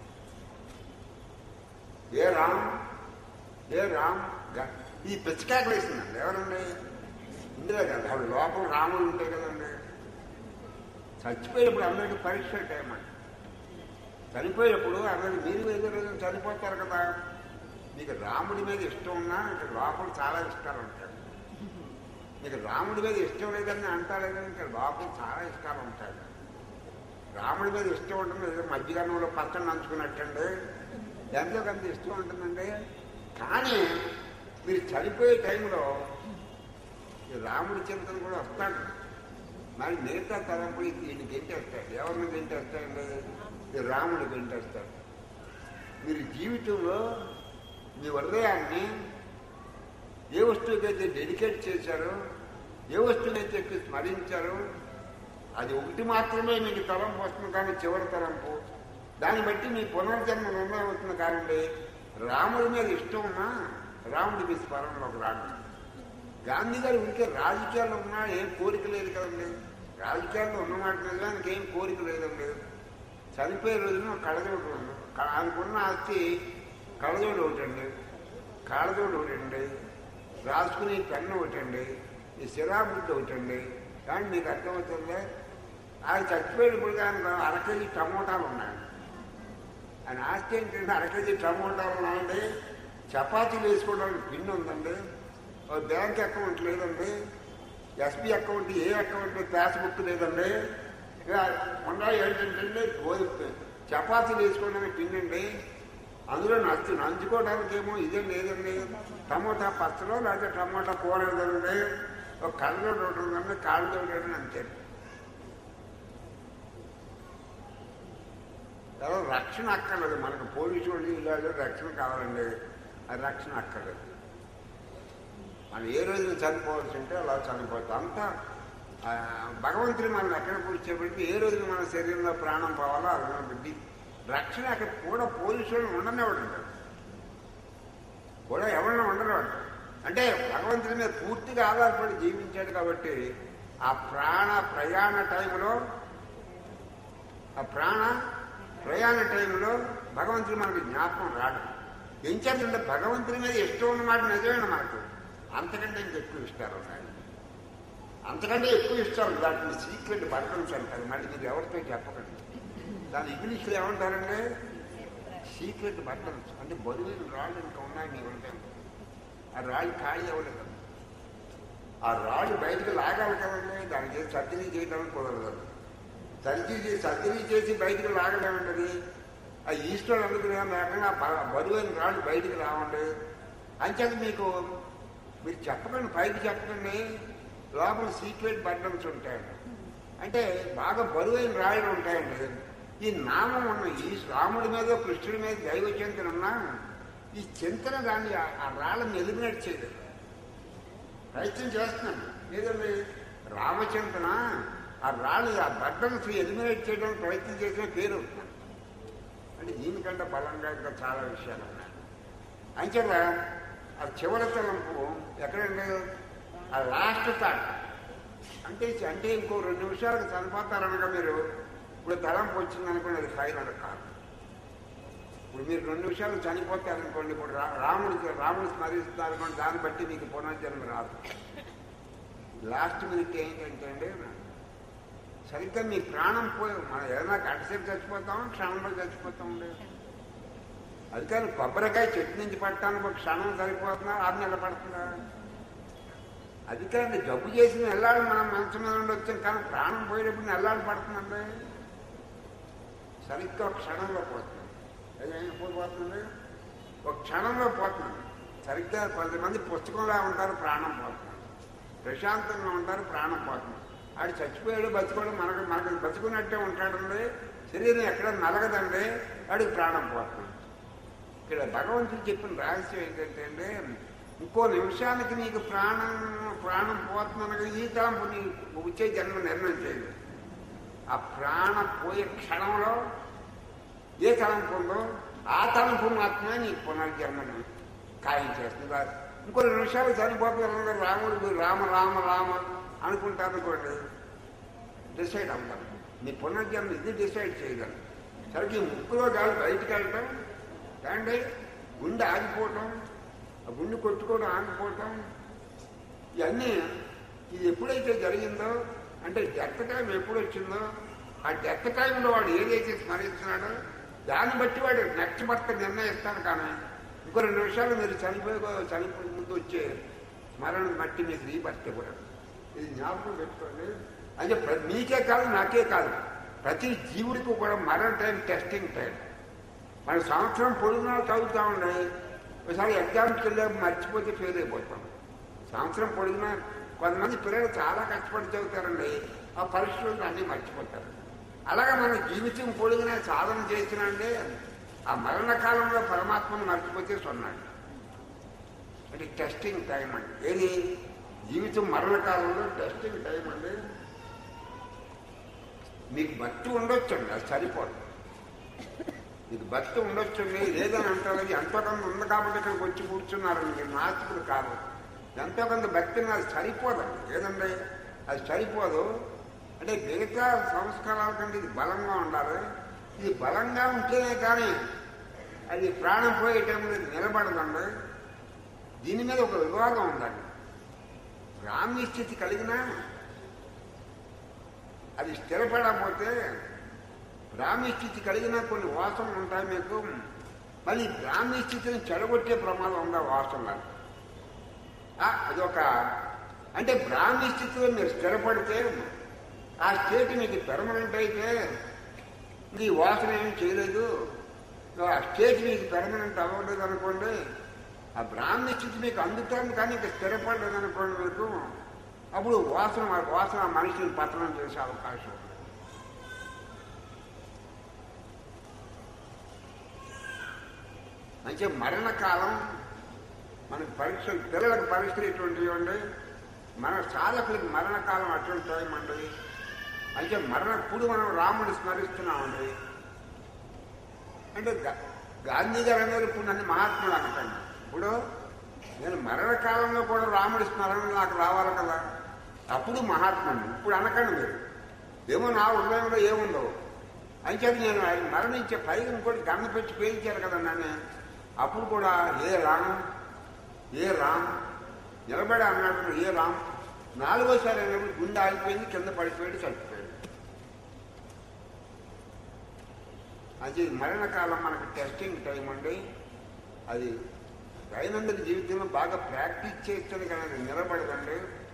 ఏ రామ్ ఏ రామ్ గ- ఈ పిచ్చకాకలు వేసిందండి ఎవరండి ఇందిరా గాంధీ ఆవిడ లోపల రాముడు ఉంటాయి కదండి చచ్చిపోయేటప్పుడు అందరికీ పరీక్ష టైం అండి చనిపోయేటప్పుడు అందరికి మీరు ఏదో రోజు చనిపోతారు కదా మీకు రాముడి మీద ఇష్టం ఉన్నా ఇంకా లోపల చాలా ఇష్టాలు ఉంటాయి మీకు రాముడి మీద ఇష్టం లేదని అంటారు కానీ ఇంకా లోపల చాలా ఇష్టాలు ఉంటాయి రాముడి మీద ఇష్టం ఉంటుంది ఏదో మధ్యకాలంలో పచ్చడి నంచుకున్నట్టండి ఎంతో కొంత ఇష్టం ఉంటుందండి కానీ మీరు చనిపోయే టైంలో ఈ రాముడి చింతన కూడా వస్తాడు మరి మిగతా తలంపులు ఈయన గెంటేస్తాడు ఎవరిని గెంటేస్తాడండి ఈ రాముడు గెంటేస్తాడు మీరు జీవితంలో మీ హృదయాన్ని ఏ వస్తువుకైతే డెడికేట్ చేశారో ఏ వస్తువునైతే ఎక్కువ స్మరించారో అది ఒకటి మాత్రమే మీకు తలంపు వస్తుంది కానీ చివరి తలంపు దాన్ని బట్టి మీ పునర్జన్మ నిర్ణయం అవుతుంది కానండి రాముడి మీద ఇష్టం ఉన్నా రాముడి మీ స్మరణలోకి రాడు గాంధీ గారు ఉంటే రాజకీయాల్లో ఉన్నా ఏం కోరిక లేదు కదండి రాజకీయాల్లో ఉన్నమాట నిజానికి ఏం కోరిక లేదండి చనిపోయే రోజున కళ్ళజోడు ఉంది క- ఆయనకున్న ఆస్తి కళ్ళజోడు ఒకటండి కాళ్ళజోడు ఒకటండి రాసుకునే పెన్ను ఒకటండి ఈ సిరాబుడ్డు ఒకటండి కానీ మీకు అర్థమవుతుందే ఆయన చచ్చిపోయినప్పుడు కానీ అర కేజీ టమోటాలు ఉన్నాయి ఆయన ఆస్తి ఏంటంటే అర కేజీ టమోటాలు ఉన్నాయండి చపాతీలు వేసుకోవడానికి పిండి ఉందండి ఓ బ్యాంక్ అకౌంట్ లేదండి ఎస్బీ అకౌంట్ ఏ అకౌంట్ పాస్బుక్ లేదండి ఇక మొన్న ఏంటంటే గోధు చపాతీలు వేసుకోవడానికి పిండి అండి అందులో నచ్చు నంచుకోవడానికి ఏమో ఇదే లేదండి టమోటా పచ్చలో లేకపోతే టమోటా కూర ఏదండి ఒక కళ్ళజోడు ఒకటి ఉందండి కాళ్ళజోడు అంతే ఎవరో రక్షణ అక్కర్లేదు మనకు పోలీసు వాళ్ళు ఇలాగే రక్షణ కావాలండి అది రక్షణ అక్కర్లేదు మనం ఏ రోజున చనిపోవాల్సి ఉంటే అలా చనిపోతాం అంతా ఆ, భగవంతుడు మనం ఎక్కడ కూర్చోబెట్టి ఏ రోజున మన శరీరంలో ప్రాణం పోవాలో అది మనం బిడ్డి రక్షణ అక్కడ కూడా పోలీసు వాళ్ళు ఉండనివ్వడు కూడా ఎవరిని ఉండనివాడు అంటే భగవంతుడి మీద పూర్తిగా ఆధారపడి జీవించాడు కాబట్టి ఆ ప్రాణ ప్రయాణ టైంలో ఆ ప్రాణ ప్రయాణ టైంలో భగవంతుడు మనకి జ్ఞాపకం రాడు ఏం చేస్తుంటే భగవంతుడి మీద ఇష్టం ఉన్నమాట నిజమైన మనకు అంతకంటే ఇంకెక్కువ ఇష్టాలు ఉన్నాయి అంతకంటే ఎక్కువ ఇష్టాలు దాంట్లో సీక్రెట్ బటన్స్ అంటారు మళ్ళీ మీరు ఎవరితో చెప్పకండి దాని ఇంగ్లీష్లో ఏమంటారంటే సీక్రెట్ బటన్స్ అంటే బరువులు రాళ్ళు ఇంకా ఉన్నాయి మీకు ఉంటాయి ఆ రాళ్ళు ఖాళీ అవ్వలేదు ఆ రాళ్ళు బయటకు లాగాలి కదండి దానికి సర్జరీ చేయడానికి కుదరదు సర్జరీ సర్జరీ చేసి బయటకు లాగలేమంటది ఆ ఈస్టర్ అందుకునే లేకుండా బ- బరువైన రాళ్ళు బయటకు రావండి అంచేత మీకు మీరు చెప్పకండి పైకి చెప్పకండి లోపల సీక్రెట్ బటన్స్ ఉంటాయండి అంటే బాగా బరువైన రాళ్ళు ఉంటాయండి ఈ నామం ఉన్న ఈ రాముడి మీద కృష్ణుడి మీద దైవ చింతన ఉన్నా ఈ చింతన దాన్ని ఆ- ఆ రాళ్ళని ఎలిమినేట్ చేయలేదు ప్రయత్నం చేస్తున్నాను లేదండి రామచింతన ఆ రాళ్ళు ఆ బట్టన్స్ ఎలిమినేట్ చేయడానికి ప్రయత్నం చేసిన పేరు అవుతున్నాను అంటే దీనికంటే బలంగా ఇంకా చాలా విషయాలు ఉన్నాయి అంచేత ఆ చివరి తలంపు ఎక్కడండి ఆ లాస్ట్ థాట్ అంటే అంటే ఇంకో రెండు నిమిషాలకు చనిపోతారనగా మీరు ఇప్పుడు తలంపు వచ్చిందనుకోండి అది ఫైనల్ కాదు ఇప్పుడు మీరు రెండు నిమిషాలు చనిపోతారనుకోండి ఇప్పుడు రా- రాముడికి రాముడు స్మరిస్తున్నారు అనుకోండి దాన్ని బట్టి మీకు పునర్జన్మ రాదు లాస్ట్ మినిట్ ఏంటంటే అండి సరిగ్గా మీ ప్రాణం పోయి మనం ఏదైనా గంటసేపు చచ్చిపోతాం క్షణంలో చచ్చిపోతామండి అది కానీ కొబ్బరికాయ చెట్టు నుంచి పట్టడానికి ఒక క్షణం సరిపోతుందా ఆరు నెలలు పడుతుందా అది కానీ జబ్బు చేసిన వెళ్ళాలి మనం మంచం మీద ఉండి వచ్చాం కానీ ప్రాణం పోయేటప్పుడు నెల్లాడు పడుతుందండి సరిగ్గా ఒక క్షణంలో పోతుంది ఏదైనా పోతుంది ఒక క్షణంలో పోతుంది సరిగ్గా కొంతమంది పుస్తకంలా ఉంటారు ప్రాణం పోతుంది ప్రశాంతంగా ఉంటారు ప్రాణం పోతుంది ఆడు చచ్చిపోయాడు బతుకోడు మనకు మనకు బతుకున్నట్టే ఉంటాడండి శరీరం ఎక్కడ నలగదండి వాడికి ప్రాణం పోతుంది ఇక్కడ భగవంతుడు చెప్పిన రహస్యం ఏంటంటే అండి ఇంకో నిమిషానికి నీకు ప్రాణం ప్రాణం పోతుందనగా ఈ తలంపు నీ వచ్చే జన్మ నిర్ణయం చేయదు ఆ ప్రాణం పోయే క్షణంలో ఏ తలంపు ఉందో ఆ తలంపు మాత్రమే నీకు పునర్జన్మను ఖాయం చేస్తుంది కాదు ఇంకో రెండు నిమిషాలు చనిపోతున్నారు రాముడు రామ రామ రామ అనుకుంటారు అనుకోండి డిసైడ్ అవుతాం నీ పునర్జన్మ ఇది డిసైడ్ చేయగలరు సరికి ముక్కులో గాలి బయటికి వెళ్ళటం అండి గుండె ఆగిపోవటం ఆ గుండె కొట్టుకోవడం ఆగిపోవటం ఇవన్నీ ఇది ఎప్పుడైతే జరిగిందో అంటే డెత్ టైం ఎప్పుడు వచ్చిందో ఆ డెత్ టైంలో వాడు ఏదైతే స్మరిస్తున్నాడో దాన్ని బట్టి వాడు నెక్స్ట్ భర్త నిర్ణయిస్తాడు కానీ ఇంకో రెండు నిమిషాలు మీరు చనిపోయే చనిపోయే ముందు వచ్చే స్మరణ బట్టి మీకు రీభర్త కూడా ఇది జ్ఞాపకం పెట్టుకోండి అంటే ప్ర- మీకే కాదు నాకే కాదు ప్రతి జీవుడికి కూడా మరణ టైం టెస్టింగ్ టైం మన సంవత్సరం పొడుగునా చదువుతా ఉండే ఒకసారి ఎగ్జామ్కి వెళ్ళే మర్చిపోతే ఫెయిల్ అయిపోతాం సంవత్సరం పొడిగినా కొంతమంది పిల్లలు చాలా కష్టపడి చదువుతారండి ఆ పరిస్థితులు అన్నీ మర్చిపోతారు అలాగే మన జీవితం పొడిగినా సాధన చేసినా అంటే ఆ మరణ కాలంలో పరమాత్మను మర్చిపోతే సొన్నాడు అంటే టెస్టింగ్ టైం అండి ఏది జీవితం మరణ కాలంలో టెస్టింగ్ టైం అండి మీకు భక్తి ఉండొచ్చండి అది సరిపోదు మీకు భక్తి ఉండొచ్చండి లేదని అంటారు అది ఎంతో కొంత ఉంది కాబట్టి ఇక్కడికి వచ్చి కూర్చున్నారండి మీరు నాస్తికుడు కాదు ఎంతో కొంత భక్తి అది సరిపోదండి లేదండి అది సరిపోదు అంటే మిగతా సంస్కారాల కంటే ఇది బలంగా ఉండాలి ఇది బలంగా ఉంటేనే కానీ అది ప్రాణం పోయే టైంలో ఇది నిలబడదండి దీని మీద ఒక వివాదం ఉందండి బ్రాహ్మీ స్థితి కలిగినా అది స్థిరపడకపోతే బ్రాహ్మీ స్థితి కలిగినా కొన్ని వాసనలు ఉంటాయి మీకు మళ్ళీ బ్రాహ్మీ స్థితిని చెడగొట్టే ప్రమాదం ఉందా వాసనలు అదొక అంటే బ్రాహ్మీ స్థితిలో మీరు స్థిరపడితే ఆ స్టేట్ మీకు పెర్మనెంట్ అయితే ఇంక ఈ వాసన ఏమీ చేయలేదు ఆ స్టేట్ మీకు పెర్మనెంట్ అవ్వలేదు అనుకోండి ఆ బ్రాహ్మీ స్థితి మీకు అందుతుంది కానీ ఇంకా స్థిరపడలేదు అనుకోండి మీకు అప్పుడు వాసన వాసన ఆ మనిషిని పతనం చేసే అవకాశం ఉంది అంటే మరణకాలం మనకి పరీక్షలు పిల్లలకు పరీక్షలు ఎటువంటివి అండి మన సాధకులకి మరణకాలం అటువంటి టైం అండి అంటే మరణప్పుడు మనం రాముడిని స్మరిస్తున్నామండి అంటే గా- గాంధీ గారు అనేది ఇప్పుడు నన్ను మహాత్ముడు అనకండి ఇప్పుడు నేను మరణకాలంలో కూడా రాముడి స్మరణ నాకు రావాలి కదా అప్పుడు మహాత్ముడు ఇప్పుడు అనకండి మీరు ఏమో నా హృదయంలో ఏముందో అంచేది నేను ఆయన మరణించే పైగా ఇంకోటి గంగ పెట్టి పేయించారు కదా నన్ను అప్పుడు కూడా ఏ రామ్ ఏ రామ్ నిలబడి అన్నాడు ఏ రామ్ నాలుగోసారి అయినప్పుడు గుండె ఆగిపోయింది కింద పడిపోయాడు చచ్చిపోయాడు అది మరణకాలం మనకు టెస్టింగ్ టైం అండి అది దైనందిన జీవితంలో బాగా ప్రాక్టీస్ చేస్తే కానీ నిలబడదండి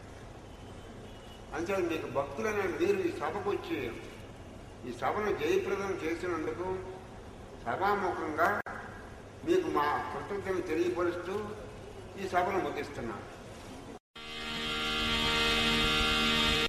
అంతే మీకు భక్తులైన మీరు ఈ సభకు వచ్చి ఈ సభను జయప్రదం చేసినందుకు సభాముఖంగా మీకు మా కృతజ్ఞతలు తెలియపరుస్తూ ఈ సభను ముగిస్తున్నాను